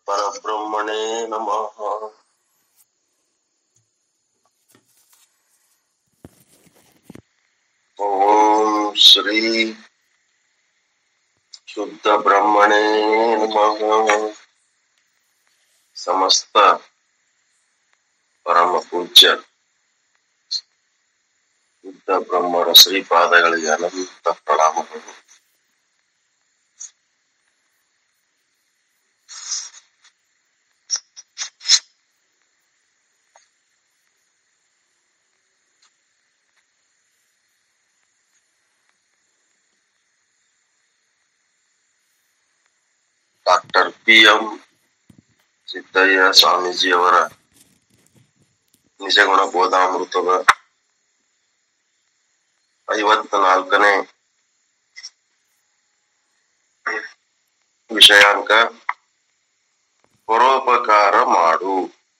ಪರಬ್ರಹ್ಮಣೇ ನಮಃ ಓಂ ಶ್ರೀ ಶುದ್ಧ ಬ್ರಹ್ಮಣೇ ನಮಃ ಸಮಸ್ತ ಪರಮ ಪೂಜ್ಯ ಶುದ್ಧ ಬ್ರಹ್ಮರ ಶ್ರೀಪಾದಗಳಿಗೆ ಅನಂತ ಪ್ರಣಾಮಗಳು ಡಾಕ್ಟರ್ ಪಿ ಎಂ ಸಿದ್ದಯ್ಯ ಸ್ವಾಮೀಜಿಯವರ ನಿಜಗುಣ ಬೋಧಾಮೃತದ ಐವತ್ತ ನಾಲ್ಕನೇ ವಿಷಯಾಂಕ ಪರೋಪಕಾರ ಮಾಡು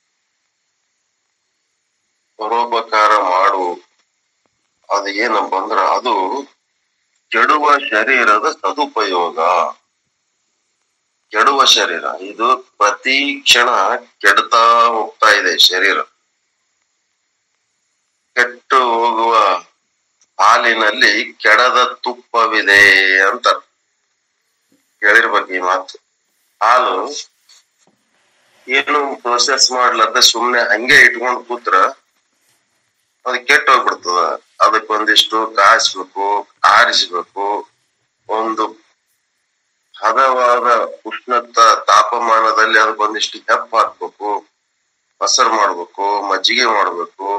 ಪರೋಪಕಾರ ಮಾಡು ಅದು ಏನಪ್ಪ ಅಂದ್ರ ಅದು ಕೆಡುವ ಶರೀರದ ಸದುಪಯೋಗ ಕೆಡುವ ಶರೀರ ಇದು ಪ್ರತಿ ಕ್ಷಣ ಕೆಡ್ತಾ ಹೋಗ್ತಾ ಇದೆ ಶರೀರ ಕೆಟ್ಟು ಹೋಗುವ ಹಾಲಿನಲ್ಲಿ ಕೆಡದ ತುಪ್ಪವಿದೆ ಅಂತ ಕೇಳಿರ್ಬೇಕು ಈ ಮಾತು ಹಾಲು ಏನು ಪ್ರೊಸೆಸ್ ಮಾಡ್ಲಾರ್ದ ಸುಮ್ನೆ ಹಂಗೆ ಇಟ್ಕೊಂಡು ಕೂತ್ರ ಅದು ಕೆಟ್ಟ ಹೋಗ್ಬಿಡ್ತದ ಅದಕ್ಕೆ ಒಂದಿಷ್ಟು ಕಾಯಿಸ್ಬೇಕು ಆರಿಸ್ಬೇಕು ಒಂದು ಹದವಾದ ಉಷ್ಣತ ತಾಪಮಾನದಲ್ಲಿ ಅದಕ್ಕೆ ಒಂದಿಷ್ಟು ಹೆಪ್ಪ ಹಾಕ್ಬೇಕು ಮೊಸರು ಮಾಡ್ಬೇಕು ಮಜ್ಜಿಗೆ ಮಾಡ್ಬೇಕು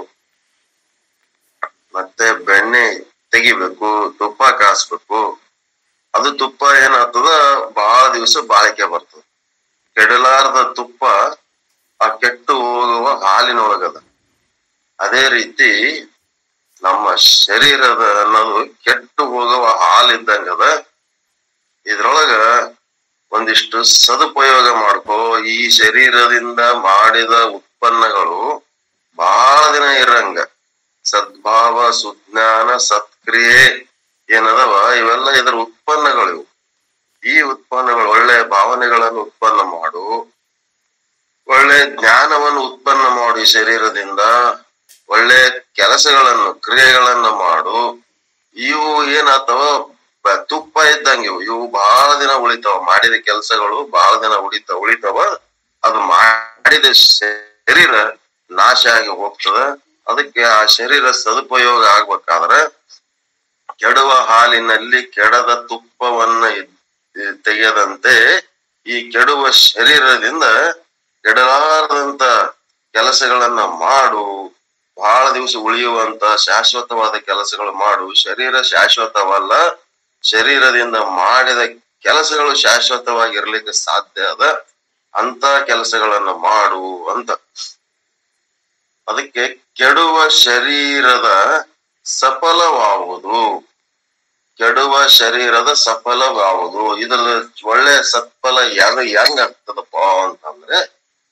ಮತ್ತೆ ಬೆಣ್ಣೆ ತೆಗಿಬೇಕು ತುಪ್ಪ ಕಾಸ್ಬೇಕು ಅದು ತುಪ್ಪ ಏನಾಗ್ತದ ಬಹಳ ದಿವಸ ಬಾಳಿಕೆ ಬರ್ತದ ಕೆಡಲಾರದ ತುಪ್ಪ ಆ ಕೆಟ್ಟು ಹೋಗುವ ಹಾಲಿನೊಳಗದ ಅದೇ ರೀತಿ ನಮ್ಮ ಶರೀರದ ಅನ್ನೋದು ಕೆಟ್ಟು ಹೋಗುವ ಹಾಲಿದ್ದಂಗದ ಇದ್ರೊಳಗ ಒಂದಿಷ್ಟು ಸದುಪಯೋಗ ಮಾಡ್ಕೋ ಈ ಶರೀರದಿಂದ ಮಾಡಿದ ಉತ್ಪನ್ನಗಳು ಬಹಳ ದಿನ ಇರಂಗ ಸದ್ಭಾವ ಸುಜ್ಞಾನ ಸತ್ಕ್ರಿಯೆ ಏನದವ ಇವೆಲ್ಲ ಇದರ ಉತ್ಪನ್ನಗಳು ಇವು ಈ ಉತ್ಪನ್ನಗಳು ಒಳ್ಳೆ ಭಾವನೆಗಳನ್ನು ಉತ್ಪನ್ನ ಮಾಡು ಒಳ್ಳೆ ಜ್ಞಾನವನ್ನು ಉತ್ಪನ್ನ ಮಾಡು ಈ ಶರೀರದಿಂದ ಒಳ್ಳೆ ಕೆಲಸಗಳನ್ನು ಕ್ರಿಯೆಗಳನ್ನ ಮಾಡು ಇವು ಏನಾಗ್ತಾವ ಬ- ತುಪ್ಪ ಇದ್ದಂಗೆ ಇವು ಇವು ಬಹಳ ದಿನ ಉಳಿತಾವ ಮಾಡಿದ ಕೆಲಸಗಳು ಬಹಳ ದಿನ ಉಳಿತಾವ ಉಳಿತಾವ ಅದು ಮಾಡಿದ ಶರೀರ ನಾಶ ಆಗಿ ಹೋಗ್ತದ ಅದಕ್ಕೆ ಆ ಶರೀರ ಸದುಪಯೋಗ ಆಗ್ಬೇಕಾದ್ರ ಕೆಡುವ ಹಾಲಿನಲ್ಲಿ ಕೆಡದ ತುಪ್ಪವನ್ನ ಇದ್- ಇದ್ ತೆಗೆಯದಂತೆ ಈ ಕೆಡುವ ಶರೀರದಿಂದ ಕೆಡಲಾರದಂತ ಕೆಲಸಗಳನ್ನ ಮಾಡು ಬಹಳ ದಿವಸ ಉಳಿಯುವಂತ ಶಾಶ್ವತವಾದ ಕೆಲಸಗಳು ಮಾಡು ಶರೀರ ಶಾಶ್ವತವಲ್ಲ ಶರೀರದಿಂದ ಮಾಡಿದ ಕೆಲಸಗಳು ಶಾಶ್ವತವಾಗಿರ್ಲಿಕ್ಕೆ ಸಾಧ್ಯ ಅದ ಅಂತ ಕೆಲಸಗಳನ್ನ ಮಾಡು ಅಂತ ಅದಕ್ಕೆ ಕೆಡುವ ಶರೀರದ ಸಫಲವಾಗುವುದು ಕೆಡುವ ಶರೀರದ ಸಫಲವಾಗುವುದು ಇದರ ಒಳ್ಳೆ ಸತ್ಫಲ ಹೆಂಗ ಹೆಂಗ್ ಆಗ್ತದಪ್ಪ ಅಂತಂದ್ರೆ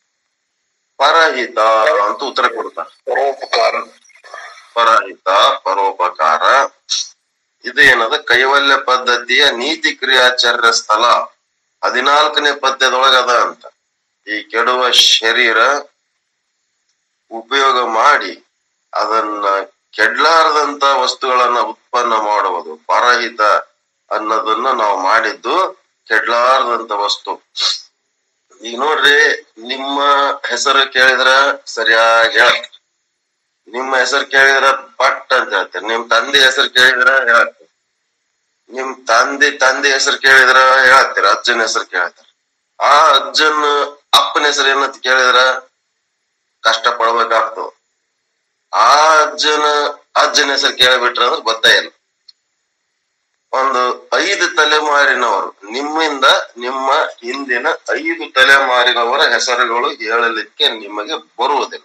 ಪರಹಿತ ಅಂತ ಉತ್ತರ ಕೊಡ್ತಾರೆ ಪರೋಪಕಾರ ಪರಹಿತ ಪರೋಪಕಾರ ಇದು ಏನದ ಕೈವಲ್ಯ ಪದ್ಧತಿಯ ನೀತಿ ಕ್ರಿಯಾಚಾರ್ಯ ಸ್ಥಳ ಹದಿನಾಲ್ಕನೇ ಪದ್ಯದೊಳಗ ಅದ ಅಂತ ಈ ಕೆಡುವ ಶರೀರ ಉಪಯೋಗ ಮಾಡಿ ಅದನ್ನ ಕೆಡ್ಲಾರದಂತ ವಸ್ತುಗಳನ್ನ ಉತ್ಪನ್ನ ಮಾಡುವುದು ಪರಹಿತ ಅನ್ನೋದನ್ನ ನಾವು ಮಾಡಿದ್ದು ಕೆಡ್ಲಾರದಂತ ವಸ್ತು ಈಗ ನೋಡ್ರಿ ನಿಮ್ಮ ಹೆಸರು ಕೇಳಿದ್ರ ಸರಿಯಾಗಿ ಹೇಳ್ತೀರಿ ನಿಮ್ಮ ಹೆಸರು ಕೇಳಿದ್ರ ಪಟ್ ಅಂತ ಹೇಳ್ತೀರಿ ನಿಮ್ ತಂದೆ ಹೆಸರು ಕೇಳಿದ್ರ ಹೇಳ್ತೀರಿ ನಿಮ್ ತಂದೆ ತಂದೆ ಹೆಸರು ಕೇಳಿದ್ರ ಹೇಳ್ತೀರಿ ಅಜ್ಜನ ಹೆಸರು ಕೇಳ್ತಾರ ಆ ಅಜ್ಜನ ಅಪ್ಪನ ಹೆಸರು ಏನಂತ ಕೇಳಿದ್ರ ಕಷ್ಟ ಪಡ್ಬೇಕಾಗ್ತದ ಆ ಅಜ್ಜನ ಅಜ್ಜನ ಹೆಸರು ಕೇಳಿಬಿಟ್ರ ಅಂದ್ರೆ ಗೊತ್ತೇ ಇಲ್ಲ ಒಂದು ಐದು ತಲೆಮಾರಿನವರು ನಿಮ್ಮಿಂದ ನಿಮ್ಮ ಹಿಂದಿನ ಐದು ತಲೆಮಾರಿನವರ ಹೆಸರುಗಳು ಹೇಳಲಿಕ್ಕೆ ನಿಮಗೆ ಬರುವುದಿಲ್ಲ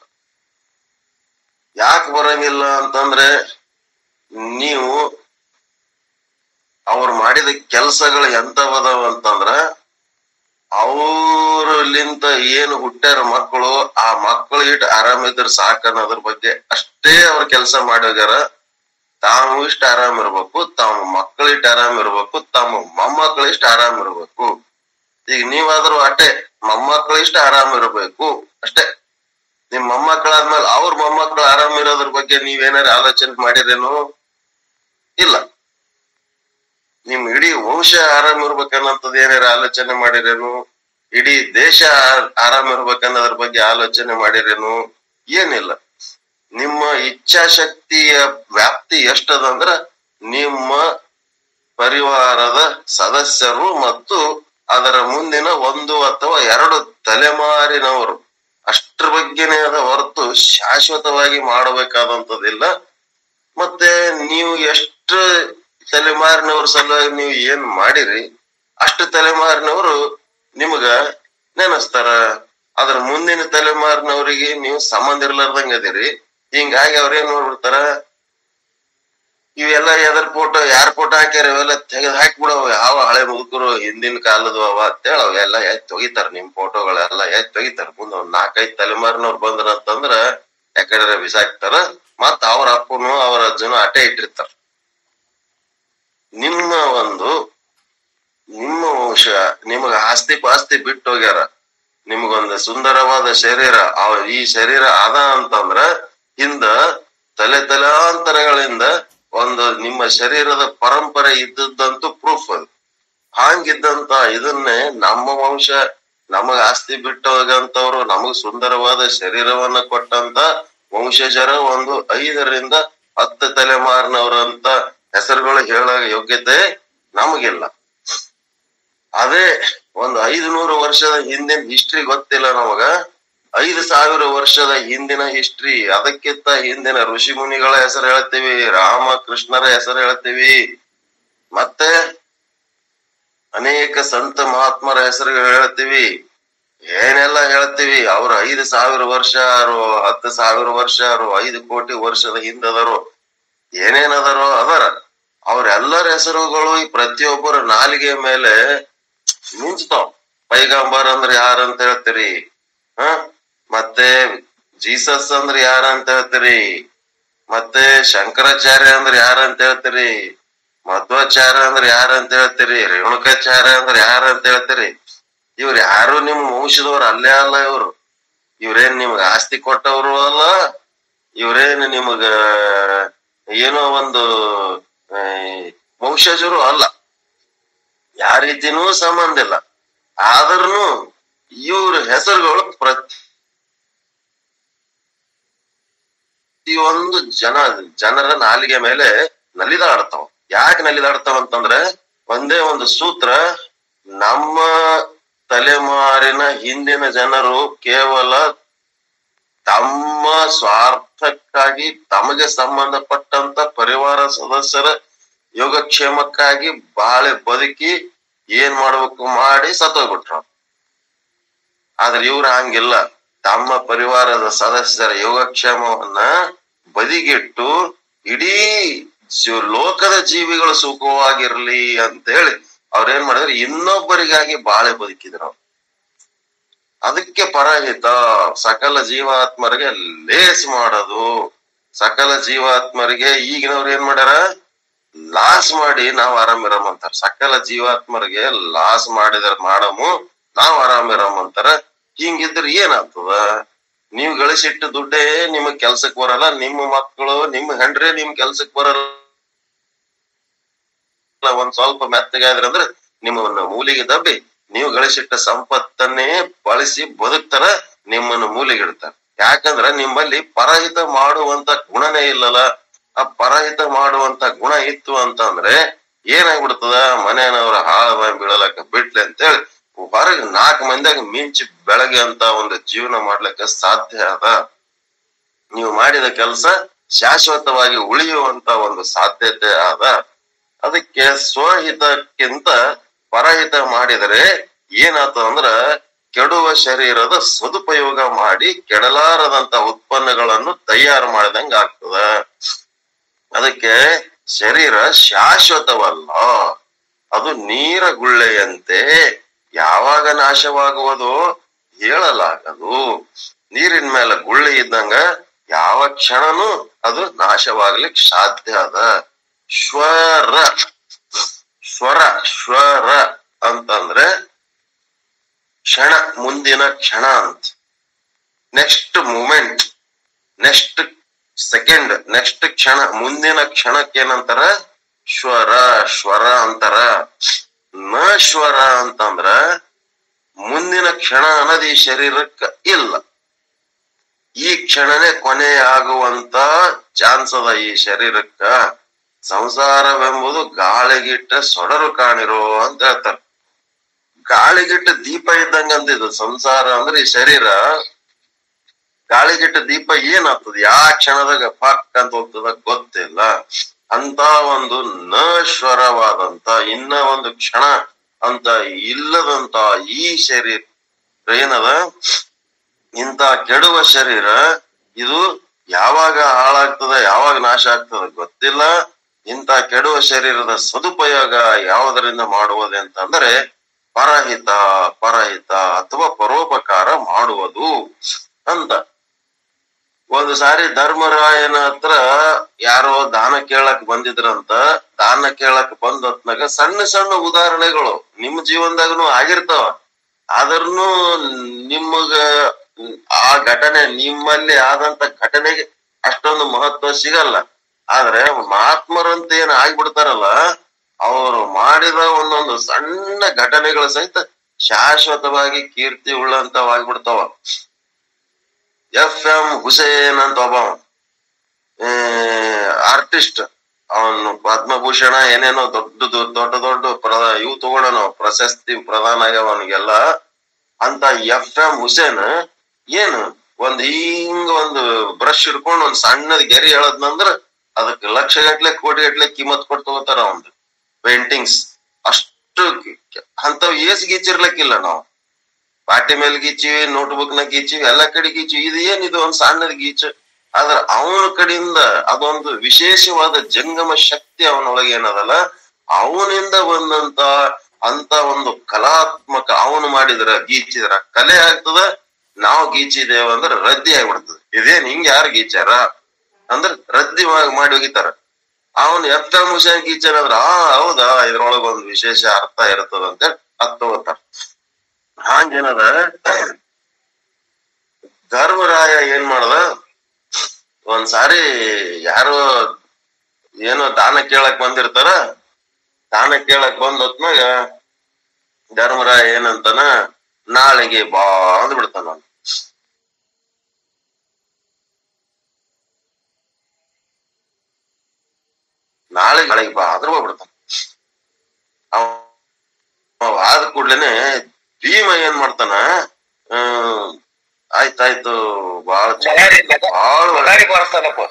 ಯಾಕೆ ಬರಂಗಿಲ್ಲ ಅಂತಂದ್ರೆ ನೀವು ಅವ್ರು ಮಾಡಿದ ಕೆಲಸಗಳು ಎಂತವದವ ಅಂತಂದ್ರ ಅವ್ರಲಿಂತ ಏನು ಹುಟ್ಟ್ಯಾರ ಮಕ್ಕಳು ಆ ಮಕ್ಕಳು ಇಟ್ಟು ಆರಾಮಿದ್ರ ಸಾಕನ್ನೋದ್ರ ಬಗ್ಗೆ ಅಷ್ಟೇ ಅವ್ರ ಕೆಲಸ ಮಾಡೋಗ್ಯಾರ ತಾವು ಇಷ್ಟ ಆರಾಮ್ ಇರ್ಬೇಕು ತಮ್ಮ ಮಕ್ಕಳಿಟ್ಟು ಆರಾಮ್ ಇರ್ಬೇಕು ತಮ್ಮ ಮೊಮ್ಮಕ್ಕಳು ಇಷ್ಟ ಆರಾಮ್ ಇರ್ಬೇಕು ಈಗ ನೀವಾದ್ರೂ ಅಟ್ಟೆ ಮೊಮ್ಮಕ್ಕಳು ಇಷ್ಟ ಆರಾಮ್ ಇರಬೇಕು ಅಷ್ಟೇ ನಿಮ್ ಮೊಮ್ಮಕ್ಕಳಾದ್ಮೇಲೆ ಅವ್ರ ಮೊಮ್ಮಕ್ಕಳು ಆರಾಮ್ ಇರೋದ್ರ ಬಗ್ಗೆ ನೀವೇನಾರ ಆಲೋಚನೆ ಮಾಡಿರೇನು ಇಲ್ಲ ನಿಮ್ ಇಡೀ ವಂಶ ಆರಾಮ್ ಇರ್ಬೇಕನ್ನಂತದ್ ಏನಾರ ಆಲೋಚನೆ ಮಾಡಿರೇನು ಇಡೀ ದೇಶ ಆ- ಆರಾಮ್ ಇರ್ಬೇಕನ್ನೋದ್ರ ಬಗ್ಗೆ ಆಲೋಚನೆ ಮಾಡಿರೇನು ಏನಿಲ್ಲ ನಿಮ್ಮ ಇಚ್ಛಾಶಕ್ತಿಯ ವ್ಯಾಪ್ತಿ ಎಷ್ಟದ ಅಂದ್ರ ನಿಮ್ಮ ಪರಿವಾರದ ಸದಸ್ಯರು ಮತ್ತು ಅದರ ಮುಂದಿನ ಒಂದು ಅಥವಾ ಎರಡು ತಲೆಮಾರಿನವರು ಅಷ್ಟ್ರ ಬಗ್ಗೆನೇ ಅದ ಹೊರತು ಶಾಶ್ವತವಾಗಿ ಮಾಡಬೇಕಾದಂತದಿಲ್ಲ ಮತ್ತೆ ನೀವು ಎಷ್ಟು ತಲೆಮಾರಿನವ್ರ ಸಲುವಾಗಿ ನೀವು ಏನ್ ಮಾಡಿರಿ ಅಷ್ಟು ತಲೆಮಾರಿನವರು ನಿಮಗ ನೆನಸ್ತಾರ ಅದ್ರ ಮುಂದಿನ ತಲೆಮಾರಿನವರಿಗೆ ನೀವು ಸಂಬಂಧ ಇರ್ಲಾರ್ದಂಗ ಅದಿರಿ ಹಿಂಗಾಗಿ ಅವ್ರ ಏನ್ ಮಾಡ್ಬಿಡ್ತಾರ ಇವೆಲ್ಲ ಎದರ್ ಫೋಟೋ ಯಾರ್ ಫೋಟೋ ಹಾಕ್ಯಾರ ಇವೆಲ್ಲ ತೆಗೆದು ಹಾಕ್ಬಿಡವ ಯಾವ ಹಳೆ ಮುದುಕರು ಹಿಂದಿನ ಕಾಲದ ಅವ ಅಂತೇಳಿ ಅವೆಲ್ಲ ಎತ್ ತೆಗಿತಾರ ನಿಮ್ ಫೋಟೋಗಳೆಲ್ಲ ಎತ್ ತೆಗಿತಾರ ಮುಂದ ಒಂದ್ ನಾಲ್ಕೈದ್ ತಲೆಮಾರಿನವ್ರು ಬಂದ್ರ ಅಂತಂದ್ರ ಯಾಕಂದ್ರೆ ಬಿಸಾಕ್ತಾರ ಮತ್ ಅವ್ರ ಅಪ್ಪನು ಅವ್ರ ಅಜ್ಜನು ಅಟೆ ಇಟ್ಟಿರ್ತಾರ ನಿಮ್ಮ ಒಂದು ನಿಮ್ಮ ವಂಶ ನಿಮಗ ಆಸ್ತಿ ಪಾಸ್ತಿ ಬಿಟ್ಟು ಹೋಗ್ಯಾರ ನಿಮಗೊಂದು ಸುಂದರವಾದ ಶರೀರ ಅವ ಈ ಶರೀರ ಅದ ಅಂತಂದ್ರ ಹಿಂದ ತಲೆ ತಲಾಂತರಗಳಿಂದ ಒಂದು ನಿಮ್ಮ ಶರೀರದ ಪರಂಪರೆ ಇದ್ದದ್ದಂತೂ ಪ್ರೂಫ್ ಅದು ಹಾಂಗಿದ್ದಂತ ಇದನ್ನೇ ನಮ್ಮ ವಂಶ ನಮಗ ಆಸ್ತಿ ಬಿಟ್ಟು ಹೋಗಂತವ್ರು ನಮಗ್ ಸುಂದರವಾದ ಶರೀರವನ್ನ ಕೊಟ್ಟಂತ ವಂಶಜರ ಒಂದು ಐದರಿಂದ ಹತ್ತು ತಲೆಮಾರಿನವರಂತ ಹೆಸರುಗಳು ಹೇಳೋ ಯೋಗ್ಯತೆ ನಮಗಿಲ್ಲ ಅದೇ ಒಂದು ಐದು ನೂರು ವರ್ಷದ ಹಿಂದಿನ ಹಿಸ್ಟ್ರಿ ಗೊತ್ತಿಲ್ಲ ನಮಗ ಐದು ಸಾವಿರ ವರ್ಷದ ಹಿಂದಿನ ಹಿಸ್ಟ್ರಿ ಅದಕ್ಕಿಂತ ಹಿಂದಿನ ಋಷಿ ಮುನಿಗಳ ಹೆಸರು ಹೇಳ್ತೀವಿ ರಾಮಕೃಷ್ಣರ ಹೆಸರು ಹೇಳ್ತೀವಿ ಮತ್ತೆ ಅನೇಕ ಸಂತ ಮಹಾತ್ಮರ ಹೆಸರುಗಳು ಹೇಳ್ತೀವಿ ಏನೆಲ್ಲ ಹೇಳ್ತೀವಿ ಅವ್ರು ಐದು ಸಾವಿರ ವರ್ಷ ಆರು ಹತ್ತು ಸಾವಿರ ವರ್ಷ ಆರು ಐದು ಕೋಟಿ ವರ್ಷದ ಹಿಂದದರು ಏನೇನದಾರೋ ಅದರ ಅವ್ರೆಲ್ಲರ ಹೆಸರುಗಳು ಈ ಪ್ರತಿಯೊಬ್ಬರ ನಾಲಿಗೆ ಮೇಲೆ ಮಿಂಚ್ತಾವ್ ಪೈಗಂಬರ್ ಅಂದ್ರೆ ಯಾರಂತ ಹೇಳ್ತೀರಿ ಹ ಮತ್ತೆ ಜೀಸಸ್ ಅಂದ್ರೆ ಯಾರಂತ ಹೇಳ್ತೀರಿ ಮತ್ತೆ ಶಂಕರಾಚಾರ್ಯ ಅಂದ್ರೆ ಯಾರಂತ ಹೇಳ್ತೀರಿ ಮಧ್ವಾಚಾರ್ಯ ಅಂದ್ರೆ ಯಾರಂತ ಹೇಳ್ತೀರಿ ರೇಣುಕಾಚಾರ್ಯ ಅಂದ್ರೆ ಯಾರಂತ ಹೇಳ್ತೀರಿ ಇವ್ರು ಯಾರು ನಿಮ್ ವಂಶದವ್ರು ಅಲ್ಲೇ ಅಲ್ಲ ಇವ್ರು ಇವ್ರೇನ್ ನಿಮ್ಗ ಆಸ್ತಿ ಕೊಟ್ಟವರು ಅಲ್ಲ ಇವ್ರೇನ್ ನಿಮಗ ಏನೋ ಒಂದು ಆ, ವಂಶಜರು ಅಲ್ಲ ಯಾವ ರೀತಿನೂ ಸಂಬಂಧ ಇಲ್ಲ ಆದ್ರೂ ಇವ್ರ ಹೆಸರುಗಳು ಪ್ರತಿ ಪ್ರತಿಯೊಂದು ಜನ ಜನರ ನಾಲಿಗೆ ಮೇಲೆ ನಲಿದಾಡ್ತಾವ ಯಾಕೆ ನಲಿದಾಡ್ತಾವ ಅಂತಂದ್ರೆ ಒಂದೇ ಒಂದು ಸೂತ್ರ ನಮ್ಮ ತಲೆಮಾರಿನ ಹಿಂದಿನ ಜನರು ಕೇವಲ ತಮ್ಮ ಸ್ವಾರ್ಥಕ್ಕಾಗಿ ತಮಗೆ ಸಂಬಂಧಪಟ್ಟಂತ ಪರಿವಾರ ಸದಸ್ಯರ ಯೋಗಕ್ಷೇಮಕ್ಕಾಗಿ ಬಾಳೆ ಬದುಕಿ ಏನ್ ಮಾಡ್ಬೇಕು ಮಾಡಿ ಸತ್ತೋಗ್ಬಿಟ್ರು ಆದ್ರೆ ಇವ್ರು ಹಂಗಿಲ್ಲ ತಮ್ಮ ಪರಿವಾರದ ಸದಸ್ಯರ ಯೋಗಕ್ಷೇಮವನ್ನ ಬದಿಗಿಟ್ಟು ಇಡೀ ಜೀವ- ಲೋಕದ ಜೀವಿಗಳು ಸುಖವಾಗಿರ್ಲಿ ಅಂತ ಹೇಳಿ ಅವ್ರೇನ್ ಮಾಡಿದ್ರು ಇನ್ನೊಬ್ಬರಿಗಾಗಿ ಬಾಳೆ ಬದುಕಿದ್ರು ಅವ್ರು. ಅದಕ್ಕೆ ಪರಹಿತ ಸಕಲ ಜೀವಾತ್ಮರಿಗೆ ಲೇಸ್ ಮಾಡೋದು ಸಕಲ ಜೀವಾತ್ಮರಿಗೆ ಈಗಿನವ್ರು ಏನ್ ಮಾಡ್ಯಾರ ಲಾಸ್ ಮಾಡಿ ನಾವ್ ಆರಾಮಿರಮ್ ಅಂತಾರ ಸಕಲ ಜೀವಾತ್ಮರಿಗೆ ಲಾಸ್ ಮಾಡಿದ್ರ ಮಾಡಮು ನಾವ್ ಆರಾಮಿರಮ್ ಅಂತಾರ ಹಿಂಗಿದ್ರ ಏನಾಗ್ತದ ನೀವ್ ಗಳಿಸಿಟ್ಟು ದುಡ್ಡೇ ನಿಮಗ್ ಕೆಲ್ಸಕ್ ಬರಲ್ಲ ನಿಮ್ಮ ಮಕ್ಕಳು ನಿಮ್ಮ ಹೆಂಡ್ರೆ ನಿಮ್ ಕೆಲ್ಸಕ್ ಬರಲ್ಲ ಒಂದ್ ಸ್ವಲ್ಪ ಮೆತ್ತಗಾದ್ರ ಅಂದ್ರೆ ನಿಮ್ಮನ್ನ ಮೂಲಿಗೆ ದಬ್ಬಿ ನೀವು ಗಳಿಸಿಟ್ಟ ಸಂಪತ್ತನ್ನೇ ಬಳಸಿ ಬದುಕ್ತಾರ ನಿಮ್ಮನ್ನು ಮೂಲಿಗಿಡ್ತಾರ ಯಾಕಂದ್ರ ನಿಮ್ಮಲ್ಲಿ ಪರಹಿತ ಮಾಡುವಂತ ಗುಣನೇ ಇಲ್ಲಲ್ಲ ಆ ಪರಹಿತ ಮಾಡುವಂತ ಗುಣ ಇತ್ತು ಅಂತಂದ್ರೆ ಏನಾಗ್ಬಿಡ್ತದ ಮನೆಯವ್ರ ಹಾಳ ಬೀಳಲಕ್ಕ ಬಿಡ್ಲಿ ಅಂತೇಳಿ ಹೊರಗೆ ನಾಲ್ಕು ಮಂದಿಯಾಗ ಮಿಂಚಿ ಬೆಳಗ್ಗೆ ಅಂತ ಒಂದು ಜೀವನ ಮಾಡ್ಲಿಕ್ಕೆ ಸಾಧ್ಯ ಅದ ನೀವು ಮಾಡಿದ ಕೆಲಸ ಶಾಶ್ವತವಾಗಿ ಉಳಿಯುವಂತ ಒಂದು ಸಾಧ್ಯತೆ ಅದ ಅದಕ್ಕೆ ಸ್ವಹಿತಕ್ಕಿಂತ ಪರಹಿತ ಮಾಡಿದರೆ ಏನಾಗ್ತದ ಅಂದ್ರ ಕೆಡುವ ಶರೀರದ ಸದುಪಯೋಗ ಮಾಡಿ ಕೆಡಲಾರದಂತ ಉತ್ಪನ್ನಗಳನ್ನು ತಯಾರು ಮಾಡಿದಂಗ ಆಗ್ತದ ಅದಕ್ಕೆ ಶರೀರ ಶಾಶ್ವತವಲ್ಲ ಅದು ನೀರ ಗುಳ್ಳೆಯಂತೆ ಯಾವಾಗ ನಾಶವಾಗುವುದೋ ಹೇಳಲಾಗದು ನೀರಿನ ಮೇಲೆ ಗುಳ್ಳೆ ಇದ್ದಂಗ ಯಾವ ಕ್ಷಣನೂ ಅದು ನಾಶವಾಗ್ಲಿಕ್ ಸಾಧ್ಯ ಅದ ಶ್ವರ ಸ್ವರ ಶ್ವರ ಅಂತಂದ್ರೆ ಕ್ಷಣ ಮುಂದಿನ ಕ್ಷಣ ಅಂತ next moment next second next ಕ್ಷಣ ಮುಂದಿನ ಕ್ಷಣಕ್ಕೆ ಏನಂತಾರ ಶ್ವರ ಶ್ವರ ಅಂತಾರ ನ ಶ್ವರ ಅಂತಂದ್ರ ಮುಂದಿನ ಕ್ಷಣ ಅನ್ನೋದು ಈ ಶರೀರಕ್ಕ ಇಲ್ಲ ಈ ಕ್ಷಣನೇ ಕೊನೆ ಆಗುವಂತ ಚಾನ್ಸ್ ಅದ ಈ ಶರೀರಕ್ಕ ಸಂಸಾರವೆಂಬುದು ಗಾಳಿಗಿಟ್ಟ ಸೊಡರು ಕಾಣಿರೋ ಅಂತ ಹೇಳ್ತಾರ ಗಾಳಿಗಿಟ್ಟ ದೀಪ ಇದ್ದಂಗ ಅಂತಿದ್ದು ಸಂಸಾರ ಅಂದ್ರೆ ಈ ಶರೀರ ಗಾಳಿಗಿಟ್ಟ ದೀಪ ಏನಾಗ್ತದ ಯಾವ ಕ್ಷಣದಾಗ ಪಾಕ್ ಅಂತ ಹೋಗ್ತದ ಗೊತ್ತಿಲ್ಲ ಅಂತ ಒಂದು ನಶ್ವರವಾದಂತ ಇನ್ನ ಒಂದು ಕ್ಷಣ ಅಂತ ಇಲ್ಲದಂತ ಈ ಶರೀರ ಏನದ ಇಂತ ಕೆಡುವ ಶರೀರ ಇದು ಯಾವಾಗ ಹಾಳಾಗ್ತದ ಯಾವಾಗ ನಾಶ ಆಗ್ತದ ಗೊತ್ತಿಲ್ಲ ಇಂತ ಕೆಡುವ ಶರೀರದ ಸದುಪಯೋಗ ಯಾವುದರಿಂದ ಮಾಡುವುದು ಅಂತಂದ್ರೆ ಪರಹಿತ ಪರಹಿತ ಅಥವಾ ಪರೋಪಕಾರ ಮಾಡುವುದು ಅಂತ ಒಂದು ಸಾರಿ ಧರ್ಮರಾಯನ ಹತ್ರ ಯಾರೋ ದಾನ ಕೇಳಕ್ ಬಂದಿದ್ರಂತ ದಾನ ಕೇಳಕ್ ಬಂದ ಹೊತ್ನಾಗ ಸಣ್ಣ ಸಣ್ಣ ಉದಾಹರಣೆಗಳು ನಿಮ್ ಜೀವನದಾಗನು ಆಗಿರ್ತಾವ ಆದ್ರೂ ನಿಮಗ ಆ ಘಟನೆ ನಿಮ್ಮಲ್ಲಿ ಆದಂತ ಘಟನೆಗೆ ಅಷ್ಟೊಂದು ಮಹತ್ವ ಸಿಗಲ್ಲ ಆದ್ರೆ ಮಹಾತ್ಮರಂತ ಏನ್ ಆಗ್ಬಿಡ್ತಾರಲ್ಲ ಅವರು ಮಾಡಿದ ಒಂದೊಂದು ಸಣ್ಣ ಘಟನೆಗಳ ಸಹಿತ ಶಾಶ್ವತವಾಗಿ ಕೀರ್ತಿ ಉಳ್ಳಂತವಾಗ್ಬಿಡ್ತಾವ ಎಫ್ ಎಂ ಹುಸೇನ್ ಅಂತ ಒಬ್ಬ ಆರ್ಟಿಸ್ಟ್ ಅವನು ಪದ್ಮಭೂಷಣ ಏನೇನೋ ದೊಡ್ಡ ದೊಡ್ಡ ದೊಡ್ಡ ಪ್ರ ಇವು ತಗೊಳ್ಳೋನು ಪ್ರಶಸ್ತಿ ಪ್ರದಾನ ಆಗ್ಯಾವ ಅವನಿಗೆಲ್ಲ ಅಂತ ಎಫ್ ಎಂ ಹುಸೇನ್ ಏನು ಒಂದ್ ಹಿಂಗ ಒಂದು ಬ್ರಷ್ ಹಿಡ್ಕೊಂಡು ಒಂದ್ ಸಣ್ಣದ್ ಗೆರಿ ಹೇಳದ್ನಂದ್ರ ಅದಕ್ಕೆ ಲಕ್ಷ ಗಟ್ಲೆ ಕೋಟಿ ಗಟ್ಲೆ ಕಿಮ್ಮತ್ ಕೊಟ್ಟು ತಗೋತಾರ ಅವಂದು ಪೇಂಟಿಂಗ್ಸ್ ಅಷ್ಟು ಅಂತವ್ ಏಸ್ ಗೀಚಿರ್ಲಕ್ಕಿಲ್ಲ ನಾವು ಪಾಟಿ ಮೇಲೆ ಗೀಚಿವಿ ನೋಟ್ಬುಕ್ ನ ಗೀಚಿವಿ ಎಲ್ಲಾ ಕಡೆ ಗೀಚಿವಿ ಇದು ಏನಿದು ಒಂದ್ ಸಣ್ಣದ ಗೀಚು ಆದ್ರ ಅವನ ಕಡೆಯಿಂದ ಅದೊಂದು ವಿಶೇಷವಾದ ಜಂಗಮ ಶಕ್ತಿ ಅವನೊಳಗೆ ಏನದಲ್ಲ ಅವನಿಂದ ಬಂದಂತ ಅಂತ ಒಂದು ಕಲಾತ್ಮಕ ಅವನು ಮಾಡಿದ್ರ ಗೀಚಿದ್ರ ಕಲೆ ಆಗ್ತದ ನಾವು ಗೀಚಿದೇವ ಅಂದ್ರೆ ರದ್ದಿ ಆಗ್ಬಿಡ್ತದೆ ಇದೇನ್ ಹಿಂಗ್ ಯಾರು ಗೀಚಾರ ಅಂದ್ರ ರದ್ದಿ ಮಾಡಿ ಹೋಗಿತಾರ ಅವನ್ ಎಫ್ ಎಂ ಹುಸೇನ್ ಗೀಚರ್ ಅಂದ್ರ ಆ ಹೌದಾ ಇದ್ರೊಳಗ ಒಂದು ವಿಶೇಷ ಅರ್ಥ ಇರ್ತದ ಅಂತ ಅದ್ ತಗೋತಾರ ಹಂಗೇನದ ಧರ್ಮರಾಯ ಏನ್ ಮಾಡ್ದ ಒಂದ್ಸಾರಿ ಯಾರೋ ಏನೋ ದಾನ ಕೇಳಕ್ ಬಂದಿರ್ತಾರ ದಾನ ಕೇಳಕ್ ಬಂದ ಹೊತ್ನಾಗ ಧರ್ಮರಾಯ ಏನಂತಾನ ನಾಳೆಗೆ ಬಾ ಅಂದ್ ಬಿಡ್ತಾನ ಅವ್ನು. ನಾಳೆ ನಾಳೆಗೆ ಬಾ ಅದ್ರ ಹೋಗ್ಬಿಡ್ತಾನ ಅವ ಅವ ಆದ ಕೂಡ್ಲೇನೆ ಭೀಮ ಏನ್ ಮಾಡ್ತಾನ ಹ್ಮ್ ಆಯ್ತಾಯ್ತು ಬಾಳ ಬಾಳ ನಗಾರಿ ಬಾರಿಸ್ತಾನಪ್ಪ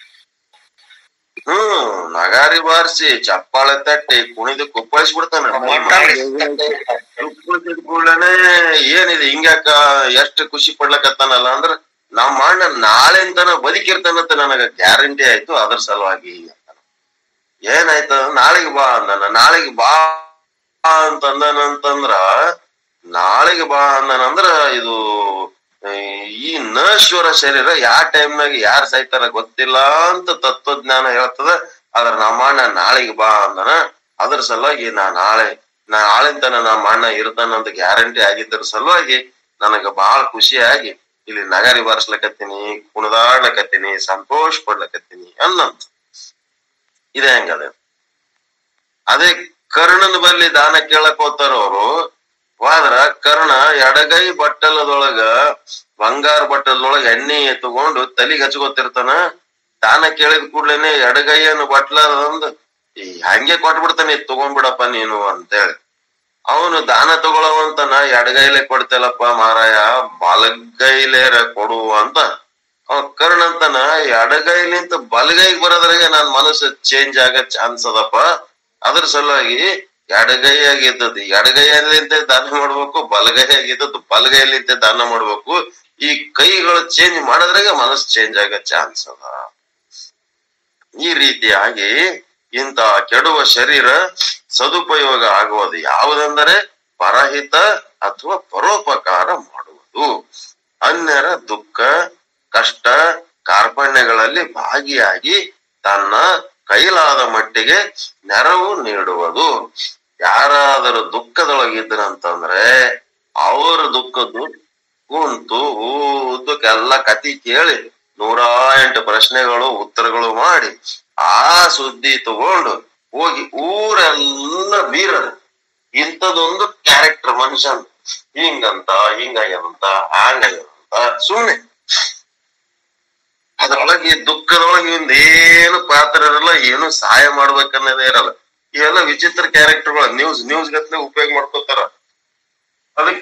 ಹ್ಮ್ ನಗಾರಿ ಬಾರಿಸಿ ಚಪ್ಪಾಳೆ ತಟ್ಟಿ ಕುಣಿದು ಕುಪ್ಪಳಿಸ್ಬಿಡ್ತಾನ ಕುಪ್ಪಳಿಸಿದ ಕೂಡಲೇ ಏನಿದೆ ಹಿಂಗ್ಯಾಕ ಎಷ್ಟು ಖುಷಿ ಪಡ್ಲಕತ್ತಾನಲ್ಲ ಅಂದ್ರ ನಮ್ಮ ಅಣ್ಣ ನಾಳೆಂತನ ಬದುಕಿರ್ತಾನಂತ ನನಗ ಗ್ಯಾರಂಟಿ ಆಯ್ತು ಅದ್ರ ಸಲುವಾಗಿ ಅಂತಾನ. ಏನಾಯ್ತು ನಾಳೆಗೆ ಬಾ ಅಂದನ ನಾಳೆಗೆ ಬಾ ಅಂತಂದನಂತಂದ್ರ ನಾಳೆಗೆ ಬಾ ಅಂದನಂದ್ರ ಇದು ಆ, ಈ ನಶ್ವರ ಶರೀರ ಯಾವ ಟೈಮ್ನಾಗ ಯಾರ್ ಸಾಯ್ತಾರ ಗೊತ್ತಿಲ್ಲ ಅಂತ ತತ್ವಜ್ಞಾನ ಹೇಳ್ತದ ಆದ್ರ ನಮ್ಮ ಅಣ್ಣ ನಾಳೆಗೆ ಬಾ ಅಂದನ ಅದ್ರ ಸಲುವಾಗಿ ನಾ ನಾಳೆ ನಾ ನಾಳೆಂತನ ನಮ್ಮ ಅಣ್ಣ ಇರ್ತಾನಂತ ಗ್ಯಾರಂಟಿ ಆಗಿದ್ರ ಸಲುವಾಗಿ ನನಗ ಬಹಳ ಖುಷಿಯಾಗಿ ಇಲ್ಲಿ ನಗರಿ ಬಾರಿಸ್ಲಕತ್ತೀನಿ ಕುಣಿದಾಡ್ಲಕತ್ತೀನಿ ಸಂತೋಷ ಪಡ್ಲಕತ್ತೀನಿ ಅನ್ನಂತ ಇದೆ ಹೆಂಗದ ಅದೇ ಕರ್ಣನ ಬಲ್ಲಿ ದಾನ ಕೇಳಕ್ ಹೋಗ್ತಾರ ಅವರು ಹೋದ್ರ ಕರ್ಣ ಎಡಗೈ ಬಟ್ಟಲದೊಳಗ ಬಂಗಾರ ಬಟ್ಟಲದೊಳಗ ಎಣ್ಣೆ ತಗೊಂಡು ತಲಿಗೆ ಹಚ್ಕೋತಿರ್ತಾನ ದಾನ ಕೇಳಿದ ಕೂಡ್ಲೇನೆ ಎಡಗೈಯನ್ನು ಬಟ್ಲದಂದ್ ಈ ಹಂಗೆ ಕೊಟ್ಬಿಡ್ತಾನೆ ಇದ್ ತಗೊಂಡ್ಬಿಡಪ್ಪ ನೀನು ಅಂತೇಳಿ ಅವನು ದಾನ ತಗೊಳವಂತನ ಎಡಗೈಲೆ ಕೊಡ್ತೇಲಪ್ಪ ಮಾರಾಯ ಬಲಗೈಲೇರ ಕೊಡು ಅಂತ ಅವ ಕರ್ಣ ಅಂತಾನ ಎಡಗೈಲಿಂತ ಬಲಗೈಗೆ ಬರೋದ್ರಾಗೆ ನನ್ ಮನಸ್ಸು ಚೇಂಜ್ ಆಗ ಚಾನ್ಸ್ ಅದಪ್ಪ ಅದ್ರ ಸಲುವಾಗಿ ಎಡಗೈ ಆಗಿದ್ದದ್ದು ಎಡಗೈಯಲ್ಲಿಂದ ದಾನ ಮಾಡ್ಬೇಕು ಬಲಗೈ ಆಗಿದ್ದದ್ದು ಬಲಗೈಲಿಂದ ದಾನ ಮಾಡ್ಬೇಕು ಈ ಕೈಗಳು ಚೇಂಜ್ ಮಾಡೋದ್ರಾಗೆ ಮನಸ್ಸು ಚೇಂಜ್ ಆಗೋ ಚಾನ್ಸ್ ಅದ ಈ ರೀತಿಯಾಗಿ ಇಂತ ಕೆಡುವ ಶರೀರ ಸದುಪಯೋಗ ಆಗುವುದು ಯಾವುದೆಂದರೆ ಪರಹಿತ ಅಥವಾ ಪರೋಪಕಾರ ಮಾಡುವುದು ಅನ್ಯರ ದುಃಖ ಕಷ್ಟ ಕಾರ್ಪಣ್ಯಗಳಲ್ಲಿ ಭಾಗಿಯಾಗಿ ತನ್ನ ಕೈಲಾದ ಮಟ್ಟಿಗೆ ನೆರವು ನೀಡುವುದು ಯಾರಾದರೂ ದುಃಖದೊಳಗಿದ್ರಂತಂದ್ರೆ ಅವ್ರ ದುಃಖದ್ದು ಕುಂತು ಊದಕ್ಕೆಲ್ಲ ಕತಿ ಕೇಳಿ ನೂರ ಎಂಟು ಪ್ರಶ್ನೆಗಳು ಉತ್ತರಗಳು ಮಾಡಿ ಆ ಸುದ್ದಿ ತಗೊಂಡು ಹೋಗಿ ಊರೆಲ್ಲ ಬೀರದು ಇಂಥದೊಂದು ಕ್ಯಾರೆಕ್ಟರ್ ಮನುಷ್ಯನ್ ಹಿಂಗಂತ ಹಿಂಗಾಗ್ಯದಂತ ಹಂಗಾಗ್ಯದಂತ ಸುಮ್ನೆ ಅದ್ರೊಳಗೆ ಈ ದುಃಖದೊಳಗೆ ಇವಂದ ಏನು ಪಾತ್ರ ಇರಲ್ಲ ಏನು ಸಹಾಯ ಮಾಡ್ಬೇಕನ್ನೋದೇ ಇರಲ್ಲ ಇವೆಲ್ಲ ವಿಚಿತ್ರ ಕ್ಯಾರೆಕ್ಟರ್ಗಳು ನ್ಯೂಸ್ ನ್ಯೂಸ್ ಗತ್ಲೆ ಉಪಯೋಗ ಮಾಡ್ಕೋತಾರ ಅದಕ್ಕ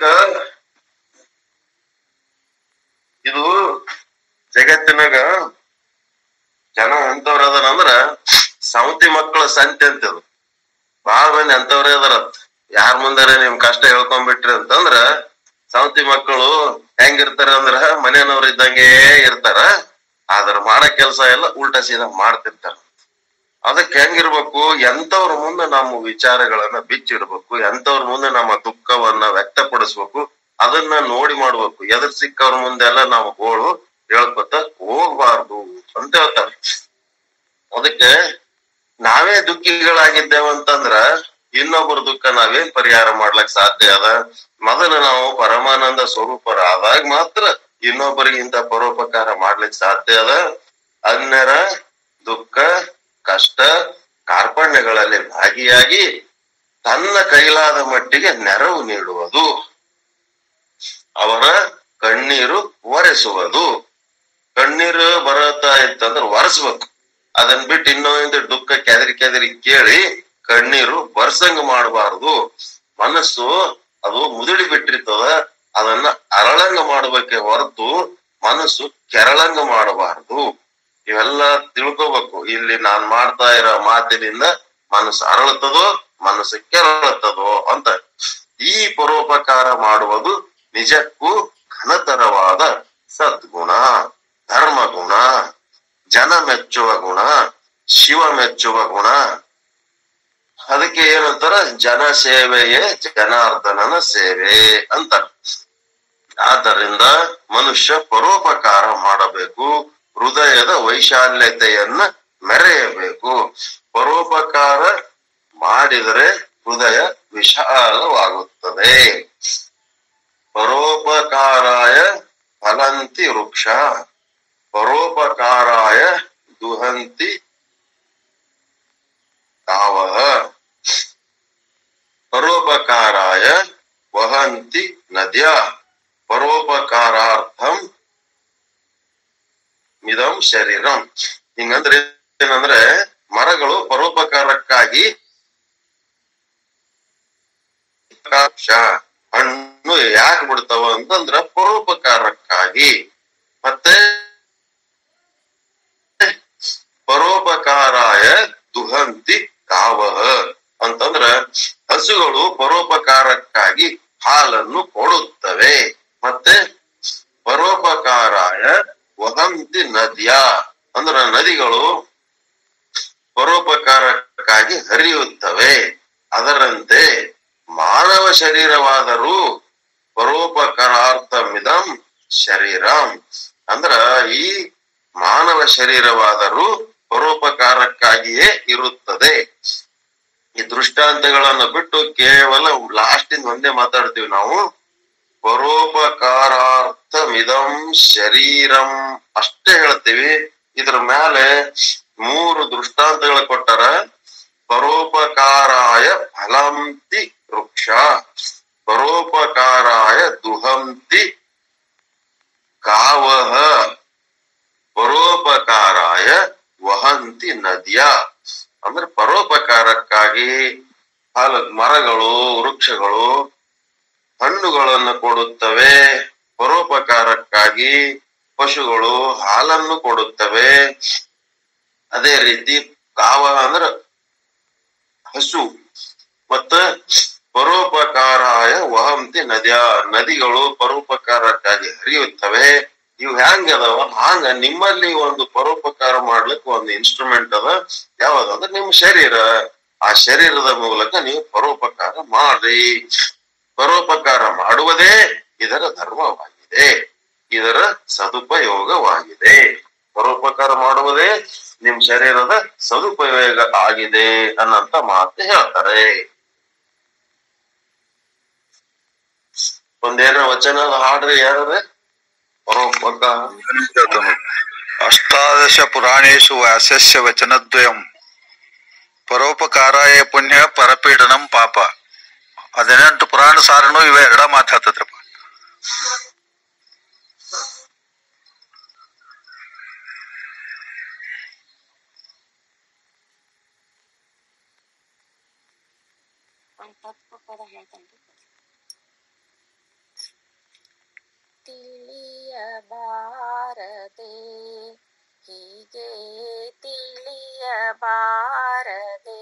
ಇದು ಜಗತ್ತಿನಾಗ ಜನ ಎಂತವ್ರ ಅದಾರ ಅಂದ್ರ ಸೌತಿ ಮಕ್ಕಳ ಸಂತೆ ಅಂತದು ಬಾಳ ಮಂದಿ ಅಂತವ್ರೇ ಅದಾರ ಯಾರ ಮುಂದಾರ ನಿಮ್ ಕಷ್ಟ ಹೇಳ್ಕೊಂಡ್ಬಿಟ್ರಿ ಅಂತಂದ್ರ ಸೌತಿ ಮಕ್ಕಳು ಹೆಂಗಿರ್ತಾರ ಅಂದ್ರ ಮನೆಯವ್ರ ಇದ್ದಂಗೆ ಇರ್ತಾರ ಆದ್ರ ಮಾಡೋ ಕೆಲಸ ಎಲ್ಲ ಉಲ್ಟಾ ಸೀದಾ ಮಾಡ್ತಿರ್ತಾರ ಅದಕ್ಕೆ ಹೆಂಗಿರ್ಬೇಕು ಎಂತವ್ರ ಮುಂದೆ ನಮ್ಮ ವಿಚಾರಗಳನ್ನ ಬಿಚ್ಚಿಡ್ಬೇಕು ಎಂತವ್ರ ಮುಂದೆ ನಮ್ಮ ದುಃಖವನ್ನ ವ್ಯಕ್ತಪಡಿಸ್ಬೇಕು ಅದನ್ನ ನೋಡಿ ಮಾಡ್ಬೇಕು ಎದುರು ಸಿಕ್ಕವ್ರ ಮುಂದೆಲ್ಲ ನಾವು ಗೋಳು ಹೇಳ್ಕೊತ ಹೋಗ್ಬಾರ್ದು ಅಂತ ಹೇಳ್ತಾರೆ ಅದಕ್ಕೆ ನಾವೇ ದುಃಖಿಗಳಾಗಿದ್ದೇವೆ ಅಂತಂದ್ರ ಇನ್ನೊಬ್ಬರ ದುಃಖ ನಾವೇನ್ ಪರಿಹಾರ ಮಾಡ್ಲಕ್ ಸಾಧ್ಯ ಅದ ಮೊದಲು ನಾವು ಪರಮಾನಂದ ಸ್ವರೂಪರಾದಾಗ ಮಾತ್ರ ಇನ್ನೊಬ್ಬರಿಗೆ ಇಂಥ ಪರೋಪಕಾರ ಮಾಡ್ಲಿಕ್ ಸಾಧ್ಯ ಅದ ಅನ್ಯರ ದುಃಖ ಕಷ್ಟ ಕಾರ್ಪಣ್ಯಗಳಲ್ಲಿ ಭಾಗಿಯಾಗಿ ತನ್ನ ಕೈಲಾದ ಮಟ್ಟಿಗೆ ನೆರವು ನೀಡುವುದು ಅವರ ಕಣ್ಣೀರು ಒರೆಸುವುದು ಕಣ್ಣೀರು ಬರತಾ ಇತ್ತಂದ್ರೆ ಒರೆಸ್ಬೇಕು ಅದನ್ ಬಿಟ್ಟು ಇನ್ನೊಂದು ದುಃಖ ಕೆದರಿ ಕೆದರಿ ಕೇಳಿ ಕಣ್ಣೀರು ಬರ್ಸಂಗ ಮಾಡಬಾರದು ಮನಸ್ಸು ಅದು ಮುದುಡಿ ಬಿಟ್ಟಿರ್ತದ ಅದನ್ನ ಅರಳಂಗ ಮಾಡ್ಬೇಕೆ ಹೊರತು ಮನಸ್ಸು ಕೆರಳಂಗ ಮಾಡಬಾರದು ಇವೆಲ್ಲ ತಿಳ್ಕೋಬೇಕು ಇಲ್ಲಿ ನಾನ್ ಮಾಡ್ತಾ ಇರೋ ಮಾತಿನಿಂದ ಮನಸ್ಸು ಅರಳುತ್ತದೋ ಮನಸ್ಸು ಕೆರಳುತ್ತದೋ ಅಂತ ಈ ಪರೋಪಕಾರ ಮಾಡುವುದು ನಿಜಕ್ಕೂ ಘನತರವಾದ ಸದ್ಗುಣ ಧರ್ಮ ಗುಣ ಜನ ಮೆಚ್ಚುವ ಗುಣ ಶಿವ ಮೆಚ್ಚುವ ಗುಣ ಅದಕ್ಕೆ ಏನಂತಾರ ಜನ ಸೇವೆಯೇ ಜನಾರ್ದನನ ಸೇವೆ ಅಂತಾರ ಆದ್ದರಿಂದ ಮನುಷ್ಯ ಪರೋಪಕಾರ ಮಾಡಬೇಕು ಹೃದಯದ ವೈಶಾಲ್ಯತೆಯನ್ನ ಮೆರೆಯಬೇಕು ಪರೋಪಕಾರ ಮಾಡಿದರೆ ಹೃದಯ ವಿಶಾಲವಾಗುತ್ತದೆ ಪರೋಪಕಾರಾಯ ಫಲಂತಿ ವೃಕ್ಷ ಪರೋಪಕಾರಾಯ ದುಹಂತಿ ಕಾವಹ ಪರೋಪಕಾರಾಯ ವಹಂತಿ ನದ್ಯ ಪರೋಪಕಾರಾರ್ಥಂ ಮಿದಂ ಶರೀರಂ ಹಿಂಗಂದ್ರೆ ಏನಂದ್ರೆ ಮರಗಳು ಪರೋಪಕಾರಕ್ಕಾಗಿ ವೃಕ್ಷ ಹಣ್ಣು ಯಾಕೆ ಬಿಡ್ತಾವ ಅಂತಂದ್ರ ಪರೋಪಕಾರಕ್ಕಾಗಿ ಮತ್ತೆ ಪರೋಪಕಾರಾಯ ದುಹಂತಿ ಕಾವಹ ಅಂತಂದ್ರ ಹಸುಗಳು ಪರೋಪಕಾರಕ್ಕಾಗಿ ಹಾಲನ್ನು ಕೊಡುತ್ತವೆ ಮತ್ತೆ ಪರೋಪಕಾರಾಯ ವಹಂತಿ ನದ್ಯ ಅಂದ್ರ ನದಿಗಳು ಪರೋಪಕಾರಕ್ಕಾಗಿ ಹರಿಯುತ್ತವೆ ಅದರಂತೆ ಮಾನವ ಶರೀರವಾದರೂ ಪರೋಪಕಾರಾರ್ಥಮಿದಂ ಶರೀರಂ ಅಂದ್ರ ಈ ಮಾನವ ಶರೀರವಾದರೂ ಪರೋಪಕಾರಕ್ಕಾಗಿಯೇ ಇರುತ್ತದೆ ಈ ದೃಷ್ಟಾಂತಗಳನ್ನು ಬಿಟ್ಟು ಕೇವಲ ಲಾಸ್ಟ್ ಇಂದ ಒಂದೇ ಮಾತಾಡ್ತೀವಿ ನಾವು ಪರೋಪಕಾರಾರ್ಥಮಿದಂ ಶರೀರಂ ಅಷ್ಟೇ ಹೇಳ್ತೀವಿ ಇದ್ರ ಮೇಲೆ ಮೂರು ದೃಷ್ಟಾಂತಗಳು ಕೊಟ್ಟಾರ ಪರೋಪಕಾರಾಯ ಫಲಂತಿ ವೃಕ್ಷ ಪರೋಪಕಾರಾಯ ದುಹಂತಿ ಕಾವಹ ಪರೋಪಕಾರಾಯ ವಹಂತಿ ನದ್ಯ ಅಂದ್ರೆ ಪರೋಪಕಾರಕ್ಕಾಗಿ ಫಲ ಮರಗಳು ವೃಕ್ಷಗಳು ಹಣ್ಣುಗಳನ್ನು ಕೊಡುತ್ತವೆ ಪರೋಪಕಾರಕ್ಕಾಗಿ ಪಶುಗಳು ಹಾಲನ್ನು ಕೊಡುತ್ತವೆ ಅದೇ ರೀತಿ ಕಾವ ಅಂದ್ರ ಹಸು ಮತ್ತ ಪರೋಪಕಾರಾಯ ವಹಂತಿ ನದ್ಯ ನದಿಗಳು ಪರೋಪಕಾರಕ್ಕಾಗಿ ಹರಿಯುತ್ತವೆ ಇವು ಹೆಂಗ್ ಅದಾವ ಹಾಂಗ ನಿಮ್ಮಲ್ಲಿ ಒಂದು ಪರೋಪಕಾರ ಮಾಡ್ಲಿಕ್ಕೆ ಒಂದು ಇನ್ಸ್ಟ್ರೂಮೆಂಟ್ ಅದ ಯಾವ್ದಂದ್ರೆ ನಿಮ್ ಶರೀರ ಆ ಶರೀರದ ಮೂಲಕ ನೀವು ಪರೋಪಕಾರ ಮಾಡ್ರಿ ಪರೋಪಕಾರ ಮಾಡುವುದೇ ಇದರ ಧರ್ಮವಾಗಿದೆ ಇದರ ಸದುಪಯೋಗವಾಗಿದೆ ಪರೋಪಕಾರ ಮಾಡುವುದೇ ನಿಮ್ ಶರೀರದ ಸದುಪಯೋಗ ಆಗಿದೆ ಅನ್ನಂತ ಮಾತು ಹೇಳ್ತಾರೆ ಒಂದೇನ ವಚನ ಹಾಡ್ರಿ ಯಾರೇ ಪರೋಪಕ ಅಷ್ಟಾದಶ ಪುರಾಣೇಶು ವ್ಯಾಸಸ್ಯ ವಚನದ್ವಯಂ ಪರೋಪಕಾರಾಯ ಪುಣ್ಯ ಪರಪೀಡನಂ ಪಾಪ ಹದಿನೆಂಟು ಪುರಾಣ ಸಾರನು ಇವೆ ಎರಡ ಮಾತಾಡ್ತದ್ರಪ್ಪ ಒಂದ್ ತಪ್ಪು ಪದ ಹೇಳ್ತೇನ್ರಿ ತಿಳಿಯಬಾರದೆ ಹೀಗೆ ತಿಳಿಯಬಾರದೆ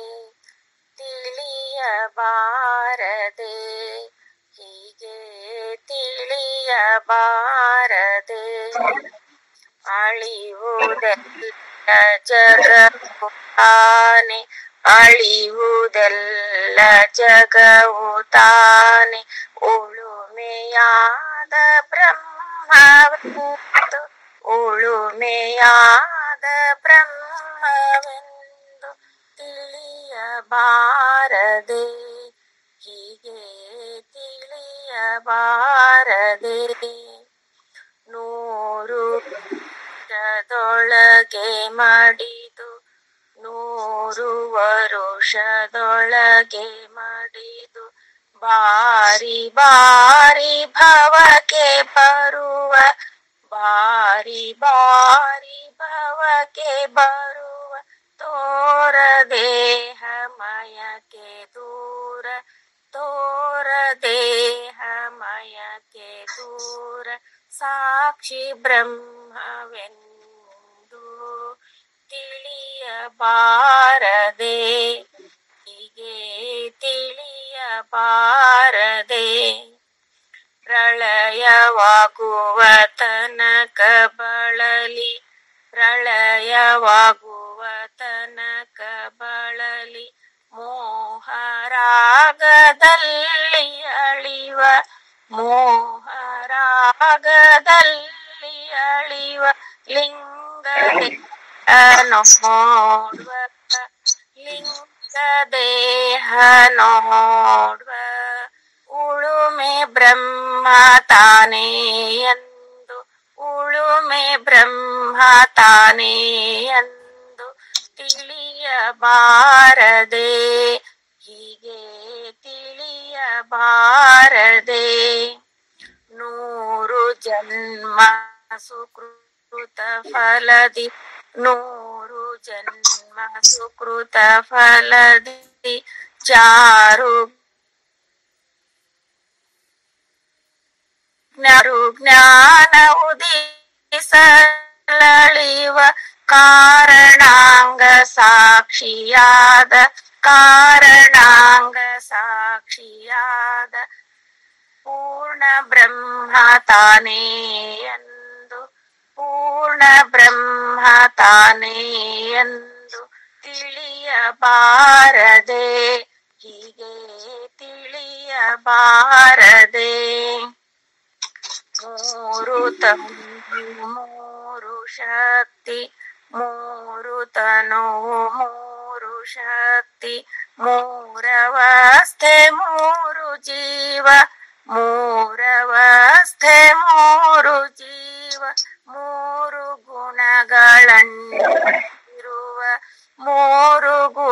ತಿಳಿಯಬಾರದೆ ಹೀಗೆ ತಿಳಿಯಬಾರದೆ ಅಳಿವುದೆಲ್ಲ ಜಗವು ತಾನೆ ಅಳಿವುದೆಲ್ಲ ಜಗವು ತಾನೆ ಉಳುಮೆಯಾದ ಬ್ರಹ್ಮವೆಂದು ಉಳುಮೆಯಾದ ಬ್ರಹ್ಮವೆಂದು ತಿಳಿಯಬಾರದೆ ಹೀಗೆ ತಿಳಿಯಬಾರದೆ ನೂರು ವರ್ಷದೊಳಗೆ ಮಡಿದು ನೂರು ವರುಷದೊಳಗೆ ಮಡಿದು ಬಾರಿ ಬಾರಿ ಭವಕ್ಕೆ ಬರುವ ಬಾರಿ ಬಾರಿ ಭವಕ್ಕೆ ಬರುವ ತೋರ ದೇಹ ಮಯಕ್ಕೆ ದೂರ ತೋರ ದೇಹ ಮಯಕ್ಕೆ ದೂರ ಸಾಕ್ಷಿ ಬ್ರಹ್ಮವೆಂದು ತಿಳಿಯಬಾರದೆ ಹೀಗೆ ತಿಳಿಯಬಾರದೆ ಪ್ರಳಯವಾಗುವ ತನಕ ಬಳಲಿ ಪ್ರಳಯವಾಗುವ ತನಕ ಬಳಲಿ ಮೋಹರಾಗದಲ್ಲಿ ಅಳಿವ ಮೋಹರಾಗದಲ್ಲಿ ಅಳಿವ ಲಿಂಗ ನೋಡುವ ಲಿಂಗ ದೇಹ ನೋಡುವ ಉಳುಮೆ ಬ್ರಹ್ಮ ತಾನೇ ಎಂದು ಉಳುಮೆ ಬ್ರಹ್ಮ ತಾನೇ ಎಂದು ತಿಳಿಯಬಾರದೆ ಹೀಗೆ ತಿಳಿಯಬಾರದೆ ನೂರು ಜನ್ಮ ಸುಕೃತ ಫಲದಿ ನೂರು ಜನ್ಮ ಸುಕೃತ ಫಲದಿ ಚಾರು ಜ್ಞರು ಜ್ಞಾನ ಉದಿಸಲಳಿವ ಕಾರಣಾಂಗ ಸಾಕ್ಷಿಯಾದ ಕಾರಣಾಂಗ ಸಾಕ್ಷಿಯಾದ ಪೂರ್ಣ ಬ್ರಹ್ಮ ತಾನೇ ಎಂದು ಪೂರ್ಣ ಬ್ರಹ್ಮ ತಾನೇ ಎಂದು ತಿಳಿಯಬಾರದೆ ಹೀಗೆ ತಿಳಿಯಬಾರದೆ ಮೂರು ತನು ಮೂರು ಶಕ್ತಿ ಮೂರು ತನು ಮೂರು ಶಕ್ತಿ ಮೂರವಸ್ಥೆ ಮೂರು ಜೀವ ಮೂರವಸ್ಥೆ ಮೂರು ಜೀವ ಮೂರು ಗುಣಗಳಂಟಿರುವ ಮೂರು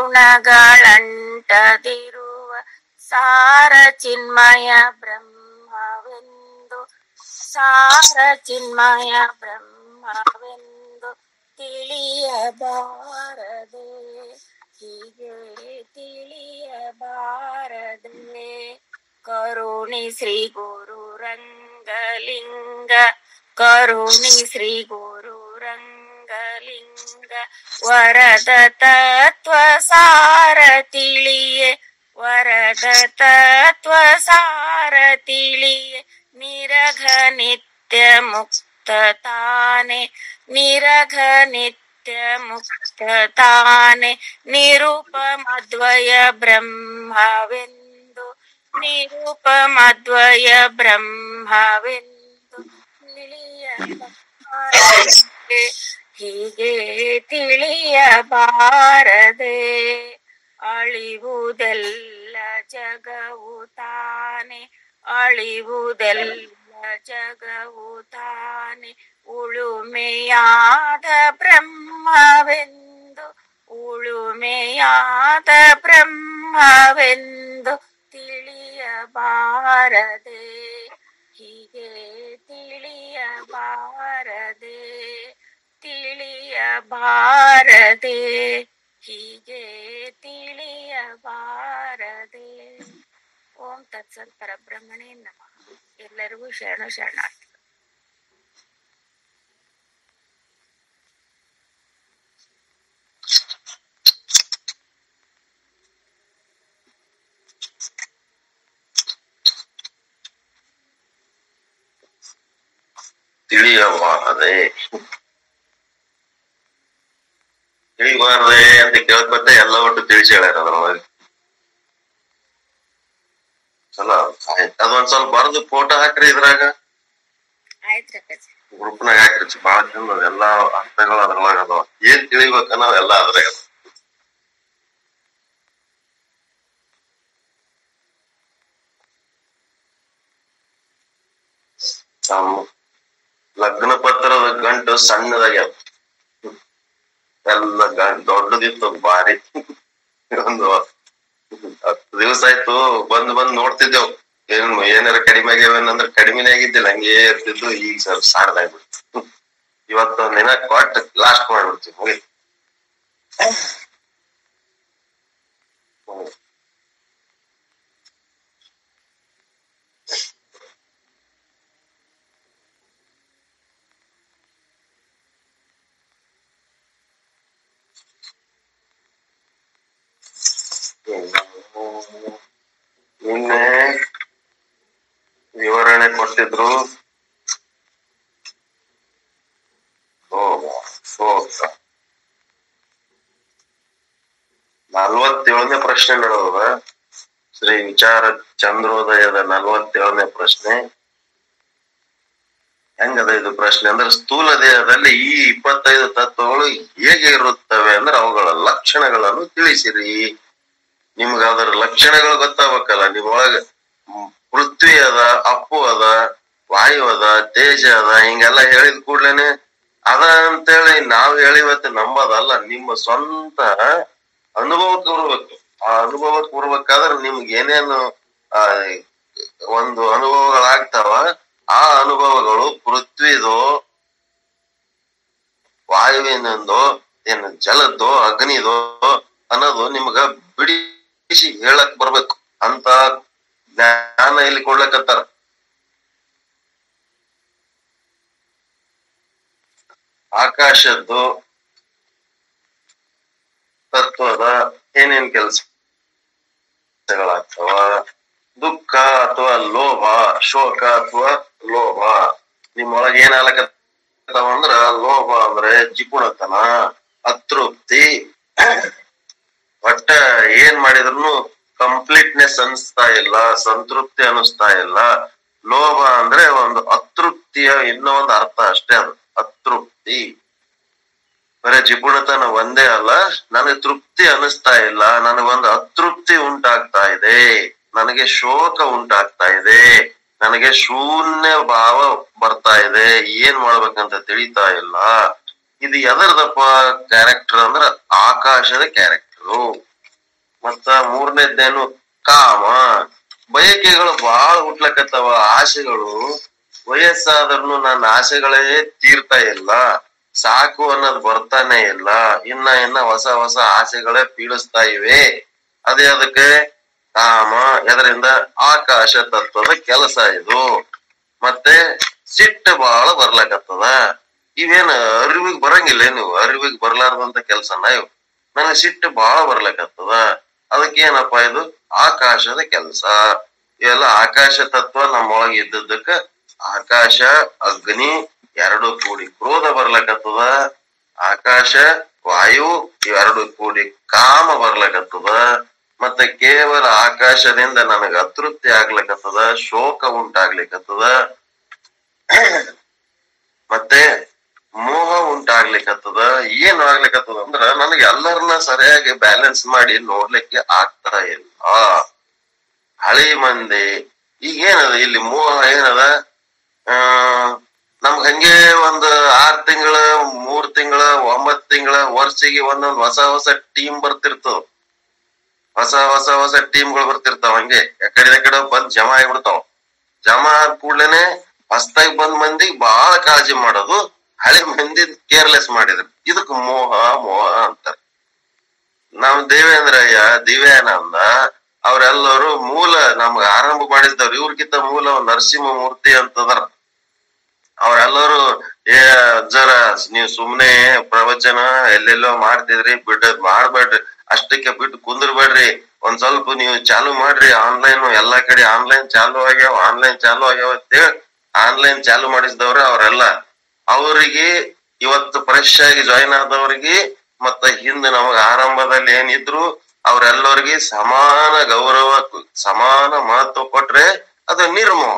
ಗುಣಗಳಂಟದಿರುವ ಸಾರ ಚಿನ್ಮಯ ಬ್ರಹ್ಮವೆಂದು ಸಾರ ಚಿನ್ಮಯ ಬ್ರಹ್ಮವೆಂದು ತಿಳಿಯಬಾರದೆ ಹೀಗೆ ತಿಳಿಯಬಾರದೆ ಕರುಣಿ ಶ್ರೀ ಗುರು ರಂಗಲಿಂಗ ಕರುಣಿ ಶ್ರೀ ಗುರು ರಂಗಲಿಂಗ ವರದ ತತ್ವ ಸಾರ ತಿಳಿಯೆ ವರದ ತತ್ವ ಸಾರ ತಿಳಿಯೆ ನಿರಘ ನಿತ್ಯ ಮುಕ್ತ ತಾನೆ ನಿರಘ ನಿತ್ಯ ಮುಕ್ತ ತಾನೆ ನಿರುಪಮದ್ವಯ ಬ್ರಹ್ಮವೆಂದು ನಿರುಪಮದ್ವಯ ಬ್ರಹ್ಮವೆಂದು ತಿಳಿಯಬಾರದೆ ಹೀಗೆ ತಿಳಿಯಬಾರದೆ ಅಳಿವುದೆಲ್ಲ ಜಗವು ತಾನೆ ಅಳಿವುದೆಲ್ಲ ಜಗವು ತಾನೆ ಉಳುಮೆಯಾದ ಬ್ರಹ್ಮವೆಂದು ಉಳುಮೆಯಾದ ಬ್ರಹ್ಮವೆಂದು ತಿಳಿಯಬಾರದೆ ಹೀಗೆ ತಿಳಿಯಬಾರದೆ ತಿಳಿಯಬಾರದೆ ಹೀಗೆ ತಿಳಿಯಬಾರದೆ ಓಂ ತತ್ಸತ್ ಪರಬ್ರಹ್ಮಣೇ ನಮಃ ಎಲ್ಲರಿಗೂ ಶರಣ ಶರಣಾರ್ಥಿ ತಿಳಿಯಬಾರದೆ ತಿಳಿಬಾರದೆ ಅಂತ ಕೇಳ್ಕೊತ ಎಲ್ಲ ಒಟ್ಟು ತಿಳಿಸಿ ಹೇಳ್ಯಾರ ಅದ್ರೊಳಗೆ ಚಲೋ ಆಯ್ತ್ ಅದೊಂದ್ ಸ್ವಲ್ಪ ಬರೆದು ಫೋಟೋ ಹಾಕ್ರಿ ಇದ್ರಾಗ ಆಯ್ತ್ರಿ ಅಪ್ಪಾಜಿ ಗ್ರೂಪ್ನಾಗ ಹಾಕ್ರಿ ಬಾಳ ಚಂದ ಅದ ಎಲ್ಲಾ ಅರ್ಥಗಳು ಅದ್ರೊಳಗ ಅದಾವ ಏನ್ ತಿಳಿಬೇಕನ್ನೋ ಎಲ್ಲ ಅದ್ರಾಗ ಅದಾವ. ನಮ್ಮ ಲಗ್ನ ಪತ್ರದ ಗಂಟು ಸಣ್ಣದಾಗ್ಯಾವ ಎಲ್ಲ ಗಂಟು ದೊಡ್ಡದಿತ್ತು ಭಾರಿ ಒಂದು ಹತ್ತು ದಿವಸ ಆಯ್ತು ಬಂದ್ ಬಂದ್ ನೋಡ್ತಿದ್ದೆವು ಏನ್ ಏನಾರ ಕಡಿಮೆ ಆಗ್ಯಾವೇನಂದ್ರ ಕಡಿಮೆನೇ ಆಗಿದ್ದಿಲ್ಲ ಹಂಗೆ ಇರ್ತಿದ್ದು ಈಗ ಸ್ವಲ್ಪ ಸಾಣದಾಗ್ಬಿಡ್ತು ಇವತ್ತು ಒಂದ್ ದಿನ ಕೊಟ್ಟು ಲಾಸ್ಟ್ ಮಾಡ್ಬಿಡ್ತೀವಿ ಮುಗಿ ನಿನ್ನೆ ವಿವರಣೆ ಕೊಟ್ಟಿದ್ರು ನಲ್ವತ್ತೇಳನೇ ಪ್ರಶ್ನೆ ನಡೆದ ಶ್ರೀ ವಿಚಾರ ಚಂದ್ರೋದಯದ ನಲ್ವತ್ತೇಳನೇ ಪ್ರಶ್ನೆ ಹೆಂಗದ ಇದು ಪ್ರಶ್ನೆ ಅಂದ್ರೆ ಸ್ಥೂಲ ದೇಹದಲ್ಲಿ ಈ ಇಪ್ಪತ್ತೈದು ತತ್ವಗಳು ಹೇಗೆ ಇರುತ್ತವೆ ಅಂದ್ರೆ ಅವುಗಳ ಲಕ್ಷಣಗಳನ್ನು ತಿಳಿಸಿರಿ ನಿಮ್ಗ ಅದರ ಲಕ್ಷಣಗಳು ಗೊತ್ತಾಗ್ಬೇಕಲ್ಲ ನಿಮ್ಮೊಳಗ ಮ್, ಪೃಥ್ವಿ ಅದ ಅಪ್ಪು ಅದ ವಾಯು ಅದ ತೇಜ ಅದ ಹಿಂಗೆಲ್ಲ ಹೇಳಿದ ಕೂಡ್ಲೇನೆ ಅದ ಅಂತೇಳಿ ನಾವ್ ಹೇಳಿವತ್ತು ನಂಬದಲ್ಲ ನಿಮ್ಮ ಸ್ವಂತ ಅನುಭವಕ್ಕೆ ಬರ್ಬೇಕು ಆ ಅನುಭವಕ್ಕೆ ಬರ್ಬೇಕಾದ್ರೆ ನಿಮ್ಗೆ ಏನೇನು ಆ ಒಂದು ಅನುಭವಗಳಾಗ್ತಾವ ಆ ಅನುಭವಗಳು ಪೃಥ್ವಿದೋ ವಾಯುವಿನಂದೋ ಏನು ಜಲದ್ದೋ ಅಗ್ನಿದೋ ಅನ್ನೋದು ನಿಮ್ಗ ಬಿಡಿಸಿ ಹೇಳಕ್ ಬರ್ಬೇಕು ಅಂತ ಜ್ಞಾನ ಇಲ್ಲಿ ಕೊಡ್ಲಕತ್ತಾರ ಆಕಾಶದ್ದು ತತ್ವದ ಏನೇನ್ ಕೆಲಸಗಳಾಗ್ತಾವ ದುಃಖ ಅಥವಾ ಲೋಭ ಶೋಕ ಅಥವಾ ಲೋಭ ನಿಮ್ಮೊಳಗೆ ಏನ್ ಆಗ್ಲಕತ್ತಾವ ಅಂದ್ರ ಲೋಭ ಅಂದ್ರೆ ಜಿಪುಣತನ ಅತೃಪ್ತಿ ಒಟ್ಟ ಏನ್ ಮಾಡಿದ್ರು ಕಂಪ್ಲೀಟ್ನೆಸ್ ಅನಿಸ್ತಾ ಇಲ್ಲ ಸಂತೃಪ್ತಿ ಅನಿಸ್ತಾ ಇಲ್ಲ ಲೋಭ ಅಂದ್ರೆ ಒಂದು ಅತೃಪ್ತಿಯ ಇನ್ನೂ ಒಂದು ಅರ್ಥ ಅಷ್ಟೇ ಅದು ಅತೃಪ್ತಿ ಬರೇ ಜಿಪುಣತನ ಒಂದೇ ಅಲ್ಲ ನನಗೆ ತೃಪ್ತಿ ಅನಿಸ್ತಾ ಇಲ್ಲ ನನಗೊಂದು ಅತೃಪ್ತಿ ಉಂಟಾಗ್ತಾ ಇದೆ ನನಗೆ ಶೋಕ ಉಂಟಾಗ್ತಾ ಇದೆ ನನಗೆ ಶೂನ್ಯ ಭಾವ ಬರ್ತಾ ಇದೆ ಏನ್ ಮಾಡ್ಬೇಕಂತ ತಿಳಿತಾ ಇಲ್ಲ ಇದು ಎದರ್ದಪ್ಪ ಕ್ಯಾರೆಕ್ಟರ್ ಅಂದ್ರ ಆಕಾಶದ ಕ್ಯಾರೆಕ್ಟರು ಮತ್ತ ಮೂರನೇದ್ದೇನು ಕಾಮ ಬಯಕೆಗಳು ಬಹಳ ಹುಟ್ಲಕತ್ತವ ಆಸೆಗಳು ವಯಸ್ಸಾದ್ರೂ ನನ್ನ ಆಸೆಗಳೇ ತೀರ್ತಾ ಇಲ್ಲ ಸಾಕು ಅನ್ನೋದು ಬರ್ತಾನೆ ಇಲ್ಲ ಇನ್ನ ಇನ್ನ ಹೊಸ ಹೊಸ ಆಸೆಗಳೇ ಪೀಡಿಸ್ತಾ ಇವೆ ಅದೇ ಅದಕ್ಕೆ ಕಾಮ ಇದರಿಂದ ಆಕಾಶ ತತ್ವದ ಕೆಲಸ ಇದು ಮತ್ತೆ ಸಿಟ್ಟು ಬಹಳ ಬರ್ಲಕತ್ತದ ಇವೇನ ಅರಿವಿಗೆ ಬರಂಗಿಲ್ಲ ನೀವು ಅರಿವಿಗೆ ಬರ್ಲಾರ್ದಂತ ಕೆಲ್ಸನ ಇವು ನನಗೆ ಸಿಟ್ಟು ಬಹಳ ಬರ್ಲಕತ್ತದ ಅದಕ್ಕೆ ಏನಪ್ಪಾ ಇದು ಆಕಾಶದ ಕೆಲಸ ಇವೆಲ್ಲ ಆಕಾಶ ತತ್ವ ನಮ್ಮೊಳಗೆ ಇದ್ದದ್ದಕ್ಕ ಆಕಾಶ ಅಗ್ನಿ ಎರಡು ಕೂಡಿ ಕ್ರೋಧ ಬರ್ಲಕತ್ತದ ಆಕಾಶ ವಾಯು ಇವೆರಡು ಕೂಡಿ ಕಾಮ ಬರ್ಲಕತ್ತದ ಮತ್ತೆ ಕೇವಲ ಆಕಾಶದಿಂದ ನನಗ ಅತೃಪ್ತಿ ಆಗ್ಲಿಕತ್ತದ ಶೋಕ ಉಂಟಾಗ್ಲಿಕತ್ತದ ಮತ್ತೆ ಮೋಹ ಉಂಟಾಗ್ಲಿಕತ್ತದ ಏನ್ ಆಗ್ಲಿಕತ್ತದ ಅಂದ್ರ ನನಗೆ ಎಲ್ಲರನ್ನ ಸರಿಯಾಗಿ ಬ್ಯಾಲೆನ್ಸ್ ಮಾಡಿ ನೋಡ್ಲಿಕ್ಕೆ ಆಗ್ತಾ ಇಲ್ಲ ಹಳಿ ಮಂದಿ ಈಗ ಏನದ ಇಲ್ಲಿ ಮೋಹ ಏನದ ಆ ನಮ್ಗ್ ಹಂಗೆ ಒಂದ್ ಆರ್ ತಿಂಗಳ ಮೂರ್ ತಿಂಗಳ ಒಂಬತ್ ತಿಂಗಳ ವರ್ಷಿಗೆ ಒಂದೊಂದ್ ಹೊಸ ಹೊಸ ಟೀಮ್ ಬರ್ತಿರ್ತದ ಹೊಸ ಹೊಸ ಹೊಸ ಟೀಮ್ಗಳು ಬರ್ತಿರ್ತಾವ ಹಂಗೆ ಎಕಡೆ ಕಡೆ ಬಂದ್ ಜಮಾ ಆಗ್ಬಿಡ್ತಾವ ಜಮಾ ಆದ ಕೂಡ್ಲೇನೆ ಹೊಸ್ದಾಗಿ ಬಂದ್ ಮಂದಿ ಬಹಳ ಕಾಳಜಿ ಮಾಡೋದು ಹಳೆ ಮಂದಿ ಕೇರ್ಲೆಸ್ ಮಾಡಿದ್ರು ಇದಕ್ ಮೋಹ ಮೋಹ ಅಂತಾರ ನಮ್ ದೇವೇಂದ್ರಯ್ಯ ದಿವ್ಯಾನಂದ ಅವರೆಲ್ಲರೂ ಮೂಲ ನಮ್ಗ ಆರಂಭ ಮಾಡಿದ್ದವ್ರು ಇವ್ರಿಗಿಂತ ಮೂಲ ನರಸಿಂಹ ಮೂರ್ತಿ ಅಂತದಾರ ಅವರೆಲ್ಲರೂ ಏ ಅಜ್ಜರ ನೀವ್ ಸುಮ್ನೆ ಪ್ರವಚನ ಎಲ್ಲೆಲ್ಲೋ ಮಾಡ್ತಿದ್ರಿ ಬಿಡ ಮಾಡ್ಬೇಡ್ರಿ ಅಷ್ಟಕ್ಕೆ ಬಿಟ್ಟು ಕುಂದ್ರಬೇಡ್ರಿ ಒಂದ್ ಸ್ವಲ್ಪ ನೀವು ಚಾಲು ಮಾಡ್ರಿ ಆನ್ಲೈನ್ ಎಲ್ಲಾ ಕಡೆ ಆನ್ಲೈನ್ ಚಾಲು ಆಗ್ಯಾವ ಆನ್ಲೈನ್ ಚಾಲು ಆಗ್ಯಾವ ಅಂತೇಳಿ ಆನ್ಲೈನ್ ಚಾಲು ಮಾಡಿಸಿದವ್ರ ಅವರೆಲ್ಲ ಅವರಿಗೆ ಇವತ್ತು ಫ್ರೆಶ್ ಆಗಿ ಜಾಯಿನ್ ಆದವರಿಗೆ ಮತ್ತ ಹಿಂದೆ ನಮಗ ಆರಂಭದಲ್ಲಿ ಏನಿದ್ರು ಅವ್ರೆಲ್ಲರಿಗೆ ಸಮಾನ ಗೌರವ ಸಮಾನ ಮಹತ್ವ ಕೊಟ್ರೆ ಅದು ನಿರ್ಮೋಹ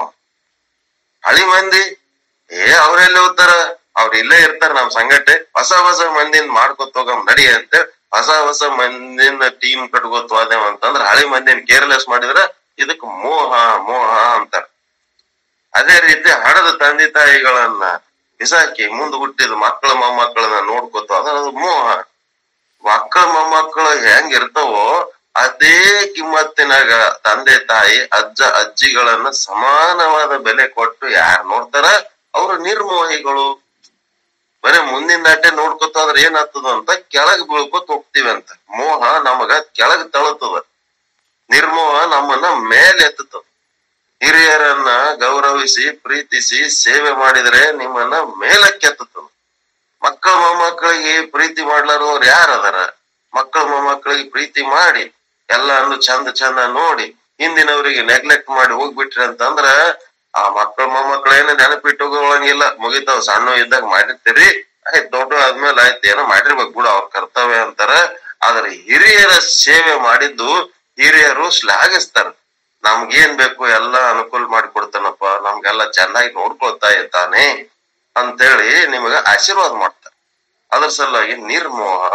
ಹಳಿ ಮಂದಿ ಏ ಅವ್ರೆಲ್ಲಿ ಹೋಗ್ತಾರ ಅವ್ರ ಇಲ್ಲೇ ಇರ್ತಾರ ನಮ್ ಸಂಗಟೆ ಹೊಸ ಹೊಸ ಮಂದಿನ್ ಮಾಡ್ಕೊತ ಹೋಗಮ್ ನಡಿ ಅಂತ ಹೊಸ ಹೊಸ ಮಂದಿನ ಟೀಮ್ ಕಟ್ಕೋತ ಹೋದೆವ್ ಅಂತಂದ್ರ ಹಳಿ ಮಂದಿನ ಕೇರ್ಲೆಸ್ ಮಾಡಿದ್ರ ಇದಕ್ ಮೋಹ ಮೋಹ ಅಂತಾರ ಅದೇ ರೀತಿ ಹಡದ ತಂದೆ ತಾಯಿಗಳನ್ನ ಬಿಸಾಕಿ ಮುಂದ್ ಹುಟ್ಟಿದ ಮಕ್ಕಳ ಮೊಮ್ಮಕ್ಕಳನ್ನ ನೋಡ್ಕೋತ ಅದು ಮೋಹ ಮಕ್ಕಳ ಮೊಮ್ಮಕ್ಕಳು ಹೆಂಗ್ ಇರ್ತಾವೋ ಅದೇ ಕಿಮ್ಮತ್ತಿನಾಗ ತಂದೆ ತಾಯಿ ಅಜ್ಜ ಅಜ್ಜಿಗಳನ್ನ ಸಮಾನವಾದ ಬೆಲೆ ಕೊಟ್ಟು ಯಾರು ನೋಡ್ತಾರ ಅವ್ರು ನಿರ್ಮೋಹಿಗಳು ಬರೇ ಮುಂದಿನ ದಾಟೆ ನೋಡ್ಕೊತ ಹೋದ್ರ ಏನಾಗ್ತದ ಅಂತ ಕೆಳಗ್ ಬೀಳ್ಕೊತ ಹೋಗ್ತಿವಿ ಅಂತ ಮೋಹ ನಮಗ ಕೆಳಗ್ ತಳುತ್ತದ ನಿರ್ಮೋಹ ನಮ್ಮನ್ನ ಮೇಲೆ ಎತ್ತುತ್ತದ ಹಿರಿಯರನ್ನ ಗೌರವಿಸಿ ಪ್ರೀತಿಸಿ ಸೇವೆ ಮಾಡಿದ್ರೆ ನಿಮ್ಮನ್ನ ಮೇಲಕ್ಕೆತ್ತುತ್ತದ ಮಕ್ಕಳ ಮೊಮ್ಮಕ್ಕಳಿಗೆ ಪ್ರೀತಿ ಮಾಡ್ಲಾರವ್ರು ಯಾರ ಅದಾರ ಮಕ್ಕಳ ಮೊಮ್ಮಕ್ಕಳಿಗೆ ಪ್ರೀತಿ ಮಾಡಿ ಎಲ್ಲಾನು ಚಂದ ಚಂದ ನೋಡಿ ಹಿಂದಿನವರಿಗೆ ನೆಗ್ಲೆಕ್ಟ್ ಮಾಡಿ ಹೋಗ್ಬಿಟ್ರಿ ಅಂತಂದ್ರ ಆ ಮಕ್ಕಳ ಮೊಮ್ಮಕ್ಕಳು ಏನು ನೆನಪಿಟ್ಟುಕೊಳ್ಳಂಗಿಲ್ಲ ಮುಗಿತಾವ್ ಸಣ್ಣ ಇದ್ದಾಗ ಮಾಡಿರ್ತೀರಿ ಆಯ್ತ್ ದೊಡ್ಡ ಆದ್ಮೇಲೆ ಆಯ್ತ್ ಏನೋ ಮಾಡಿರ್ಬೇಕು ಬಿಡು ಅವ್ರ ಕರ್ತವ್ಯ ಅಂತಾರ ಆದ್ರೆ ಹಿರಿಯರ ಸೇವೆ ಮಾಡಿದ್ದು ಹಿರಿಯರು ಶ್ಲಾಘಿಸ್ತಾರ ನಮ್ಗೇನ್ ಬೇಕು ಎಲ್ಲಾ ಅನುಕೂಲ ಮಾಡಿಕೊಡ್ತಾನಪ್ಪ ನಮ್ಗೆಲ್ಲ ಚೆನ್ನಾಗಿ ನೋಡ್ಕೊಳ್ತಾ ಇದ್ದಾನೆ ಅಂತೇಳಿ ನಿಮಗ ಆಶೀರ್ವಾದ ಮಾಡ್ತಾರ ಅದ್ರ ಸಲುವಾಗಿ ನಿರ್ಮೋಹ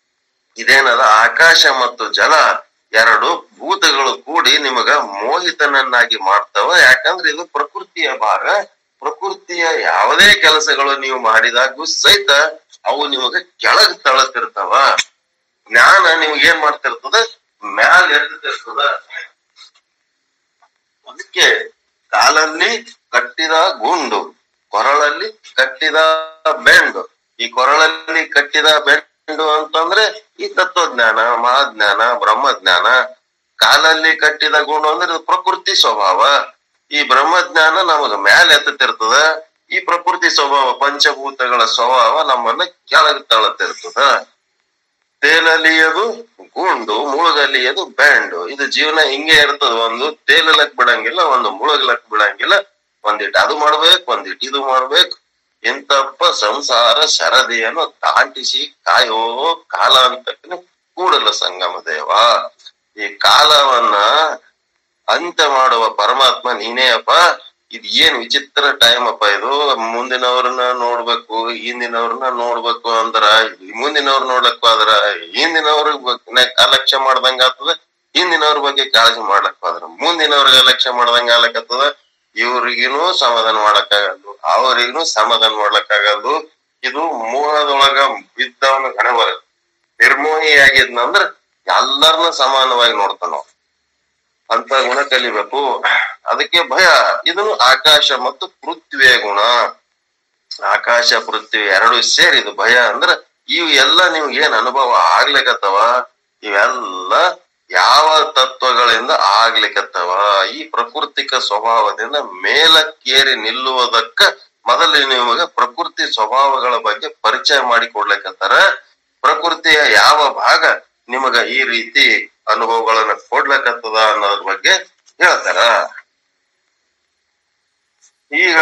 ಇದೇನದ ಆಕಾಶ ಮತ್ತು ಜಲ ಎರಡು ಭೂತಗಳು ಕೂಡಿ ನಿಮಗ ಮೋಹಿತನನ್ನಾಗಿ ಮಾಡ್ತಾವ ಯಾಕಂದ್ರೆ ಇದು ಪ್ರಕೃತಿಯ ಭಾಗ ಪ್ರಕೃತಿಯ ಯಾವುದೇ ಕೆಲಸಗಳು ನೀವು ಮಾಡಿದಾಗೂ ಸಹಿತ ಅವು ನಿಮಗ ಕೆಳಗ್ ತಳತಿರ್ತಾವ ಜ್ಞಾನ ನಿಮ್ಗೆ ಏನ್ ಮಾಡ್ತಿರ್ತದ ಮ್ಯಾಲ ಎತ್ತುತ್ತಿರ್ತದ ಅದಕ್ಕೆ ಕಾಲಲ್ಲಿ ಕಟ್ಟಿದ ಗುಂಡು ಕೊರಳಲ್ಲಿ ಕಟ್ಟಿದ ಬೆಂಡು ಈ ಕೊರಳಲ್ಲಿ ಕಟ್ಟಿದ ಬೆಂಡು ಅಂತಂದ್ರೆ ಈ ತತ್ವಜ್ಞಾನ ಮಹಾಜ್ಞಾನ ಬ್ರಹ್ಮಜ್ಞಾನ ಕಾಲಲ್ಲಿ ಕಟ್ಟಿದ ಗುಂಡು ಅಂದ್ರೆ ಇದು ಪ್ರಕೃತಿ ಸ್ವಭಾವ ಈ ಬ್ರಹ್ಮಜ್ಞಾನ ನಮಗ ಮ್ಯಾಲ ಎತ್ತುತ್ತಿರ್ತದ ಈ ಪ್ರಕೃತಿ ಸ್ವಭಾವ ಪಂಚಭೂತಗಳ ಸ್ವಭಾವ ನಮ್ಮನ್ನ ಕೆಳಗೆ ತಳತಿರ್ತದ ತೇಲಲಿಯದು ಗುಂಡು ಮುಳುಗಲಿಯದು ಬ್ಯಾಂಡು ಇದು ಜೀವನ ಹಿಂಗೆ ಇರ್ತದ ಒಂದು ತೇಲಲಕ್ ಬಿಡಂಗಿಲ್ಲ ಒಂದು ಮುಳುಗಲಕ್ ಬಿಡಂಗಿಲ್ಲ ಒಂದಿಟ್ಟು ಅದು ಮಾಡ್ಬೇಕು ಒಂದಿಟ್ಟು ಇದು ಮಾಡ್ಬೇಕು ಇಂತಪ್ಪ ಸಂಸಾರ ಸರದಿಯನ್ನು ದಾಟಿಸಿ ಕಾಯೋ ಕಾಲ ಅಂತಕ್ಕನೆ ಕೂಡಲ ಸಂಗಮ ದೇವ ಈ ಕಾಲವನ್ನ ಅಂತ್ಯ ಮಾಡುವ ಪರಮಾತ್ಮ ನೀನೇ ಅಪ್ಪ ಇದ್ ಏನ್ ವಿಚಿತ್ರ ಟೈಮ್ ಅಪ್ಪ ಇದು ಮುಂದಿನವ್ರನ್ನ ನೋಡ್ಬೇಕು ಹಿಂದಿನವ್ರನ್ನ ನೋಡ್ಬೇಕು ಅಂದ್ರ ಈ ಮುಂದಿನವ್ರ ನೋಡ್ಲಕ್ ಹೋದ್ರ ಹಿಂದಿನವ್ರ ಅಲಕ್ಷ್ಯ ಮಾಡ್ದಂಗ ಆಗ್ತದ ಹಿಂದಿನವ್ರ ಬಗ್ಗೆ ಕಾಳಜಿ ಮಾಡ್ಲಕ್ ಹೋದ್ರ ಮುಂದಿನವ್ರಿಗೆ ಅಲಕ್ಷ್ಯ ಮಾಡ್ದಂಗ ಆಗ್ಲಕತ್ತದ ಇವ್ರಿಗಿನೂ ಸಮಾಧಾನ ಮಾಡಕ್ಕಾಗಲ್ದು ಅವ್ರಿಗೂ ಸಮಾಧಾನ ಮಾಡ್ಲಕ್ಕಾಗಲ್ದು ಇದು ಮೋಹದೊಳಗ ಬಿದ್ದವನ ಹಣೆ ಬರದು ನಿರ್ಮೋಹಿಯಾಗಿದ್ನಂದ್ರ ಎಲ್ಲರನ್ನ ಸಮಾನವಾಗಿ ನೋಡ್ತಾನ ಅವ. ಅಂತ ಗುಣ ಕಲಿಬೇಕು ಅದಕ್ಕೆ ಭಯ ಇದನ್ನು ಆಕಾಶ ಮತ್ತು ಪೃಥ್ವಿಯ ಗುಣ ಆಕಾಶ ಪೃಥ್ವಿ ಎರಡು ಸೇರಿದು ಭಯ ಅಂದ್ರ ಇವು ಎಲ್ಲ ನಿಮ್ಗೆ ಏನ್ ಅನುಭವ ಆಗ್ಲಿಕತ್ತವ ಇವೆಲ್ಲ ಯಾವ ತತ್ವಗಳಿಂದ ಆಗ್ಲಿಕತ್ತವ ಈ ಪ್ರಕೃತಿಕ ಸ್ವಭಾವದಿಂದ ಮೇಲಕ್ಕೇರಿ ನಿಲ್ಲುವುದಕ್ಕ ಮೊದಲು ನಿಮಗೆ ಪ್ರಕೃತಿ ಸ್ವಭಾವಗಳ ಬಗ್ಗೆ ಪರಿಚಯ ಮಾಡಿಕೊಡ್ಲಿಕತ್ತಾರ ಪ್ರಕೃತಿಯ ಯಾವ ಭಾಗ ನಿಮಗ ಈ ರೀತಿ ಅನುಭವಗಳನ್ನ ಕೊಡ್ಲಕತ್ತದ ಅನ್ನೋದ್ರ ಬಗ್ಗೆ ಹೇಳ್ತಾರ ಈಗ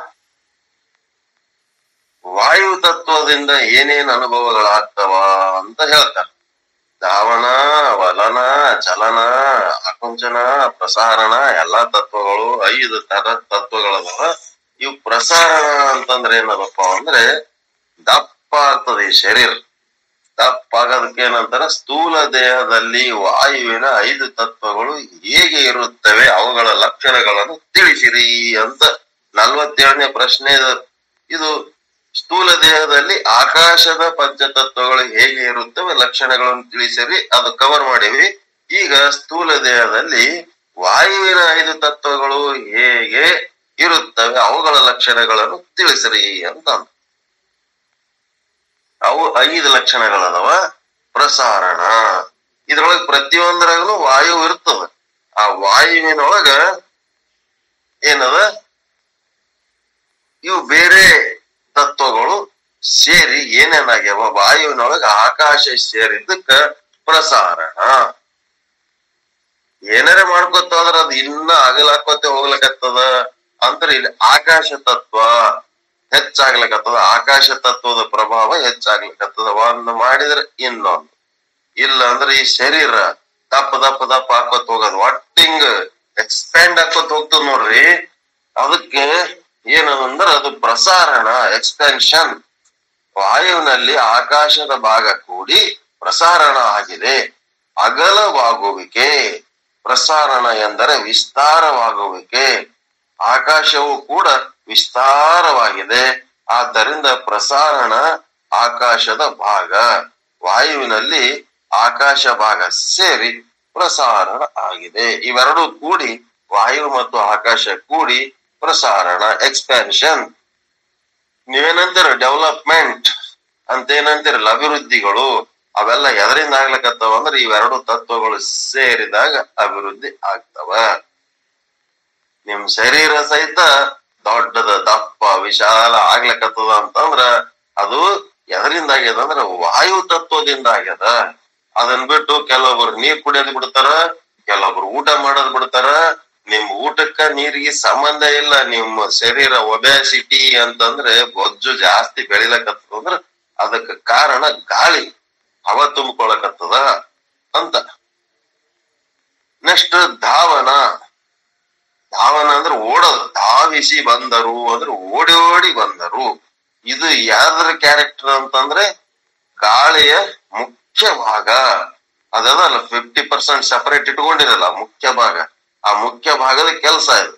ವಾಯು ತತ್ವದಿಂದ ಏನೇನ್ ಅನುಭವಗಳಾಗ್ತಾವ ಅಂತ ಹೇಳ್ತಾರ ಧಾವನ ವಲನ ಚಲನ ಆಕುಂಚನ ಪ್ರಸಾರಣ ಎಲ್ಲಾ ತತ್ವಗಳು ಐದು ತರ ತತ್ವಗಳದಾವ ಇವು ಪ್ರಸಾರಣ ಅಂತಂದ್ರೆ ಏನದಪ್ಪ ಅಂದ್ರೆ ದಪ್ಪ ಆಗ್ತದೆ ಈ ಶರೀರ ದಪ್ಪ ಆಗೋದಕ್ಕೆ ಏನಂತಾರ ಸ್ಥೂಲ ದೇಹದಲ್ಲಿ ವಾಯುವಿನ ಐದು ತತ್ವಗಳು ಹೇಗೆ ಇರುತ್ತವೆ ಅವುಗಳ ಲಕ್ಷಣಗಳನ್ನು ತಿಳಿಸಿರಿ ಅಂತ ನಲ್ವತ್ತೇಳನೇ ಪ್ರಶ್ನೆ ಇದು. ಇದು ಸ್ಥೂಲ ದೇಹದಲ್ಲಿ ಆಕಾಶದ ಪಂಚತತ್ವಗಳು ಹೇಗೆ ಇರುತ್ತವೆ ಲಕ್ಷಣಗಳನ್ನು ತಿಳಿಸಿರಿ ಅದು ಕವರ್ ಮಾಡಿವಿ ಈಗ ಸ್ಥೂಲ ದೇಹದಲ್ಲಿ ವಾಯುವಿನ ಐದು ತತ್ವಗಳು ಹೇಗೆ ಇರುತ್ತವೆ ಅವುಗಳ ಲಕ್ಷಣಗಳನ್ನು ತಿಳಿಸಿರಿ ಅಂತ ಅಂದ. ಅವು ಐದು ಲಕ್ಷಣಗಳದವ ಪ್ರಸಾರಣ ಇದ್ರೊಳಗ ಪ್ರತಿಯೊಂದರಾಗನು ವಾಯು ಇರ್ತದ ಆ ವಾಯುವಿನೊಳಗ ಏನದ ಇವು ಬೇರೆ ತತ್ವಗಳು ಸೇರಿ ಏನೇನಾಗ್ಯಾವ ವಾಯುವಿನೊಳಗ ಆಕಾಶ ಸೇರಿದ್ದಕ್ಕ ಪ್ರಸಾರಣ ಏನಾರ ಮಾಡ್ಕೊತ ಹೋದ್ರ ಅದ್ ಇನ್ನ ಅಗಲಾಕೋತೆ ಹೋಗ್ಲಕತ್ತದ ಅಂದ್ರ ಇಲ್ಲಿ ಆಕಾಶ ತತ್ವ ಹೆಚ್ಚಾಗ್ಲಕತ್ತದ ಆಕಾಶ ತತ್ವದ ಪ್ರಭಾವ ಹೆಚ್ಚಾಗ್ಲಕತ್ತದ ಒಂದ್ ಮಾಡಿದ್ರೆ ಇನ್ನೊಂದು ಇಲ್ಲ ಅಂದ್ರೆ ಈ ಶರೀರ ದಪ್ಪ ದಪ್ಪ ದಪ್ಪ ಹಾಕೋತ್ ಹೋಗೋದು ಒಟ್ಟಿಂಗ್ ಎಕ್ಸ್ಪ್ಯಾಂಡ್ ಹಾಕೋತ್ ಹೋಗ್ತದ ನೋಡ್ರಿ ಅದಕ್ಕೆ ಏನಂದ್ರ ಅದು ಪ್ರಸಾರಣ ಎಕ್ಸ್ಪೆನ್ಷನ್ ವಾಯುವಿನಲ್ಲಿ ಆಕಾಶದ ಭಾಗ ಕೂಡಿ ಪ್ರಸಾರಣ ಆಗಿದೆ ಅಗಲವಾಗುವಿಕೆ ಪ್ರಸಾರಣ ಎಂದರೆ ವಿಸ್ತಾರವಾಗುವಿಕೆ ಆಕಾಶವು ಕೂಡ ವಿಸ್ತಾರವಾಗಿದೆ ಆದ್ದರಿಂದ ಪ್ರಸಾರಣ ಆಕಾಶದ ಭಾಗ ವಾಯುವಿನಲ್ಲಿ ಆಕಾಶ ಭಾಗ ಸೇರಿ ಪ್ರಸಾರಣ ಆಗಿದೆ ಇವೆರಡೂ ಕೂಡಿ ವಾಯು ಮತ್ತು ಆಕಾಶ ಕೂಡಿ ಪ್ರಸಾರಣ ಎಕ್ಸ್ಪ್ಯಾನ್ಷನ್ ನೀವೇನಂತೀರ ಡೆವಲಪ್ಮೆಂಟ್ ಅಂತ ಏನಂತೀರಲ್ಲ ಅಭಿವೃದ್ಧಿಗಳು ಅವೆಲ್ಲ ಎದರಿಂದ ಆಗ್ಲಕತ್ತವ ಅಂದ್ರೆ ಇವೆರಡು ತತ್ವಗಳು ಸೇರಿದಾಗ ಅಭಿವೃದ್ಧಿ ಆಗ್ತವ ನಿಮ್ ಶರೀರ ಸಹಿತ ದೊಡ್ಡದ ದಪ್ಪ ವಿಶಾಲ ಆಗ್ಲಕತ್ತದ ಅಂತಂದ್ರ ಅದು ಎದರಿಂದ ಆಗ್ಯದ ಅಂದ್ರ ವಾಯು ತತ್ವದಿಂದ ಆಗ್ಯದ ಅದನ್ ಬಿಟ್ಟು ಕೆಲವೊಬ್ರು ನೀರ್ ಕುಡಿಯೋದ್ ಬಿಡ್ತಾರ ಕೆಲವೊಬ್ರು ಊಟ ಮಾಡೋದ್ ಬಿಡ್ತಾರ ನಿಮ್ ಊಟಕ್ಕ ನೀರಿಗೆ ಸಂಬಂಧ ಇಲ್ಲ ನಿಮ್ಮ ಶರೀರ ಒಬ್ಯಾಸಿಟಿ ಅಂತಂದ್ರೆ ಬೊಜ್ಜು ಜಾಸ್ತಿ ಬೆಳಿಲಕತ್ತದ ಅಂದ್ರ ಅದಕ್ಕೆ ಕಾರಣ ಗಾಳಿ ಹವ ತುಂಬಿಕೊಳಕತ್ತದ ಅಂತ ನೆಕ್ಸ್ಟ್ ಧಾವನ ಧಾವನ ಅಂದ್ರೆ ಓಡೋದು ಧಾವಿಸಿ ಬಂದರು ಅಂದ್ರೆ ಓಡಿ ಓಡಿ ಬಂದರು ಇದು ಯಾವ್ದ್ರ ಕ್ಯಾರೆಕ್ಟರ್ ಅಂತಂದ್ರೆ ಗಾಳಿಯ ಮುಖ್ಯ ಭಾಗ ಅದಲ್ಲ ಫಿಫ್ಟಿ ಪರ್ಸೆಂಟ್ ಸಪರೇಟ್ ಇಟ್ಕೊಂಡಿರಲ್ಲ ಮುಖ್ಯ ಭಾಗ ಆ ಮುಖ್ಯ ಭಾಗದ ಕೆಲಸ ಇದು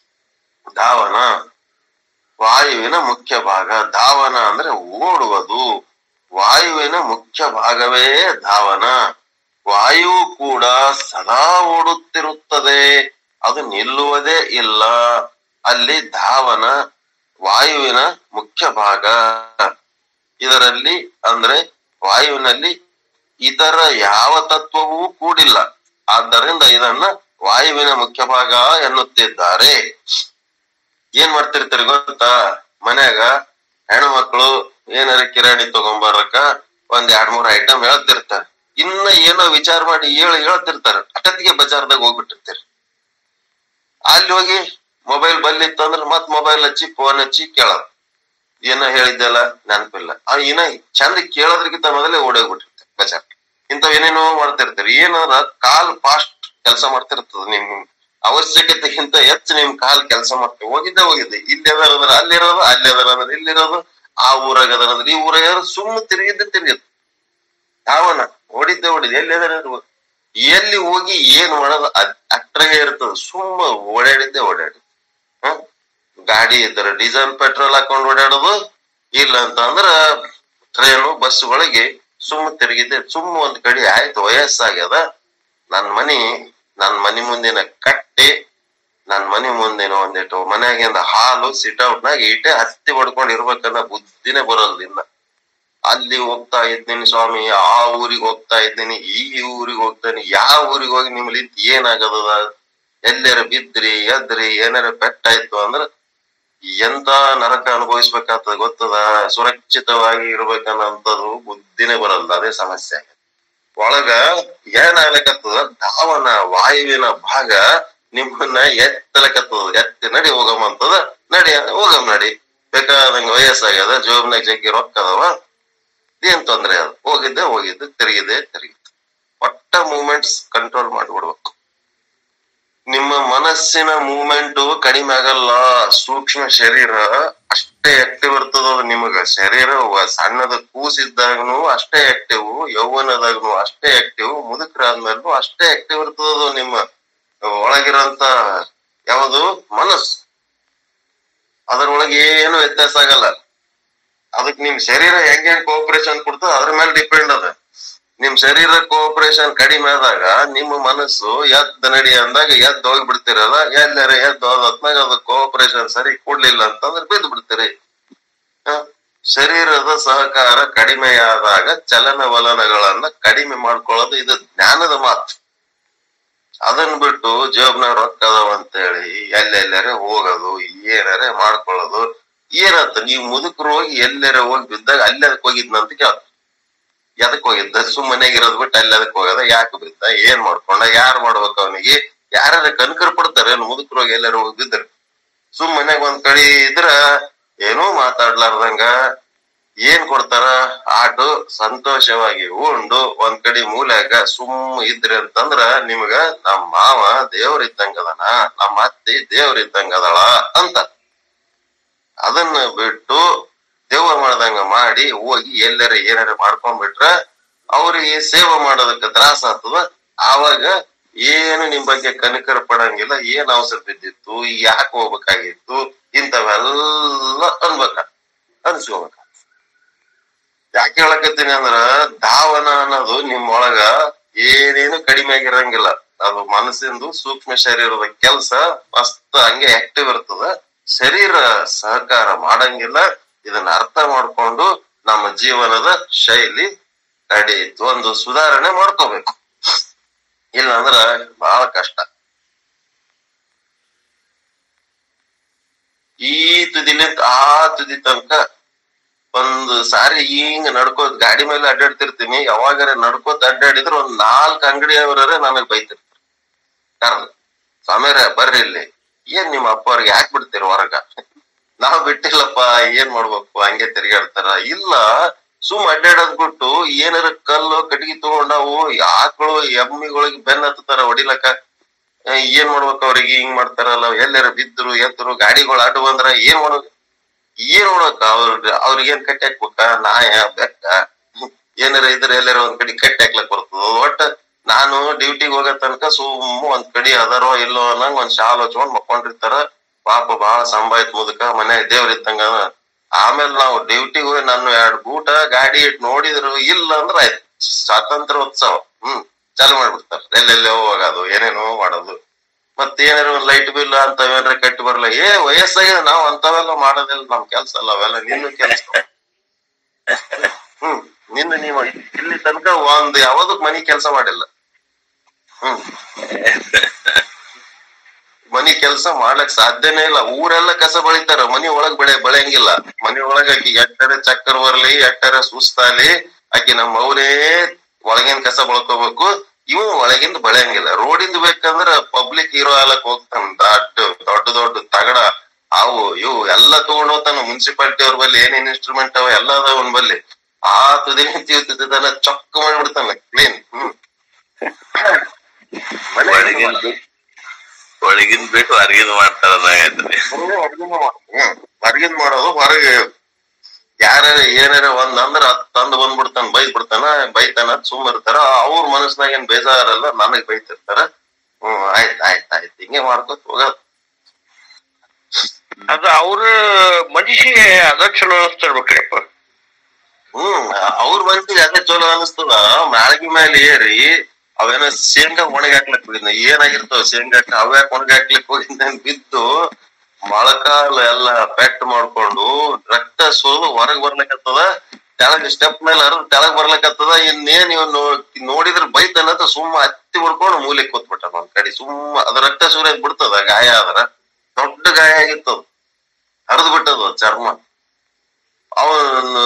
ಧಾವನ ವಾಯುವಿನ ಮುಖ್ಯ ಭಾಗ ಧಾವನ ಅಂದ್ರೆ ಓಡುವುದು ವಾಯುವಿನ ಮುಖ್ಯ ಭಾಗವೇ ಧಾವನ ವಾಯು ಕೂಡ ಸದಾ ಓಡುತ್ತಿರುತ್ತದೆ ಅದು ನಿಲ್ಲುವುದೇ ಇಲ್ಲ ಅಲ್ಲಿ ಧಾವನ ವಾಯುವಿನ ಮುಖ್ಯ ಭಾಗ ಇದರಲ್ಲಿ ಅಂದ್ರೆ ವಾಯುವಿನಲ್ಲಿ ಇತರ ಯಾವ ತತ್ವವೂ ಕೂಡಿಲ್ಲ ಆದ್ದರಿಂದ ಇದನ್ನ ವಾಯುವಿನ ಮುಖ್ಯ ಭಾಗ ಎನ್ನುತ್ತಿದ್ದಾರೆ ಏನ್ ಮಾಡ್ತಿರ್ತೀರಿ ಗೊತ್ತಾ ಮನ್ಯಾಗ ಹೆಣ್ಮಕ್ಳು ಏನಾರ ಕಿರಾಣಿ ತಗೊಂಬರಕ ಒಂದ್ ಎರಡ್ ಮೂರ್ ಐಟಮ್ ಹೇಳ್ತಿರ್ತಾರ ಇನ್ನ ಏನೋ ವಿಚಾರ ಮಾಡಿ ಹೇಳಿ ಹೇಳ್ತಿರ್ತಾರ ಅಟತ್ತಿಗೆ ಬಜಾರ್ದಾಗ ಹೋಗ್ಬಿಟ್ಟಿರ್ತೀರಿ ಅಲ್ಲಿ ಹೋಗಿ ಮೊಬೈಲ್ ಬಲ್ಲಿತ್ತಂದ್ರ ಮತ್ ಮೊಬೈಲ್ ಹಚ್ಚಿ ಫೋನ್ ಹಚ್ಚಿ ಕೇಳೋದು ಏನೋ ಹೇಳಿದ್ದೆಲ್ಲ ನೆನಪಿಲ್ಲ ಆ ಇನ್ನ ಚಂದ ಕೇಳೋದ್ರಕ್ಕಿಂತ ಮೊದಲೇ ಓಡೋಗ್ಬಿಟ್ಟಿರ್ತಾರೆ ಬಜಾರ್ ಇಂಥವ್ ಏನೇನೋ ಮಾಡ್ತಿರ್ತೀರಿ ಏನಾರ ಕಾಲ್ ಫಾಸ್ಟ್ ಕೆಲಸ ಮಾಡ್ತಿರ್ತದ ನಿಮ್ ಅವಶ್ಯಕತೆಗಿಂತ ಹೆಚ್ಚು ನಿಮ್ ಕಾಲ್ ಕೆಲಸ ಮಾಡ್ತೀವಿ ಹೋಗಿದ್ದೆ ಹೋಗಿದ್ದೆ ಇಲ್ಲಿ ಅದರ ಅಲ್ಲಿರೋದು ಅಲ್ಲಿ ಅದರ ಅಂದ್ರೆ ಇಲ್ಲಿರೋದು ಆ ಊರಾಗ ಅದರ ಅಂದ್ರೆ ಈ ಊರಾಗ ಸುಮ್ಮ ತಿರುಗಿದ್ದೆ ತಿರುಗಿದ್ ಧಾವನ ಓಡಿದ್ದೆ ಓಡಿದ್ದೆ ಎಲ್ಲಿ ಅದರ ಎಲ್ಲಿ ಹೋಗಿ ಏನ್ ಮಾಡೋದು ಅದ್ ಅಟ್ರಾಗೆ ಇರ್ತದ ಸುಮ್ಮ ಓಡಾಡಿದ್ದೆ ಓಡಾಡಿ ಹ ಗಾಡಿ ಇದ್ರೆ ಡೀಸೆಲ್ ಪೆಟ್ರೋಲ್ ಹಾಕೊಂಡು ಓಡಾಡೋದು ಇಲ್ಲ ಅಂತ ಅಂದ್ರ ಟ್ರೈನು ಬಸ್ಗಳಿಗೆ ಸುಮ್ಮ ತಿರುಗಿದ್ದೆ ಸುಮ್ಮ ಒಂದ್ ಕಡೆ ಆಯ್ತು ವಯಸ್ಸಾಗ್ಯದ ನನ್ ಮನಿ ನನ್ ಮನಿ ಮುಂದಿನ ಕಟ್ಟಿ ನನ್ ಮನಿ ಮುಂದಿನ ಒಂದಿಟ್ಟು ಮನ್ಯಾಗಿಂದ ಹಾಲು ಸಿಟ್ ಔಟ್ ನಾಗ ಇಟ್ಟೆ ಹತ್ತಿ ಹೊಡ್ಕೊಂಡ್ ಇರ್ಬೇಕನ್ನ ಬುದ್ಧಿನೇ ಬರೋಲ್ಲ ಇನ್ನ ಅಲ್ಲಿ ಹೋಗ್ತಾ ಇದ್ದೀನಿ ಸ್ವಾಮಿ ಆ ಊರಿಗೆ ಹೋಗ್ತಾ ಇದ್ದೀನಿ ಈ ಊರಿಗೆ ಹೋಗ್ತಾನೆ ಯಾವ ಊರಿಗೆ ಹೋಗಿ ನಿಮ್ಮಲ್ಲಿ ಏನಾಗದ ಎಲ್ಲಾರ ಬಿದ್ರಿ ಎದ್ರಿ ಏನಾರ ಪೆಟ್ಟಾಯ್ತು ಅಂದ್ರ ಎಂತ ನರಕ ಅನುಭವಿಸ್ಬೇಕಾಗ್ತದ ಗೊತ್ತದ ಸುರಕ್ಷಿತವಾಗಿ ಇರ್ಬೇಕನ್ನಂತದು ಬುದ್ಧಿನೇ ಬರಲ್ಲ ಅದೇ ಸಮಸ್ಯೆ ಒಳಗ ಏನಾಗ್ಲಕತ್ತದ ಧಾವನ ವಾಯುವಿನ ಭಾಗ ನಿಮ್ಮನ್ನ ಎತ್ತಲಕತ್ತದ ಎತ್ತಿ ನಡಿ ಹೋಗಮ್ ಅಂತದ ನಡಿ ಹೋಗಮ್ ನಡಿ ಬೇಕಾದಂಗ ವಯಸ್ಸಾಗ್ಯದ ಜೋಬ್ನಾಗ ಜಗ್ಗಿ ರೊಕ್ಕ ಅದಾವ ಏನ್ ತೊಂದ್ರೆ ಅದು ಹೋಗಿದ್ದೆ ಹೋಗಿದ್ದೆ ತಿರುಗಿದೆ ತಿರುಗಿದ್ದೆ ಒಟ್ಟ ಮೂಮೆಂಟ್ಸ್ ಕಂಟ್ರೋಲ್ ಮಾಡ್ಬಿಡ್ಬೇಕು ನಿಮ್ಮ ಮನಸ್ಸಿನ ಮೂಮೆಂಟ್ ಕಡಿಮೆ ಆಗಲ್ಲ ಸೂಕ್ಷ್ಮ ಶರೀರ ಅಷ್ಟೇ ಆಕ್ಟಿವ್ ಇರ್ತದ ಅದು ನಿಮಗ ನಿಮಗ ಶರೀರ ವ- ಸಣ್ಣದ ಕೂಸಿದ್ದಾಗನು ಅಷ್ಟೇ ಆಕ್ಟಿವ್ ಯೌವನದಾಗನು ಅಷ್ಟೇ ಆಕ್ಟಿವ್ ಮುದುಕರಾದ್ಮೇಲೂ ಅಷ್ಟೇ ಆಕ್ಟಿವ್ ಇರ್ತದ ನಿಮ್ಮ ಒಳಗಿರೋಂತ ಯಾವುದು ಮನಸ್ಸು ಅದರೊಳಗೆ ಏನು ವ್ಯತ್ಯಾಸ ಆಗಲ್ಲ ಅದಕ್ ನಿಮ್ ಶರೀರ ಹೆಂಗ್ ಹೆಂಗ್ ಕೋಆಪರೇಷನ್ ಕೊಡ್ತದ ಅದ್ರ ಮೇಲೆ ಡಿಪೆಂಡ್ ಅದ ನಿಮ್ ಶರೀರ ಕೋಆಪರೇಷನ್ ಕಡಿಮೆ ಆದಾಗ ನಿಮ್ಮ ಮನಸ್ಸು ಎದ್ದ ನಡಿ ಅಂದಾಗ ಎದ್ದು ಹೋಗಿ ಬಿಡ್ತಿರಲ್ಲ ಎಲ್ಲಾರ ಎದ್ದು ಹೋದ್ನಾಗ ಅದು ಕೋಆಪರೇಷನ್ ಸರಿ ಕೊಡ್ಲಿಲ್ಲ ಅಂತಂದ್ರೆ ಬಿದ್ದು ಬಿಡ್ತೀರಿ ಹ? ಶರೀರದ ಸಹಕಾರ ಕಡಿಮೆಯಾದಾಗ ಚಲನವಲನಗಳನ್ನ ಕಡಿಮೆ ಮಾಡ್ಕೊಳ್ಳೋದು ಇದು ಜ್ಞಾನದ ಮಾತು ಅದನ್ನ ಬಿಟ್ಟು ಜೇಬ್ನಾಗ ರೊಕ್ಕ ಅದಾವ ಅಂತೇಳಿ ಎಲ್ಲೆಲ್ಲರೆ ಹೋಗೋದು ಏನಾರೆ ಮಾಡ್ಕೊಳ್ಳೋದು ಏನಂತ ನೀವು ಮುದುಕರು ಹೋಗಿ ಎಲ್ಲಾರ ಹೋಗಿ ಬಿದ್ದಾಗ ಅಲ್ಲಿ ಅದಕ್ಕೆ ಹೋಗಿದ್ನಂತ ಕೇಳ ಎದಕ್ ಹೋಗಿದ್ದ ಸುಮ್ಮನೆಗಿರೋದ್ ಬಿಟ್ಟು ಅಲ್ಲಿ ಅದಕ್ಕೆ ಹೋಗದ ಯಾಕೆ ಬಿದ್ದ ಏನ್ ಮಾಡ್ಕೊಂಡ ಯಾರು ಮಾಡ್ಬೇಕು ಅವನಿಗೆ ಯಾರ ಕನ್ಕರ್ ಪಡ್ತಾರೆ ಮುದುಕರು ಹೋಗಿ ಎಲ್ಲಾರು ಹೋಗಿ ಬಿದ್ದರೆ ಸುಮ್ ಮನ್ಯಾಗ ಒಂದ್ ಕಡೆ ಇದ್ರ ಏನೂ ಮಾತಾಡ್ಲಾರ್ದಂಗ ಏನ್ ಕೊಡ್ತಾರ ಆಟು ಸಂತೋಷವಾಗಿ ಉಂಡು ಒಂದ್ ಕಡೆ ಮೂಲ್ಯಾಗ ಸುಮ್ ಇದ್ರಿ ಅಂತಂದ್ರ ನಿಮ್ಗ ನಮ್ ಮಾವ ದೇವ್ರ ಇದ್ದಂಗ ಅದನ ನಮ್ಮ ಅತ್ತಿ ದೇವ್ರ ಇದ್ದಂಗ ಅದಳ ಅಂತ ಅದನ್ನ ಬಿಟ್ಟು ದೇವ್ರ ಮಾಡ್ದಂಗ ಮಾಡಿ ಹೋಗಿ ಎಲ್ಲರ ಏನಾರ ಮಾಡ್ಕೊಂಡ್ಬಿಟ್ರ ಅವ್ರಿಗೆ ಸೇವೆ ಮಾಡೋದಕ್ಕೆ ತ್ರಾಸ ಆಗ್ತದ ಆವಾಗ ಏನು ನಿಮ್ ಬಗ್ಗೆ ಕನಿಕರ ಪಡಂಗಿಲ್ಲ ಏನ್ ಅವಸರ ಬಿದ್ದಿತ್ತು ಯಾಕೆ ಹೋಗ್ಬೇಕಾಗಿತ್ತು ಇಂಥವೆಲ್ಲ ಅನ್ಬೇಕ ಅನ್ಸ್ಕೋಬೇಕ ಯಾಕೆ ಹೇಳಕತ್ತೀನಿ ಅಂದ್ರ ಧಾವನ ಅನ್ನೋದು ನಿಮ್ ಒಳಗ ಏನೇನು ಕಡಿಮೆ ಆಗಿರಂಗಿಲ್ಲ ಅದು ಮನಸ್ಸಿಂದು ಸೂಕ್ಷ್ಮ ಶರೀರದ ಕೆಲ್ಸ ಮಸ್ತ್ ಹಂಗೆ ಆಕ್ಟಿವ್ ಇರ್ತದ ಶರೀರ ಸಹಕಾರ ಮಾಡಂಗಿಲ್ಲ ಇದನ್ನ ಅರ್ಥ ಮಾಡ್ಕೊಂಡು ನಮ್ಮ ಜೀವನದ ಶೈಲಿ ನಡೆಯಿತು ಒಂದು ಸುಧಾರಣೆ ಮಾಡ್ಕೋಬೇಕು ಇಲ್ಲ ಅಂದ್ರ ಬಹಳ ಕಷ್ಟ ಈ ತುದಿಲಿಂದ ಆ ತುದಿ ತನಕ ಒಂದ್ ಸಾರಿ ಹಿಂಗ್ ನಡ್ಕೋತ್ ಗಾಡಿ ಮೇಲೆ ಅಡ್ಡಾಡ್ತಿರ್ತೀನಿ ಯಾವಾಗಾರ ನಡ್ಕೋತ ಅಡ್ಡಾಡಿದ್ರ ಒಂದ್ ನಾಲ್ಕ್ ಅಂಗಡಿಯವರೇ ನನಗ್ ಬೈತಿರ್ತಾರೆ ಕರ್ದು ಸ್ವಾಮಿಯರ ಬರ್ರಿ ಇಲ್ಲಿ ಏನ್ ನಿಮ್ಮ ಅಪ್ಪ ಅವ್ರಿಗೆ ಯಾಕೆ ಬಿಡ್ತೀರಿ ಹೊರಗ ನಾವ್ ಬಿಟ್ಟಿಲ್ಲಪ್ಪ ಏನ್ ಮಾಡ್ಬೇಕು ಹಂಗೆ ತಿರ್ಗಾಡ್ತಾರ ಇಲ್ಲ ಸುಮ್ ಅಡ್ಡಾಡೋದ್ ಬಿಟ್ಟು ಏನಾರ ಕಲ್ಲು ಕಟ್ಗಿ ತಗೊಂಡಾವು ಆಕಳು ಎಮ್ಮಿಗಳಿಗೆ ಬೆನ್ನ ಹತ್ತಾರ ಹೊಡಿಲಕ್ಕ ಆ, ಏನ್ ಮಾಡ್ಬೇಕು ಅವ್ರಿಗೆ ಹಿಂಗ್ ಮಾಡ್ತಾರಲ್ಲ ಎಲ್ಲಾರ ಬಿದ್ರು ಎದ್ರು ಗಾಡಿಗಳು ಅಡ್ಡು ಬಂದ್ರ ಏನ್ ಮಾಡ್ಬೇಕು ಏನ್ ನೋಡಕ್ಕ ಅವ್ರ ಅವ್ರಿಗೆ ಏನ್ ಕಟ್ಟಿ ಹಾಕ್ಬೇಕ ನಾಯ ಬೆಕ್ಕ ಏನಾರ ಇದ್ರ ಎಲ್ಲಾರ ಒಂದ್ ಕಡೆ ಕಟ್ಟಿ ಹಾಕ್ಲಕ್ ಬರ್ತದ ಒಟ್ಟ ನಾನು ಡ್ಯೂಟಿಗೆ ಹೋಗೋ ತನಕ ಸುಮ್ಮ ಒಂದ್ ಕಡೆ ಅದಾರೋ ಇಲ್ಲೋ ಅನ್ನಂಗ್ ಒಂದ್ ಶಾಲ್ ಹಚ್ಕೊಂಡ್ ಮಕ್ಕೊಂಡಿರ್ತಾರ ಪಾಪ ಬಾಳ ಸಂಭಾಯ್ತ ಮುದಕ ಮನ್ಯಾಗ ದೇವ್ರ ಇದ್ದಂಗ ಅದ. ಆಮೇಲೆ ನಾವು ಡ್ಯೂಟಿಗೆ ಹೋಗಿ ನಾನು ಎರಡ್ ಬೂಟ ಗಾಡಿ ಇಟ್ ನೋಡಿದ್ರು ಇಲ್ಲ ಅಂದ್ರ ಆಯ್ತು ಸ್ವಾತಂತ್ರ್ಯ ಉತ್ಸವ ಹ್ಮ್ ಚಾಲು ಮಾಡ್ಬಿಡ್ತಾರ ಎಲ್ಲೆಲ್ಲೋ ಹೋಗೋದು ಏನೇನೋ ಮಾಡೋದು ಮತ್ ಏನಾರ ಒಂದ್ ಲೈಟ್ ಬಿಲ್ ಅಂತವೇನ್ರ ಕಟ್ಟಿ ಬರಲ್ಲ ಏ ವಯಸ್ಸಾಗಿದೆ ನಾವ್ ಅಂತವೆಲ್ಲ ಮಾಡೋದಿಲ್ಲ ನಮ್ ಕೆಲ್ಸ ಅಲ್ಲ ಅವೆಲ್ಲ ನಿನ್ನ ಕೆಲ್ಸ ಹ್ಮ್ ನಿನ್ನ ನೀವು ಇಲ್ಲಿ ತನಕ ಒಂದ್ ಯಾವ್ದಕ್ ಮನಿ ಕೆಲ್ಸ ಮಾಡಿಲ್ಲ ಹ್ಮ್ ಮನಿ ಕೆಲ್ಸ ಮಾಡ್ಲಕ್ ಸಾಧ್ಯನೇ ಇಲ್ಲ ಊರೆಲ್ಲ ಕಸ ಬಳಿತಾರ ಮನಿ ಒಳಗ್ ಬೆಳೆ ಬೆಳೆಯಂಗಿಲ್ಲ ಮನಿ ಒಳಗ ಆಕಿ ಎಟ್ಟರೆ ಚಕ್ಕರ್ ಬರ್ಲಿ ಎಟ್ಟರೆ ಸುಸ್ತಾಲಿ ಆಕಿ ನಮ್ಮ ಅವರೇ ಒಳಗಿನ ಕಸ ಬಳ್ಕೋಬೇಕು ಇವು ಒಳಗಿಂದ ಬೆಳೆಯಂಗಿಲ್ಲ ರೋಡಿಂದ ಬೇಕಂದ್ರ ಪಬ್ಲಿಕ್ ಹೀರೋ ಆಲಕ್ ಹೋಗ್ತಾನ ದೊಡ್ಡ ದೊಡ್ಡ ದೊಡ್ಡ ತಗಡ ಅವು ಇವು ಎಲ್ಲ ತಗೊಂಡ್ ಹೋಗ್ತಾನ ಮುನ್ಸಿಪಾಲಿಟಿ ಅವ್ರ ಬಲ್ಲಿ ಏನೇನ್ ಇನ್ಸ್ಟ್ರೂಮೆಂಟ್ ಅವ ಎಲ್ಲ ಅದಾವ ಅವನ್ ಬಲ್ಲಿ ಆ ತುದಿ ನಿಂತಿದ್ದಾನ ಚೊಕ್ಕ ಮಾಡ್ಬಿಡ್ತಾನ ಕ್ಲೀನ್ ಹ್ಮ್ ಮನೆ ಒಳಗಿಂದ ಒಳಗಿಂದ ಬಿಟ್ಟು ಹೊರಗಿಂದ ಮಾಡ್ತಾರ ಅನ್ನಂಗಾಯ್ತದೆ. ಹೊರಗಿಂದ ಮಾಡೋದು ಹೊರಗೆ ಯಾರ ಏನಾರ ಒಂದ್ ಅಂದ್ರ ಹತ್ ತಂದ್ ಬಂದ್ಬಿಡ್ತಾನ ಬೈದ್ ಬಿಡ್ತಾನ ಬೈತಾನ ಸುಮ್ ಇರ್ತಾರ ಅವ್ರ ಮನಸ್ನಾಗ ಏನ್ ಬೇಜಾರಲ್ಲ ನನಗ್ ಬೈತಿರ್ತಾರ ಹ್ಮ್ ಆಯ್ತ್ ಆಯ್ತ್ ಆಯ್ತ್ ಹಿಂಗೆ ಮಾಡ್ಕೊತ ಹೋಗೋದ್ ಅದು ಅವ್ರ ಮನುಷ್ಯ ಅದ ಚಲೋ ಅನಿಸ್ತಿರ್ಬೇಕ್ರಿಪ್ಪ ಹ್ಮ್ ಅವ್ರ ಮನ್ಸಿಗೆ ಅದೇ ಚಲೋ ಅನಿಸ್ತದ ಮ್ಯಾಳಗಿ ಮೇಲೆ ಏರಿ ಅವೇನೋ ಶೇಂಗಾ ಒಣಗಿ ಹಾಕ್ಲಕ್ ಹೋಗಿದ್ನ ಏನಾಗಿರ್ತಾವ ಶೇಂಗಾಕ ಅವ್ಯಾಕ್ ಒಣಗಿ ಹಾಕ್ಲಿಕ್ ಹೋಗಿದ್ನ ಬಿದ್ದು ಮೊಳಕಾಲ ಎಲ್ಲ ಪೆಟ್ ಮಾಡ್ಕೊಂಡು ರಕ್ತ ಸುರಿದು ಹೊರಗ್ ಬರ್ಲಿಕತ್ತದ ತೆಳಗ್ ಸ್ಟೆಪ್ ಮೇಲೆ ಹರಿದು ತೆಳಗ್ ಬರ್ಲಿಕತ್ತದ ಇನ್ನೇನ್ ಇವ್ ನೋಡಿದ್ರ ಬೈತನಂತ ಸುಮ್ಮ ಹತ್ತಿ ಬಿಡ್ಕೊಂಡು ಮೂಲೆಗ್ ಕೂತ್ಬಿಟ್ಟ ಒಂದ್ ಕಡೆ ಸುಮ್ಮ ಅದ ರಕ್ತ ಸುರಿಯಕ್ ಬಿಡ್ತದ ಗಾಯ ಆದ್ರ ದೊಡ್ಡ ಗಾಯ ಆಗಿತ್ತದ ಹರಿದು ಬಿಟ್ಟದ ಚರ್ಮ ಅವನು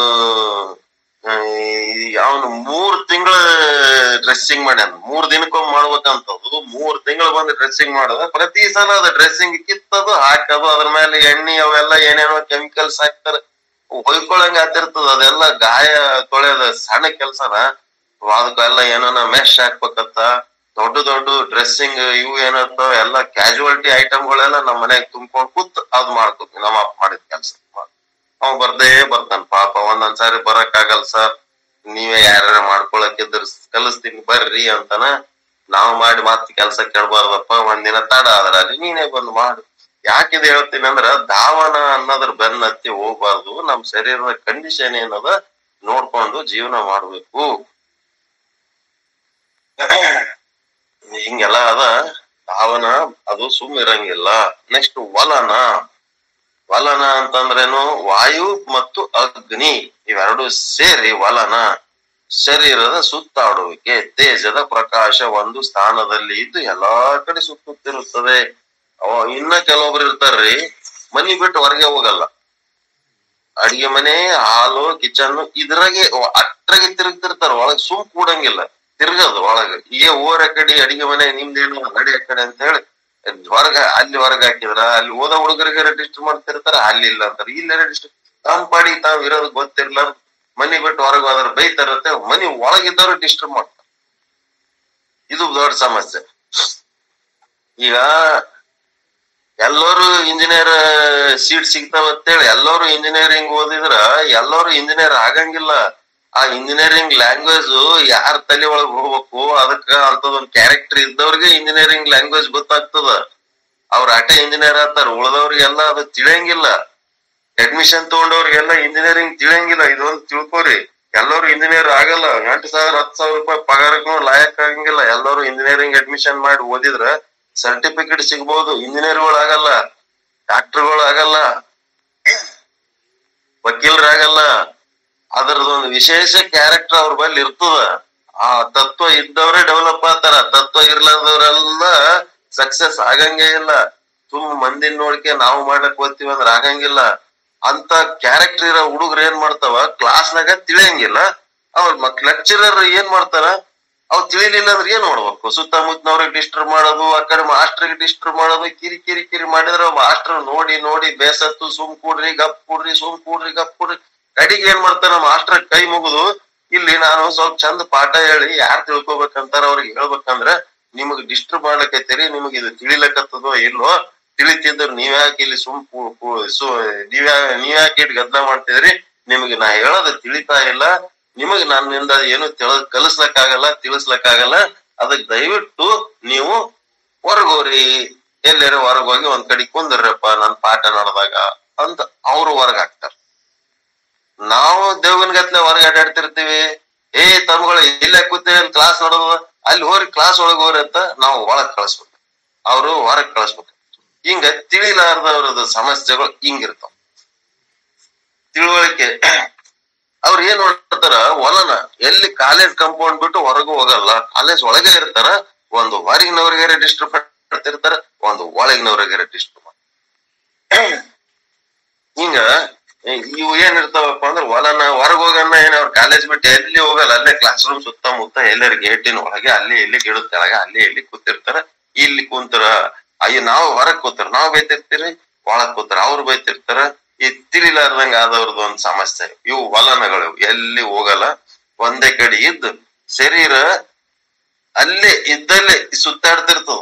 ಅವನು ಮೂರ್ ತಿಂಗಳ ಡ್ರೆಸ್ಸಿಂಗ್ ಮಾಡ್ಯಾನ ಮೂರ್ ದಿನಕ್ಕೊಮ್ಮೆ ಮಾಡ್ಬೇಕಂತದ್ದು ಮೂರ್ ತಿಂಗಳು ಬಂದು ಡ್ರೆಸ್ಸಿಂಗ್ ಮಾಡೋದ ಪ್ರತಿ ಸಲ ಅದ ಡ್ರೆಸ್ಸಿಂಗ್ ಕಿತ್ತದು ಹಾಕೋದು ಅದ್ರ ಮೇಲೆ ಎಣ್ಣೆ ಅವೆಲ್ಲ ಏನೇನೋ ಕೆಮಿಕಲ್ಸ್ ಹಾಕ್ತಾರ ಹೊಯ್ಕೊಳಂಗ ಆತಿರ್ತದ ಅದೆಲ್ಲ ಗಾಯ ತೊಳೆಯೋದ ಸಣ್ಣ ಕೆಲ್ಸನ ಅದಕ್ಕೆಲ್ಲ ಏನಾನ ಮೆಶ್ ಹಾಕ್ಬೇಕತ್ತ ದೊಡ್ಡ ದೊಡ್ಡ ಡ್ರೆಸ್ಸಿಂಗ್ ಇವು ಏನತ್ತ ಎಲ್ಲ ಕ್ಯಾಜುವಾಲಿಟಿ ಐಟಮ್ಗಳೆಲ್ಲ ನಮ್ಮ ಮನ್ಯಾಗ ತುಂಬ್ಕೊಂಡ್ ಕೂತ್ ಅದ್ ಮಾಡ್ಕೋತೀವಿ ನಮ್ಮ ಅಪ್ಪ ಮಾಡಿದ ಕೆಲ್ಸ ಅವ ಬರ್ದೇ ಬರ್ತಾನ ಪಾಪ ಒಂದೊಂದ್ ಸಾರಿ ಬರಕ್ ಆಗಲ್ಲ ಸರ್ ನೀವೇ ಯಾರ್ಯಾರ ಮಾಡ್ಕೊಳಕಿದ್ರ ಕಲಿಸ್ತೀನಿ ಬರ್ರಿ ಅಂತಾನ ನಾವ್ ಮಾಡಿ ಮತ್ ಕೆಲ್ಸ ಕೇಳ್ಬಾರ್ದಪ್ಪ ಒಂದಿನ ತಡ ಆದ್ರ ಅಲ್ಲಿ ನೀನೇ ಬಂದ್ ಮಾಡು ಯಾಕಿದ್ ಹೇಳ್ತೀನಿ ಅಂದ್ರ ಧಾವನ ಅನ್ನೋದ್ರ ಬೆನ್ನ ಹತ್ತಿ ಹೋಗ್ಬಾರ್ದು ನಮ್ ಶರೀರದ ಕಂಡೀಷನ್ ಏನದ ನೋಡ್ಕೊಂಡು ಜೀವನ ಮಾಡ್ಬೇಕು ಹಿಂಗೆಲ್ಲ ಅದ ಧಾವನ ಅದು ಸುಮ್ ಇರಂಗಿಲ್ಲ ನೆಕ್ಸ್ಟ್ ವಲನ ವಲನ ಅಂತಂದ್ರೇನು ವಾಯು ಮತ್ತು ಅಗ್ನಿ ಇವೆರಡು ಸೇರಿ ವಲನ ಶರೀರದ ಸುತ್ತಾಡುವಿಕೆ ತೇಜದ ಪ್ರಕಾಶ ಒಂದು ಸ್ಥಾನದಲ್ಲಿ ಇದ್ದು ಎಲ್ಲಾ ಕಡೆ ಸುತ್ತುತ್ತಿರುತ್ತದೆ ಅವ ಇನ್ನ ಕೆಲವೊಬ್ರು ಇರ್ತಾರ್ರಿ ಮನಿ ಬಿಟ್ಟು ಹೊರಗೆ ಹೋಗಲ್ಲ ಅಡಿಗೆ ಮನೆ ಹಾಲು ಕಿಚನ್ ಇದ್ರಾಗೆ ಅಟ್ರಾಗೆ ತಿರುಗ್ತಿರ್ತಾರ ಒಳಗ್ ಸುಮ್ ಕೂಡಂಗಿಲ್ಲ ತಿರ್ಗದು ಒಳಗ ಈಗ ಓರ ಕಡೆ ಅಡಿಗೆ ಮನೆ ನಿಮ್ದೇನು ನಡಿ ಆ ಕಡೆ ಅಂತ ಹೇಳಿ ಹೊರಗ ಅಲ್ಲಿ ಹೊರಗ ಹಾಕಿದ್ರ ಅಲ್ಲಿ ಓದ ಹುಡುಗರಿಗೆ ರಿಜಿಸ್ಟರ್ ಮಾಡ್ತಿರ್ತಾರ ಅಲ್ಲಿ ಇಲ್ಲ ಅಂತಾರ ಇಲ್ಲಿ ರಿಜಿಸ್ಟರ್ ತಾವ್ ಪಾಡಿ ತಾವ್ ಇರೋದು ಗೊತ್ತಿರ್ಲ ಮನಿ ಬಿಟ್ಟು ಹೊರಗೆ ಹೋದ್ರ ಬೈತಾರತ್ತೆ ಮನಿ ಒಳಗಿದ್ದವ್ರು ಡಿಸ್ಟರ್ಬ್ ಮಾಡ್ತಾರ ಇದು ದೊಡ್ಡ ಸಮಸ್ಯೆ ಈಗ ಎಲ್ಲರೂ ಇಂಜಿನಿಯರ್ ಸೀಟ್ ಸಿಗ್ತಾವ ಅಂತೇಳಿ ಎಲ್ಲರೂ ಇಂಜಿನಿಯರಿಂಗ್ ಓದಿದ್ರ ಎಲ್ಲರೂ ಇಂಜಿನಿಯರ್ ಆಗಂಗಿಲ್ಲ ಆ ಇಂಜಿನಿಯರಿಂಗ್ ಲ್ಯಾಂಗ್ವೇಜ್ ಯಾರ ತಲೆ ಒಳಗ್ ಹೋಗ್ಬೇಕು ಅದಕ್ಕ ಅಂತದೊಂದ್ ಕ್ಯಾರೆಕ್ಟರ್ ಇದ್ದವ್ರಿಗೆ ಇಂಜಿನಿಯರಿಂಗ್ ಲ್ಯಾಂಗ್ವೇಜ್ ಗೊತ್ತಾಗ್ತದ ಅವ್ರ ಆಟೆ ಇಂಜಿನಿಯರ್ ಆಗ್ತಾರ ಉಳ್ದವ್ರಿಗೆಲ್ಲ ಅದು ತಿಳಿಯಂಗಿಲ್ಲ ಅಡ್ಮಿಷನ್ ತಗೊಂಡವ್ರಿಗೆಲ್ಲ ಇಂಜಿನಿಯರಿಂಗ್ ತಿಳಿಯಂಗಿಲ್ಲ ಇದೊಂದು ತಿಳ್ಕೊರಿ ಎಲ್ಲರೂ ಇಂಜಿನಿಯರ್ ಆಗಲ್ಲ ಎಂಟು ಸಾವಿರ ಹತ್ತು ಸಾವಿರ ರೂಪಾಯಿ ಪಗಾರಕ್ಕೂ ಲಾಯಕ್ ಆಗಂಗಿಲ್ಲ ಎಲ್ಲರೂ ಇಂಜಿನಿಯರಿಂಗ್ ಅಡ್ಮಿಷನ್ ಮಾಡಿ ಓದಿದ್ರ ಸರ್ಟಿಫಿಕೇಟ್ ಸಿಗ್ಬೋದು ಇಂಜಿನಿಯರ್ಗಳು ಆಗಲ್ಲ ಡಾಕ್ಟರ್ಗಳು ಆಗಲ್ಲ ವಕೀಲರಾಗಲ್ಲ ಅದರದೊಂದು ವಿಶೇಷ ಕ್ಯಾರೆಕ್ಟರ್ ಅವ್ರ ಬಳಿ ಇರ್ತದ ಆ ತತ್ವ ಇದ್ದವ್ರೆ ಡೆವಲಪ್ ಆಗ್ತಾರ ತತ್ವ ಇರ್ಲಾರ್ದವ್ರೆಲ್ಲ ಸಕ್ಸಸ್ ಆಗಂಗೇ ಇಲ್ಲ ಸುಮ್ ಮಂದಿನ ನೋಡ್ಕೆ ನಾವು ಮಾಡಕ್ ಹೋಗ್ತೀವಿ ಅಂದ್ರ ಆಗಂಗಿಲ್ಲ ಅಂತ ಕ್ಯಾರೆಕ್ಟರ್ ಇರೋ ಹುಡುಗರು ಏನ್ ಮಾಡ್ತಾವ ಕ್ಲಾಸ್ನಾಗ ತಿಳಿಯಂಗಿಲ್ಲ ಅವ್ರ ಮಕ್ ಲೆಕ್ಚರರ್ ಏನ್ ಮಾಡ್ತಾರ ಅವ್ ತಿಳಿಲಿಲ್ಲ ಅಂದ್ರೆ ಏನ್ ಮಾಡ್ಬೇಕು ಸುತ್ತಮುತ್ತನವ್ರಿಗೆ ಡಿಸ್ಟರ್ಬ್ ಮಾಡೋದು ಆ ಕಡೆ ಮಾಸ್ಟರ್ಗೆ ಡಿಸ್ಟರ್ಬ್ ಮಾಡೋದು ಕಿರಿ ಕಿರಿ ಕಿರಿ ಮಾಡಿದ್ರೆ ಮಾಸ್ಟರ್ ನೋಡಿ ನೋಡಿ ಬೇಸತ್ತು ಸುಮ್ ಕೂಡ್ರಿ ಗಪ್ ಕೂಡ್ರಿ ಸುಮ್ ಕೂಡ್ರಿ ಗಪ್ ಕೂಡ್ರಿ ಕಡಿಗೆ ಏನ್ ಮಾಡ್ತಾನ ಮಾಸ್ಟರ್ ಕೈ ಮುಗಿದು ಇಲ್ಲಿ ನಾನು ಸ್ವಲ್ಪ ಚಂದ ಪಾಠ ಹೇಳಿ ಯಾರ್ ತಿಳ್ಕೊಬೇಕಂತಾರ ಅವ್ರಿಗೆ ಹೇಳ್ಬೇಕಂದ್ರ ನಿಮಗ್ ಡಿಸ್ಟರ್ಬ್ ಮಾಡ್ಲಕೈತಿರಿ ನಿಮಗ್ ಇದು ತಿಳಿಲಕತ್ತದೋ ಇಲ್ಲೋ ತಿಳಿತಿದ್ರು ನೀವ್ಯಾಕೆ ಇಲ್ಲಿ ಸುಮ್ ಕೂ- ಕೂ- ಸು- ನೀವ್ಯಾ ನೀವ್ಯಾಕೆ ಇಟ್ ಗದ್ದಲ ಮಾಡ್ತಿದ್ರಿ ನಿಮಗೆ ನಾ ಹೇಳೋದು ತಿಳಿತಾ ಇಲ್ಲ ನಿಮಗ್ ನನ್ನಿಂದ ಏನು ತಿಳ ಕಲಿಸ್ಲಕ್ಕಾಗಲ್ಲ ತಿಳಿಸ್ಲಕ್ಕಾಗಲ್ಲ ಅದಕ್ ದಯವಿಟ್ಟು ನೀವು ಹೊರಗೋರಿ ಎಲ್ಲಾರ ಹೊರಗೋಗಿ ಒಂದ್ ಕಡೆ ಕುಂದ್ರಪ್ಪ ನನ್ ಪಾಠ ನಡೆದಾಗ ಅಂತ ಅವ್ರು ಹೊರಗ್ ಹಾಕ್ತಾರ ನಾವು ದೇವನ್ ಗತ್ಲೆ ಹೊರಗೆ ಅಡ್ಡಾಡ್ತಿರ್ತೀವಿ ಏ ತಮ್ಗಳು ಇಲ್ಲೇ ಕೂತೀರಿ ಕ್ಲಾಸ್ ನಡೆದ ಅಲ್ಲಿ ಹೋರಿ ಕ್ಲಾಸ್ ಒಳಗ್ ಹೋರಿ ಅಂತ ನಾವು ಒಳಗ್ ಕಳಿಸ್ಬೇಕು ಅವ್ರು ಹೊರಗ್ ಕಳಿಸ್ಬೇಕು ಹಿಂಗ ತಿಳಿಲಾರ್ದವ್ರದ ಸಮಸ್ಯೆಗಳು ಹಿಂಗಿರ್ತಾವ ತಿಳುವಳಿಕೆ ಅವ್ರು ಏನ್ ಮಾಡ್ತಾರ ಹೊಲನ ಎಲ್ಲಿ ಕಾಲೇಜ್ ಕಂಪೌಂಡ್ ಬಿಟ್ಟು ಹೊರಗೂ ಹೋಗಲ್ಲ ಕಾಲೇಜ್ ಒಳಗೆ ಇರ್ತಾರ ಒಂದು ಹೊರಗಿನವ್ರಿಗೆ ರಿಜಿಸ್ಟರ್ ಮಾಡ್ತಿರ್ತಾರ ಒಂದು ಒಳಗಿನವ್ರಿಗೆ ರಿಜಿಸ್ಟರ್ ಮಾಡ್ತಾರೆ ಹಿಂಗ ಇವು ಏನ್ ಇರ್ತಾವಪ್ಪ ಅಂದ್ರೆ ಹೊಲನ ಹೊರಗ್ ಹೋಗನ್ನ ಏನ್ ಅವ್ರ ಕಾಲೇಜ್ ಬಿಟ್ಟು ಎಲ್ಲಿ ಹೋಗಲ್ಲ ಅಲ್ಲೇ ಕ್ಲಾಸ್ ರೂಮ್ ಸುತ್ತಮುತ್ತ ಎಲ್ಲರ ಗೇಟಿನ ಒಳಗೆ ಅಲ್ಲಿ ಇಲ್ಲಿ ಗಿಡದ ಕೆಳಗೆ ಅಲ್ಲಿ ಇಲ್ಲಿ ಕೂತಿರ್ತಾರ ಇಲ್ಲಿ ಕುಂತರ ಅಯ್ಯೋ ನಾವು ಹೊರಗ್ ಕೂತಾರ ನಾವ್ ಬೈತಿರ್ತೀರಿ ಒಳಗ್ ಕೂತಾರ ಅವ್ರು ಬೈತಿರ್ತಾರ ಈ ತಿಳಿಲಾರ್ದಂಗ ಆದವ್ರದ್ದು ಒಂದ್ ಸಮಸ್ಯೆ ಇವು ವಲನಗಳು ಎಲ್ಲಿ ಹೋಗಲ್ಲ ಒಂದೇ ಕಡೆ ಇದ್ದು ಶರೀರ ಅಲ್ಲೇ ಇದ್ದಲ್ಲೇ ಸುತ್ತಾಡ್ತಿರ್ತದ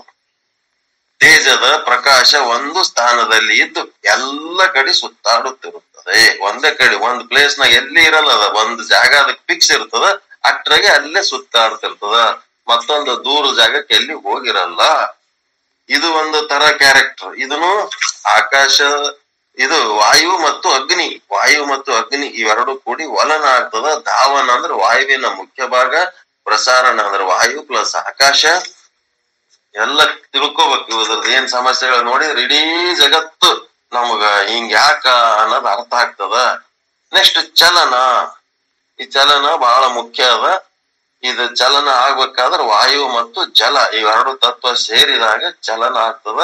ತೇಜದ ಪ್ರಕಾಶ ಒಂದು ಸ್ಥಾನದಲ್ಲಿ ಇದ್ದು ಎಲ್ಲ ಕಡೆ ಸುತ್ತಾಡುತ್ತಿರುತ್ತದೆ ಒಂದೇ ಕಡೆ ಒಂದ್ ಪ್ಲೇಸ್ ನಾಗ ಎಲ್ಲಿ ಇರಲ್ಲ ಅದ ಒಂದ್ ಜಾಗ ಅದಕ್ಕೆ ಫಿಕ್ಸ್ ಇರ್ತದ ಅಟ್ರಾಗೆ ಅಲ್ಲೇ ಸುತ್ತಾಡ್ತಿರ್ತದ ಮತ್ತೊಂದು ದೂರ ಜಾಗಕ್ಕೆ ಎಲ್ಲಿ ಹೋಗಿರಲ್ಲ ಇದು ಒಂದು ತರ ಕ್ಯಾರೆಕ್ಟರ್ ಇದನ್ನು ಆಕಾಶ ಇದು ವಾಯು ಮತ್ತು ಅಗ್ನಿ ವಾಯು ಮತ್ತು ಅಗ್ನಿ ಇವೆರಡು ಕೂಡಿ ವಲನ ಆಗ್ತದ ಧಾವನ ಅಂದ್ರೆ ವಾಯುವಿನ ಮುಖ್ಯ ಭಾಗ ಪ್ರಸಾರಣ ಅಂದ್ರೆ ವಾಯು ಪ್ಲಸ್ ಆಕಾಶ ಎಲ್ಲ ತಿಳ್ಕೊಬೇಕು ಇದ್ರದ್ದು ಏನ್ ಸಮಸ್ಯೆಗಳು ನೋಡಿದ್ರೆ ಇಡೀ ಜಗತ್ತು ನಮಗ ಹಿಂಗ್ ಯಾಕ ಅನ್ನೋದು ಅರ್ಥ ಆಗ್ತದ ನೆಕ್ಸ್ಟ್ ಚಲನ ಈ ಚಲನ ಬಹಳ ಮುಖ್ಯ ಅದ ಇದು ಚಲನ ಆಗ್ಬೇಕಾದ್ರೆ ವಾಯು ಮತ್ತು ಜಲ ಇವೆರಡು ತತ್ವ ಸೇರಿದಾಗ ಚಲನ ಆಗ್ತದ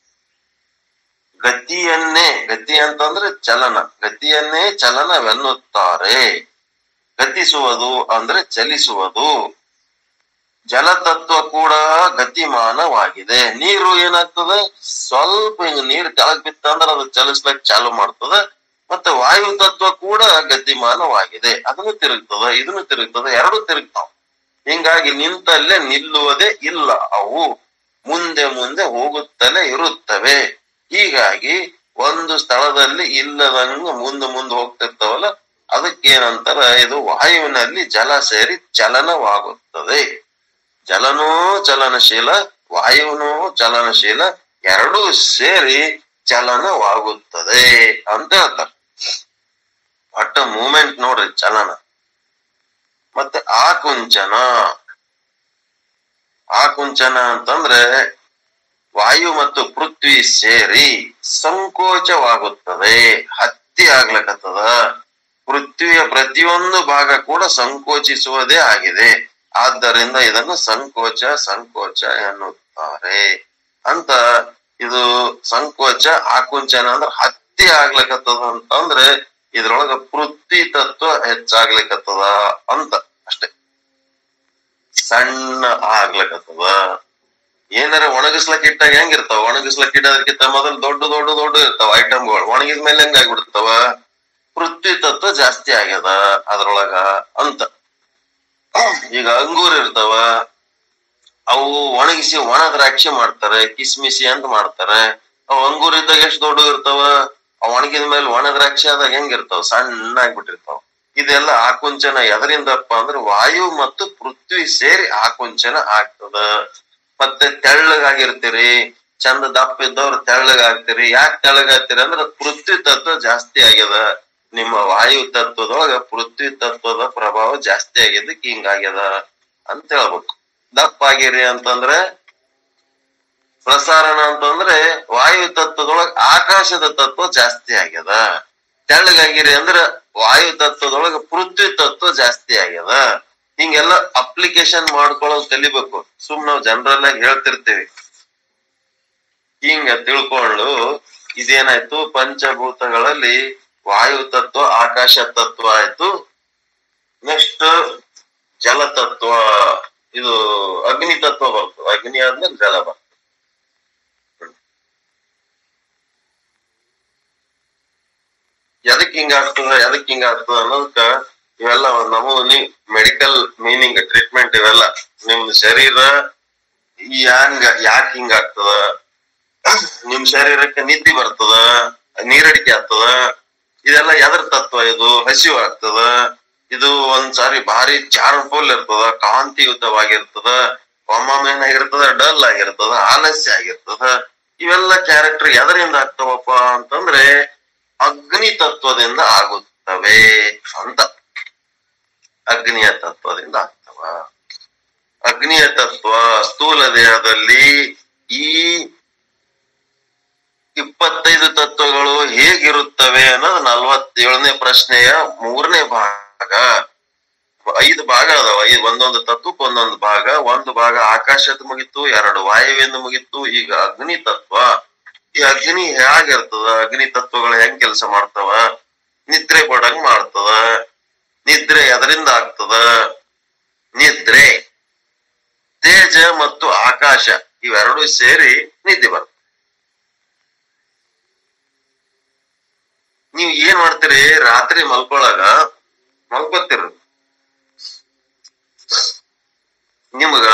ಗತಿಯನ್ನೇ ಗತಿ ಅಂತಂದ್ರೆ ಚಲನ ಗತಿಯನ್ನೇ ಚಲನವೆನ್ನುತ್ತಾರೆ ಗತಿಸುವುದು ಅಂದ್ರೆ ಚಲಿಸುವುದು ಜಲತತ್ವ ಕೂಡ ಗತಿಮಾನವಾಗಿದೆ ನೀರು ಏನಾಗ್ತದೆ ಸ್ವಲ್ಪ ಹಿಂಗ ನೀರ್ ಕೆಳಗ್ ಬಿತ್ತಂದ್ರ ಅದು ಚಲಿಸ್ಲಕ್ ಚಾಲು ಮಾಡ್ತದ ಮತ್ತೆ ವಾಯು ತತ್ವ ಕೂಡ ಗತಿಮಾನವಾಗಿದೆ ಅದನ್ನು ತಿರುಗ್ತದ ಇದನ್ನು ತಿರುಗ್ತದ ಎರಡು ತಿರುಗ್ತಾವ ಹಿಂಗಾಗಿ ನಿಂತಲ್ಲೇ ನಿಲ್ಲುವುದೇ ಇಲ್ಲ ಅವು ಮುಂದೆ ಮುಂದೆ ಹೋಗುತ್ತಲೇ ಇರುತ್ತವೆ ಹೀಗಾಗಿ ಒಂದು ಸ್ಥಳದಲ್ಲಿ ಇಲ್ಲದಂಗ ಮುಂದೆ ಮುಂದೆ ಹೋಗ್ತಿರ್ತಾವಲ್ಲ ಅದಕ್ಕೇನಂತಾರ ಇದು ವಾಯುವಿನಲ್ಲಿ ಜಲ ಸೇರಿ ಚಲನವಾಗುತ್ತದೆ ಜಲನೂ ಚಲನಶೀಲ ವಾಯುವಿನೂ ಚಲನಶೀಲ ಎರಡೂ ಸೇರಿ ಚಲನವಾಗುತ್ತದೆ ಅಂತ ಹೇಳ್ತಾರೆ ಒಟ್ಟ ಮೂಮೆಂಟ್ ನೋಡ್ರಿ ಚಲನ ಮತ್ತೆ ಆಕುಂಚನ ಆಕುಂಚನ ಅಂತಂದ್ರೆ ವಾಯು ಮತ್ತು ಪೃಥ್ವಿ ಸೇರಿ ಸಂಕೋಚವಾಗುತ್ತದೆ ಹತ್ತಿ ಆಗ್ಲಕತ್ತದ ಪೃಥ್ವಿಯ ಪ್ರತಿಯೊಂದು ಭಾಗ ಕೂಡ ಸಂಕೋಚಿಸುವುದೇ ಆಗಿದೆ ಆದ್ದರಿಂದ ಇದನ್ನು ಸಂಕೋಚ ಸಂಕೋಚ ಎನ್ನುತ್ತಾರೆ ಅಂತ ಇದು ಸಂಕೋಚ ಆಕುಂಚನ ಅಂದ್ರೆ ಹತ್ತಿ ಆಗ್ಲಕತ್ತದ ಅಂತಂದ್ರೆ ಇದ್ರೊಳಗ ಪೃಥ್ವಿ ತತ್ವ ಹೆಚ್ಚಾಗ್ಲಿಕತ್ತದ ಅಂತ ಅಷ್ಟೇ ಸಣ್ಣ ಆಗ್ಲಕತ್ತದ ಏನಾರ ಒಣಗಿಸ್ಲಕ್ ಇಟ್ಟಾಗ ಹೆಂಗಿರ್ತಾವ ಒಣಗಿಸ್ಲಕ್ ಇಡೋದಕ್ಕಿಂತ ಮೊದಲು ದೊಡ್ಡ ದೊಡ್ಡ ದೊಡ್ಡ ಇರ್ತಾವ ಐಟಮ್ಗಳು ಒಣಗಿದ ಮೇಲೆ ಹೆಂಗಾಗ್ಬಿಡ್ತಾವ ಪೃಥ್ವಿ ತತ್ವ ಜಾಸ್ತಿ ಆಗ್ಯದ ಅದ್ರೊಳಗ ಅಂತ ಈಗ ಅಂಗೂರ್ ಇರ್ತಾವ ಅವು ಒಣಗಿಸಿ ಒಣ ದ್ರಾಕ್ಷಿ ಮಾಡ್ತಾರೆ ಕಿಸ್ಮಿಸಿ ಅಂತ ಮಾಡ್ತಾರೆ ಅವು ಅಂಗೂರ್ ಇದ್ದಾಗ ಎಷ್ಟು ದೊಡ್ಡ ಇರ್ತಾವ ಅವ್ ಒಣಗಿದ ಮೇಲೆ ಒಣ ದ್ರಾಕ್ಷಿ ಆದಾಗ ಹೆಂಗಿರ್ತಾವ ಸಣ್ಣ ಆಗ್ಬಿಟ್ಟಿರ್ತಾವ ಇದೆಲ್ಲ ಆಕುಂಚನ ಎದರಿಂದಪ್ಪ ಅಂದ್ರೆ ವಾಯು ಮತ್ತು ಪೃಥ್ವಿ ಸೇರಿ ಆಕುಂಚನ ಆಗ್ತದ ಮತ್ತೆ ತೆಳ್ಳಗಾಗಿರ್ತೀರಿ ಚಂದ ದಪ್ಪ ಇದ್ದವ್ರು ತೆಳ್ಳಗಾಗ್ತೀರಿ ಯಾಕೆ ತೆಳ್ಳಗಾಗ್ತೀರಿ ಅಂದ್ರೆ ಪೃಥ್ವಿ ತತ್ವ ಜಾಸ್ತಿ ಆಗ್ಯದ ನಿಮ್ಮ ವಾಯು ತತ್ವದೊಳಗ ಪೃಥ್ವಿ ತತ್ವದ ಪ್ರಭಾವ ಜಾಸ್ತಿ ಆಗಿದ್ದಕ್ಕೆ ಹಿಂಗಾಗ್ಯದ ಅಂತ ಹೇಳ್ಬೇಕು ದಪ್ಪ ಆಗಿರಿ ಅಂತಂದ್ರೆ ಪ್ರಸಾರಣ ಅಂತಂದ್ರೆ ವಾಯು ತತ್ವದೊಳಗ ಆಕಾಶದ ತತ್ವ ಜಾಸ್ತಿ ಆಗ್ಯದ ತೆಳ್ಳಗಾಗಿರಿ ಅಂದ್ರ ವಾಯು ತತ್ವದೊಳಗ ಪೃಥ್ವಿ ತತ್ವ ಜಾಸ್ತಿ ಆಗ್ಯದ ಹಿಂಗೆಲ್ಲ ಅಪ್ಲಿಕೇಶನ್ ಮಾಡ್ಕೊಳ್ಳೋದು ಕಲಿಬೇಕು ಸುಮ್ ನಾವ್ ಜನರಲ್ ಆಗಿ ಹೇಳ್ತಿರ್ತೀವಿ ಹಿಂಗ ತಿಳ್ಕೊಂಡು ಇದೇನಾಯ್ತು ಪಂಚಭೂತಗಳಲ್ಲಿ ವಾಯು ತತ್ವ ಆಕಾಶ ತತ್ವ ಆಯ್ತು ನೆಕ್ಸ್ಟ್ ಜಲ ತತ್ವ ಇದು ಅಗ್ನಿ ತತ್ವ ಬರ್ತದೆ ಅಗ್ನಿ ಆದ್ಮೇಲೆ ಜಲ ಬರ್ತದೆ ಎದಕ್ ಹಿಂಗ ಆಗ್ತದ ಎದಕ್ ಹಿಂಗ ಆಗ್ತದ ಅನ್ನೋದಕ್ಕ ಇವೆಲ್ಲ ಒಂದ್ ನಮೂನಿ ಮೆಡಿಕಲ್ ಮೀನಿಂಗ್ ಟ್ರೀಟ್ಮೆಂಟ್ ಇವೆಲ್ಲ ನಿಮ್ ಶರೀರ ಹ್ಯಾಂಗ ಯಾಕೆ ಹಿಂಗ ಆಗ್ತದ ನಿಮ್ ಶರೀರಕ್ಕೆ ನಿದ್ದೆ ಬರ್ತದ ನೀರಡಿಕೆ ಆಗ್ತದ ಇದೆಲ್ಲ ಎದ್ರ ತತ್ವ ಇದು ಹಸಿವು ಆಗ್ತದ ಇದು ಒಂದ್ ಸಾರಿ ಭಾರಿ ಚಾರ್ಫುಲ್ ಇರ್ತದ ಕಾಂತಿಯುತವಾಗಿರ್ತದ ಒಮ್ಮೊಮ್ಮೆ ಏನಾಗಿರ್ತದ ಡಲ್ ಆಗಿರ್ತದ ಆಲಸ್ಯ ಆಗಿರ್ತದ ಇವೆಲ್ಲ ಕ್ಯಾರೆಕ್ಟರ್ ಎದರಿಂದ ಆಗ್ತಾವಪ್ಪ ಅಂತಂದ್ರೆ ಅಗ್ನಿ ತತ್ವದಿಂದ ಆಗುತ್ತವೆ ಅಂತ ಅಗ್ನಿಯ ತತ್ವದಿಂದ ಆಗ್ತವ ಅಗ್ನಿಯ ತತ್ವ ಸ್ಥೂಲ ದೇಹದಲ್ಲಿ ಈ ಇಪ್ಪತ್ತೈದು ತತ್ವಗಳು ಹೇಗಿರುತ್ತವೆ ಅನ್ನೋದು ನಲ್ವತ್ತೇಳನೇ ಪ್ರಶ್ನೆಯ ಮೂರನೇ ಭಾಗ ಐದು ಭಾಗ ಅದಾವ ಐದು ಒಂದೊಂದು ತತ್ವಕ್ಕೆ ಒಂದೊಂದು ಭಾಗ ಒಂದು ಭಾಗ ಆಕಾಶದ ಮುಗಿತು ಎರಡು ವಾಯುವಿಂದ ಮುಗಿತು ಈಗ ಅಗ್ನಿ ತತ್ವ ಈ ಅಗ್ನಿ ಹೇಗಿರ್ತದ ಅಗ್ನಿ ತತ್ವಗಳು ಹೆಂಗ್ ಕೆಲಸ ಮಾಡ್ತಾವ ನಿದ್ರೆ ಕೊಡಂಗ್ ಮಾಡ್ತದ ನಿದ್ರೆ ಎದರಿಂದ ಆಗ್ತದ ನಿದ್ರೆ ತೇಜ ಮತ್ತು ಆಕಾಶ ಇವೆರಡು ಸೇರಿ ನಿದ್ದೆ ಬರ್ತದೆ ನೀವ್ ಏನ್ ಮಾಡ್ತೀರಿ ರಾತ್ರಿ ಮಲ್ಕೊಳಗ ಮಲ್ಕೋತೀರ ನಿಮ್ಗ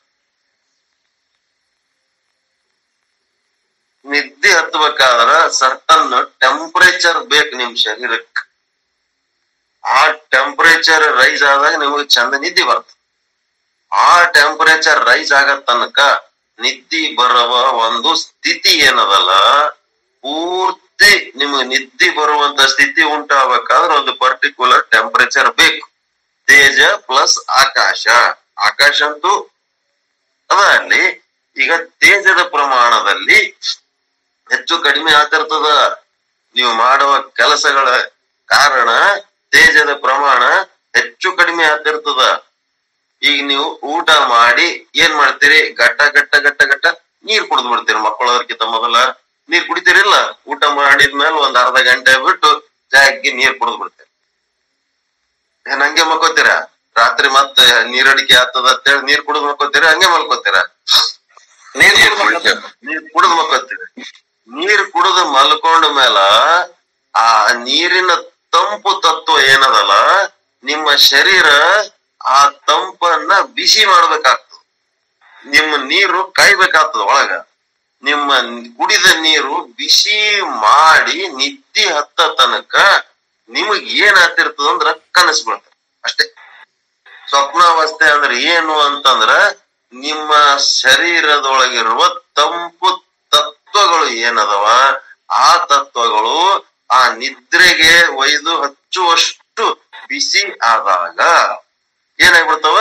ನಿದ್ದೆ ಹತ್ಬೇಕಾದ್ರ ಸರ್ಟನ್ ಟೆಂಪರೇಚರ್ ಬೇಕು ನಿಮ್ ಶರೀರಕ್ಕೆ ಆ ಟೆಂಪರೇಚರ್ ರೈಸ್ ಆದಾಗ ನಿಮಗೆ ಚಂದ ನಿದ್ದೆ ಬರ್ತದೆ ಆ ಟೆಂಪರೇಚರ್ ರೈಸ್ ಆಗ ತನಕ ನಿದ್ದೆ ಬರುವ ಒಂದು ಸ್ಥಿತಿ ಏನದಲ್ಲ ಪೂರ್ತಿ ನಿಮಗೆ ನಿದ್ದೆ ಬರುವಂತ ಸ್ಥಿತಿ ಉಂಟಾಗಬೇಕಾದ್ರೆ ಒಂದು ಪರ್ಟಿಕ್ಯುಲರ್ ಟೆಂಪರೇಚರ್ ಬೇಕು ತೇಜ ಪ್ಲಸ್ ಆಕಾಶ ಆಕಾಶ ಅಂತೂ ಅದ ಅಲ್ಲಿ ಈಗ ತೇಜದ ಪ್ರಮಾಣದಲ್ಲಿ ಹೆಚ್ಚು ಕಡಿಮೆ ಆಗ್ತಿರ್ತದ ನೀವು ಮಾಡುವ ಕೆಲಸಗಳ ಕಾರಣ ತೇಜದ ಪ್ರಮಾಣ ಹೆಚ್ಚು ಕಡಿಮೆ ಆಗ್ತಿರ್ತದ ಈಗ ನೀವು ಊಟ ಮಾಡಿ ಏನ್ ಮಾಡ್ತೀರಿ ಗಟ್ಟ ಗಟ್ಟ ಗಟ್ಟ ಗಟ್ಟ ನೀರ್ ಕುಡಿದು ಬಿಡ್ತೀರಿ ಮಕ್ಕಳು ಅದಕ್ಕಿಂತ ಮೊದಲ ನೀರ್ ಕುಡಿತೀರಿಲ್ಲ ಊಟ ಮಾಡಿದ್ಮೇಲೆ ಒಂದ್ ಅರ್ಧ ಗಂಟೆ ಬಿಟ್ಟು ಜಾಗಿ ನೀರ್ ಕುಡಿದು ಬಿಡ್ತೀರಿ ಏನ್ ಹಂಗೆ ಮಲ್ಕೋತೀರಾ ರಾತ್ರಿ ಮತ್ತೆ ನೀರಡಿಕೆ ಆಗ್ತದ ಅಂತೇಳಿ ನೀರ್ ಕುಡಿದು ಮಲ್ಕೋತೀರಾ ಹಂಗೆ ಮಲ್ಕೋತೀರಾ ನೀರ್ ನೀರ್ ಕುಡಿದು ಮಲ್ಕೋತೀರಿ ನೀರ್ ಕುಡಿದು ಮಲ್ಕೊಂಡ ಮೇಲ ಆ ನೀರಿನ ತಂಪು ತತ್ವ ಏನದಲ್ಲ ನಿಮ್ಮ ಶರೀರ ಆ ತಂಪನ್ನ ಬಿಸಿ ಮಾಡ್ಬೇಕಾಗ್ತದ ನಿಮ್ಮ ನೀರು ಕಾಯ್ಬೇಕಾಗ್ತದ ಒಳಗ ನಿಮ್ಮ ಕುಡಿದ ನೀರು ಬಿಸಿ ಮಾಡಿ ನಿದ್ದೆ ಹತ್ತ ತನಕ ನಿಮಗ್ ಏನ್ ಆಗ್ತಿರ್ತದ ಅಂದ್ರ ಕನಸು ಬೀಳ್ತದೆ ಅಷ್ಟೇ ಸ್ವಪ್ನಾವಸ್ಥೆ ಅಂದ್ರೆ ಏನು ಅಂತಂದ್ರ ನಿಮ್ಮ ಶರೀರದೊಳಗಿರುವ ತಂಪು ತತ್ವಗಳು ಏನದವ ಆ ತತ್ವಗಳು ಆ ನಿದ್ರೆಗೆ ಒಯ್ದು ಹಚ್ಚುವಷ್ಟು ಬಿಸಿ ಆದಾಗ ಏನಾಗ್ಬಿಡ್ತಾವ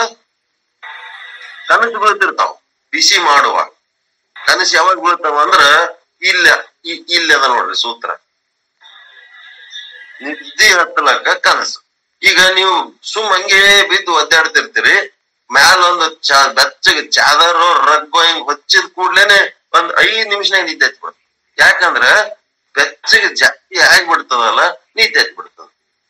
ಕನಸು ಬೀಳ್ತಿರ್ತಾವ ಬಿಸಿ ಮಾಡುವಾಗ ಕನಸು ಯಾವಾಗ ಬೀಳ್ತಾವ ಅಂದ್ರ ಇಲ್ಲ ಇ- ಇಲ್ಲಿ ಅದ ನೋಡ್ರಿ ಸೂತ್ರ ನಿದ್ದೆ ಹತ್ತಲಕ್ಕ ಕನಸು ಈಗ ನೀವು ಸುಮ್ ಹಂಗೆ ಬಿದ್ದು ಒದ್ದಾಡ್ತಿರ್ತೀರಿ ಮ್ಯಾಲ ಒಂದು ಚಾ ಬೆಚ್ಚಗೆ ಚಾದರ್ ರಗ್ಗೋ ಹಿಂಗ್ ಹೊಚ್ಚಿದ ಕೂಡ್ಲೇನೆ ಒಂದ್ ಐದ್ ನಿಮಿಷನಾಗ ನಿದ್ದೆ ಹತ್ಬಿಡ್ತದೆ ಯಾಕಂದ್ರ ಬೆಚ್ಚಗೆ ಜಾಸ್ತಿ ಆಗ್ಬಿಡ್ತದಲ್ಲ ನಿದ್ದೆ ಹತ್ಬಿಡ್ತದ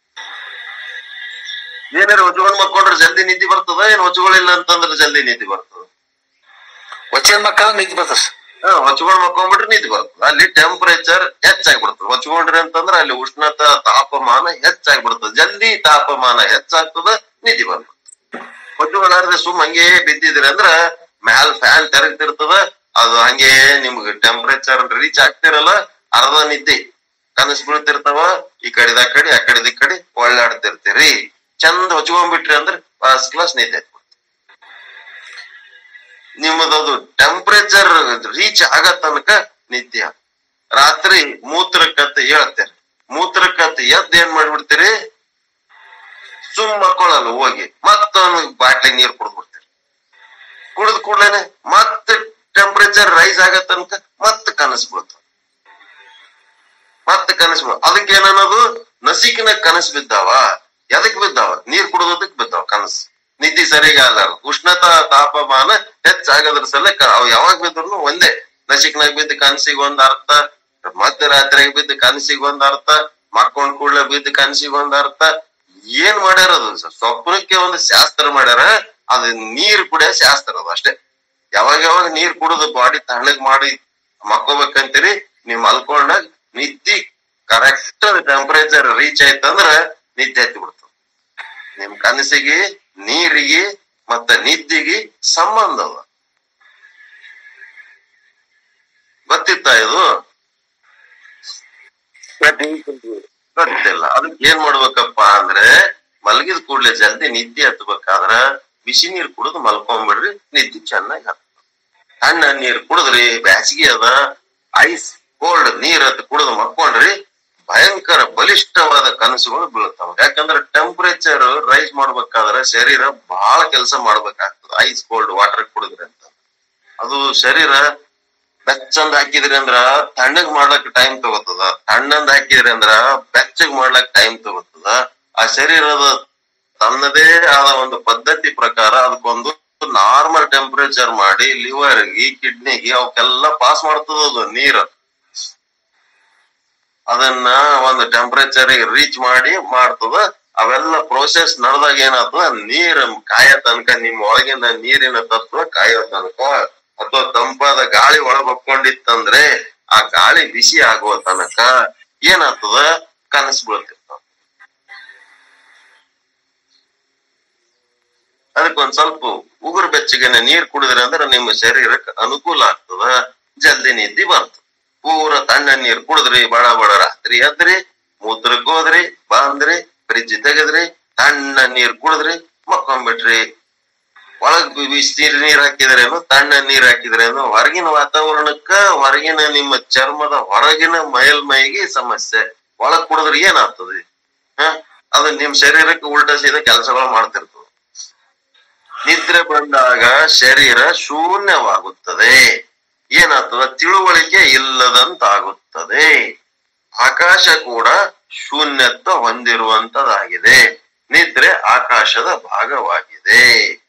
ಏನಾರ ಹೊಚ್ಕೊಂಡ್ ಮಕ್ಕೊಂಡ್ರೆ ಜಲ್ದಿ ನಿದ್ದೆ ಬರ್ತದ ಏನ್ ಹೊಚ್ಕೊಳ್ಳಿಲ್ಲ ಅಂತಂದ್ರೆ ಜಲ್ದಿ ನಿದ್ದೆ ಬರ್ತದ ವಚನ ಮಕ್ಕಳ ನಿದ್ದೆ ಬರ್ತದೆ ಸರ್ ಹಾ ಹೊಚ್ಕೊಂಡ್ ಮಕ್ಕೊಂಡ್ಬಿಟ್ರೆ ನಿದ್ದೆ ಬರ್ತದೆ ಅಲ್ಲಿ ಟೆಂಪರೇಚರ್ ಹೆಚ್ಚಾಗ್ಬಿಡ್ತದೆ ಹೊಚ್ಕೊಂಡ್ರಿ ಅಂತಂದ್ರೆ ಅಲ್ಲಿ ಉಷ್ಣತ ತಾಪಮಾನ ಹೆಚ್ಚಾಗ್ಬಿಡ್ತದೆ ಜಲ್ದಿ ತಾಪಮಾನ ಹೆಚ್ಚಾಗ್ತದ ನಿದ್ದೆ ಬರ್ತದೆ ಹೊಚ್ಕೊಳ್ಳಾರ್ದೆ ಸುಮ್ ಹಂಗೆ ಬಿದ್ದಿದ್ರಿ ಅಂದ್ರ ಮ್ಯಾಲ್ ಫ್ಯಾನ್ ತೆರಗ್ತಿರ್ತದ ಅದು ಹಂಗೆ ನಿಮ್ಗೆ ಟೆಂಪರೇಚರ್ ರೀಚ್ ಆಗ್ತಿರಲ್ಲ ಅರ್ಧ ನಿದ್ದೆ ಕನಸು ಬೀಳ್ತಿರ್ತಾವ ಈ ಕಡೆದ ಆ ಕಡೆ ಆ ಕಡೆದ ಈ ಕಡೆ ಒಳ್ಳಾಡ್ತಿರ್ತೀರಿ ಚಂದ ಹೊಚ್ಕೊಂಡ್ಬಿಟ್ರಿ ಅಂದ್ರೆ ಫಸ್ಟ್ ಕ್ಲಾಸ್ ನಿದ್ದೆ ಆಯ್ತು ನಿಮ್ಮದದು ಟೆಂಪರೇಚರ್ ರೀಚ್ ಆಗ ತನಕ ನಿತ್ಯ ರಾತ್ರಿ ಮೂತ್ರಕ್ಕತ್ತ ಹೇಳ್ತೇನೆ ಮೂತ್ರಕ್ಕತ್ತ ಎದ್ದು ಏನ್ ಮಾಡ್ಬಿಡ್ತೀರಿ ಸುಮ್ ಮಕ್ಕೊಳ್ಳಲ್ಲ ಹೋಗಿ ಮತ್ತೊಂದು ಬಾಟ್ಲಿ ನೀರ್ ಕುಡ್ದ್ಬಿಡ್ತೀರಿ ಕುಡಿದ್ ಕೂಡ್ಲೇನೆ ಮತ್ತೆ ಟೆಂಪರೇಚರ್ ರೈಸ್ ಆಗ ತನಕ ಮತ್ತೆ ಕನಸು ಬೀಳ್ತಾವ ಮತ್ತೆ ಕನಸು ಬೀಳ ಅದಕ್ಕೆ ಏನನ್ನೋದು ನಸಿಕಿನ ಕನಸು ಬಿದ್ದಾವ ಎದಕ್ ಬಿದ್ದಾವ ನೀರ್ ಕುಡಿದೋದಕ್ ಬಿದ್ದಾವ ಕನಸು ನಿದ್ದೆ ಸರಿಗ ಅಲ್ಲ ಉಷ್ಣತಾ ತಾಪಮಾನ ಹೆಚ್ಚಾಗದ್ರ ಸಲಕ ಅವ್ ಯಾವಾಗ ಬಿದ್ರು ಒಂದೇ ನಸಿಕ್ನಾಗ ಬಿದ್ದ ಕನಸಿಗೆ ಒಂದ್ ಅರ್ಥ ಮಧ್ಯರಾತ್ರಿಯಾಗ ಬಿದ್ದ ಕನಸಿಗೆ ಒಂದ್ ಅರ್ಥ ಮಕ್ಕೊಂಡ್ ಕೂಡ್ಲೆ ಬಿದ್ದ ಕನಸಿಗೆ ಒಂದ್ ಅರ್ಥ ಏನ್ ಮಾಡ್ಯಾರ ಅದು ಸ- ಸ್ವಪ್ನಕ್ಕೆ ಒಂದು ಶಾಸ್ತ್ರ ಮಾಡ್ಯಾರ ಅದು ನೀರ್ ಕುಡಿಯೋ ಶಾಸ್ತ್ರ ಅದು ಅಷ್ಟೇ ಯಾವಾಗ ಯಾವಾಗ ನೀರ್ ಕುಡಿದು ಬಾಡಿ ತಣ್ಣಗ್ ಮಾಡಿ ಮಕ್ಕೋಬೇಕಂತೀರಿ ನೀವ್ ಮಲ್ಕೊಂಡಾಗ ನಿದ್ದಿ ಕರೆಕ್ಟ್ ಟೆಂಪರೇಚರ್ ರೀಚ್ ಆಯ್ತಂದ್ರ ನಿದ್ದೆ ಹತ್ತಿ ಬಿಡ್ತದ ನಿಮ್ ಕನಸಿಗೆ ನೀರಿಗೆ ಮತ್ತ ನಿದ್ದಿಗೆ ಸಂಬಂಧ ಅದ ಗೊತ್ತಿತ್ತ ಇದು ಗೊತ್ತಿಲ್ಲ ಅದಕ್ಕೆ ಏನ್ ಮಾಡ್ಬೇಕಪ್ಪ ಅಂದ್ರೆ ಮಲಗಿದ ಕೂಡ್ಲೆ ಜಲ್ದಿ ನಿದ್ದೆ ಹತ್ಬೇಕಾದ್ರ ಬಿಸಿ ನೀರ್ ಕುಡಿದು ಮಲ್ಕೊಂಡ್ಬಿಡ್ರಿ ನಿದ್ದೆ ಚೆನ್ನಾಗಿ ಹತ್ತ ತಣ್ಣ ನೀರ್ ಕುಡಿದ್ರಿ ಬ್ಯಾಸಿಗೆ ಅದ ಐಸ್ ಕೋಲ್ಡ್ ನೀರ್ ಹತ್ ಕುಡಿದು ಮಕ್ಕೊಂಡ್ರಿ ಭಯಂಕರ ಬಲಿಷ್ಠವಾದ ಕನಸುಗಳು ಬೀಳ್ತಾವ ಯಾಕಂದ್ರೆ ಟೆಂಪರೇಚರ್ ರೈಸ್ ಮಾಡ್ಬೇಕಾದ್ರೆ ಶರೀರ ಬಹಳ ಕೆಲಸ ಮಾಡ್ಬೇಕಾಗ್ತದೆ ಐಸ್ ಕೋಲ್ಡ್ ವಾಟರ್ ಕುಡಿದ್ರಿ ಅಂತ ಅದು ಶರೀರ ಬೆಚ್ಚಂದ್ ಹಾಕಿದ್ರಿ ಅಂದ್ರ ತಣ್ಣಗ್ ಮಾಡ್ಲಕ್ ಟೈಮ್ ತಗೋತದ ತಣ್ಣಂದ್ ಹಾಕಿದ್ರಿ ಅಂದ್ರ ಬೆಚ್ಚಗ್ ಮಾಡ್ಲಕ್ ಟೈಮ್ ತಗೋತದ ಆ ಶರೀರದ ತನ್ನದೇ ಆದ ಒಂದು ಪದ್ಧತಿ ಪ್ರಕಾರ ಅದಕ್ಕೊಂದು ನಾರ್ಮಲ್ ಟೆಂಪರೇಚರ್ ಮಾಡಿ ಲಿವರ್ಗೆ ಕಿಡ್ನಿಗೆ ಅವಕ್ಕೆಲ್ಲ ಪಾಸ್ ಮಾಡ್ತದ ಅದು ನೀರ್ ಅದನ್ನ ಒಂದು ಟೆಂಪರೇಚರ್ ರೀಚ್ ಮಾಡಿ ಮಾಡ್ತದ ಅವೆಲ್ಲ ಪ್ರೋಸೆಸ್ ನಡೆದಾಗ ಏನಾಗ್ತದ ನೀರ್ ಕಾಯೋ ತನಕ ನಿಮ್ ಒಳಗಿನ ನೀರಿನ ತತ್ವ ಕಾಯೋ ತನಕ ಅಥವಾ ತಂಪಾದ ಗಾಳಿ ಒಳಗ್ ಹೊಕ್ಕೊಂಡಿತ್ತಂದ್ರೆ ಆ ಗಾಳಿ ಬಿಸಿ ಆಗುವ ತನಕ ಏನಾಗ್ತದ ಕನಸು ಬೀಳ್ತಿರ್ತಾವ ಅದಕ್ಕೊಂದ್ ಸ್ವಲ್ಪ ಉಗುರು ಬೆಚ್ಚಗಿನ ನೀರ್ ಕುಡಿದ್ರಿ ಅಂದ್ರೆ ನಿಮ್ಮ ಶರೀರಕ್ಕೆ ಅನುಕೂಲ ಆಗ್ತದ ಜಲ್ದಿ ನಿದ್ದಿ ಬರ್ತದ ಪೂರ ತಣ್ಣ ನೀರ್ ಕುಡಿದ್ರಿ ಬಡ ಬಡ ರಾತ್ರಿ ಎದ್ರಿ ಮೂತ್ರಕ್ ಹೋದ್ರಿ ಬಂದ್ರಿ ಫ್ರಿಜ್ ತೆಗದ್ರಿ ತಣ್ಣ ನೀರ್ ಕುಡಿದ್ರಿ ಮಕ್ಕೊಂಡ್ಬಿಟ್ರಿ ಒಳಗ್ ಬಿ- ಬಿಸಿ ನೀರ್ ಹಾಕಿದ್ರೇನು ತಣ್ಣ ನೀರ್ ಹಾಕಿದ್ರೇನು ಹೊರಗಿನ ವಾತಾವರಣಕ್ಕ ಹೊರಗಿನ ನಿಮ್ಮ ಚರ್ಮದ ಹೊರಗಿನ ಮೇಲ್ಮೈಗೆ ಸಮಸ್ಯೆ ಒಳಗ್ ಕುಡಿದ್ರೆ ಏನಾಗ್ತದೆ ಹ ಅದು ನಿಮ್ ಶರೀರಕ್ಕೆ ಉಲ್ಟಾ ಸೀದಾ ಕೆಲಸಗಳು ಮಾಡ್ತಿರ್ತದೆ ನಿದ್ರೆ ಬಂದಾಗ ಶರೀರ ಶೂನ್ಯವಾಗುತ್ತದೆ ಏನಾಗ್ತದ ತಿಳುವಳಿಕೆ ಇಲ್ಲದಂತಾಗುತ್ತದೆ ಆಕಾಶ ಕೂಡ ಶೂನ್ಯತ್ವ ಹೊಂದಿರುವಂತದಾಗಿದೆ ನಿದ್ರೆ ಆಕಾಶದ ಭಾಗವಾಗಿದೆ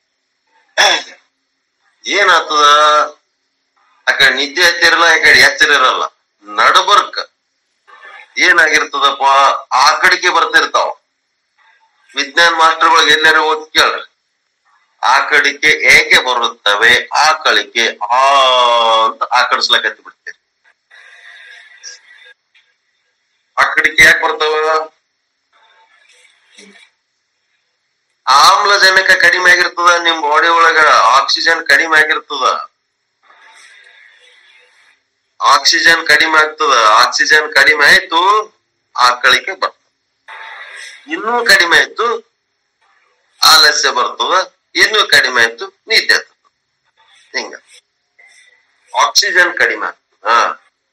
ಏನಾಗ್ತದ ಆ ಕಡೆ ನಿದ್ದೆ ಹತ್ತಿರಲ್ಲ ಈ ಕಡೆ ಎಚ್ಚರ ಇರಲ್ಲ ನಡಬರ್ಕ ಏನಾಗಿರ್ತದಪ್ಪ ಆ ಕಡೆಗೆ ಬರ್ತಿರ್ತಾವ ವಿಜ್ಞಾನ ಮಾಸ್ಟರ್ಗಳಿಗೆ ಎಲ್ಲರೂ ಹೋಗಿ ಕೇಳ್ರಿ ಆ ಕಡಿಕೆ ಏಕೆ ಬರುತ್ತವೆ ಆ ಕಳಿಕೆ ಆ ಅಂತ ಆಕಡಿಸ್ಲಕತ್ತಿ ಬಿಡ್ತೀರಿ ಆ ಕಡಿಕೆ ಯಾಕೆ ಬರ್ತವ ಆಮ್ಲಜನಕ ಕಡಿಮೆ ಆಗಿರ್ತದ ನಿಮ್ ಬಾಡಿ ಒಳಗ ಆಕ್ಸಿಜನ್ ಕಡಿಮೆ ಆಗಿರ್ತದ ಆಕ್ಸಿಜನ್ ಕಡಿಮೆ ಆಗ್ತದ ಆಕ್ಸಿಜನ್ ಕಡಿಮೆ ಆಯ್ತು ಆಕಳಿಕೆ ಬರ್ತದ ಇನ್ನೂ ಕಡಿಮೆ ಆಯ್ತು ಆಲಸ್ಯ ಬರ್ತದ ಇನ್ನೂ ಕಡಿಮೆ ಆಯ್ತು ನಿದ್ದೆ ಆಗ್ತದ ಹಿಂಗ ಆಕ್ಸಿಜನ್ ಕಡಿಮೆ ಆಗ್ತದ ಹಾ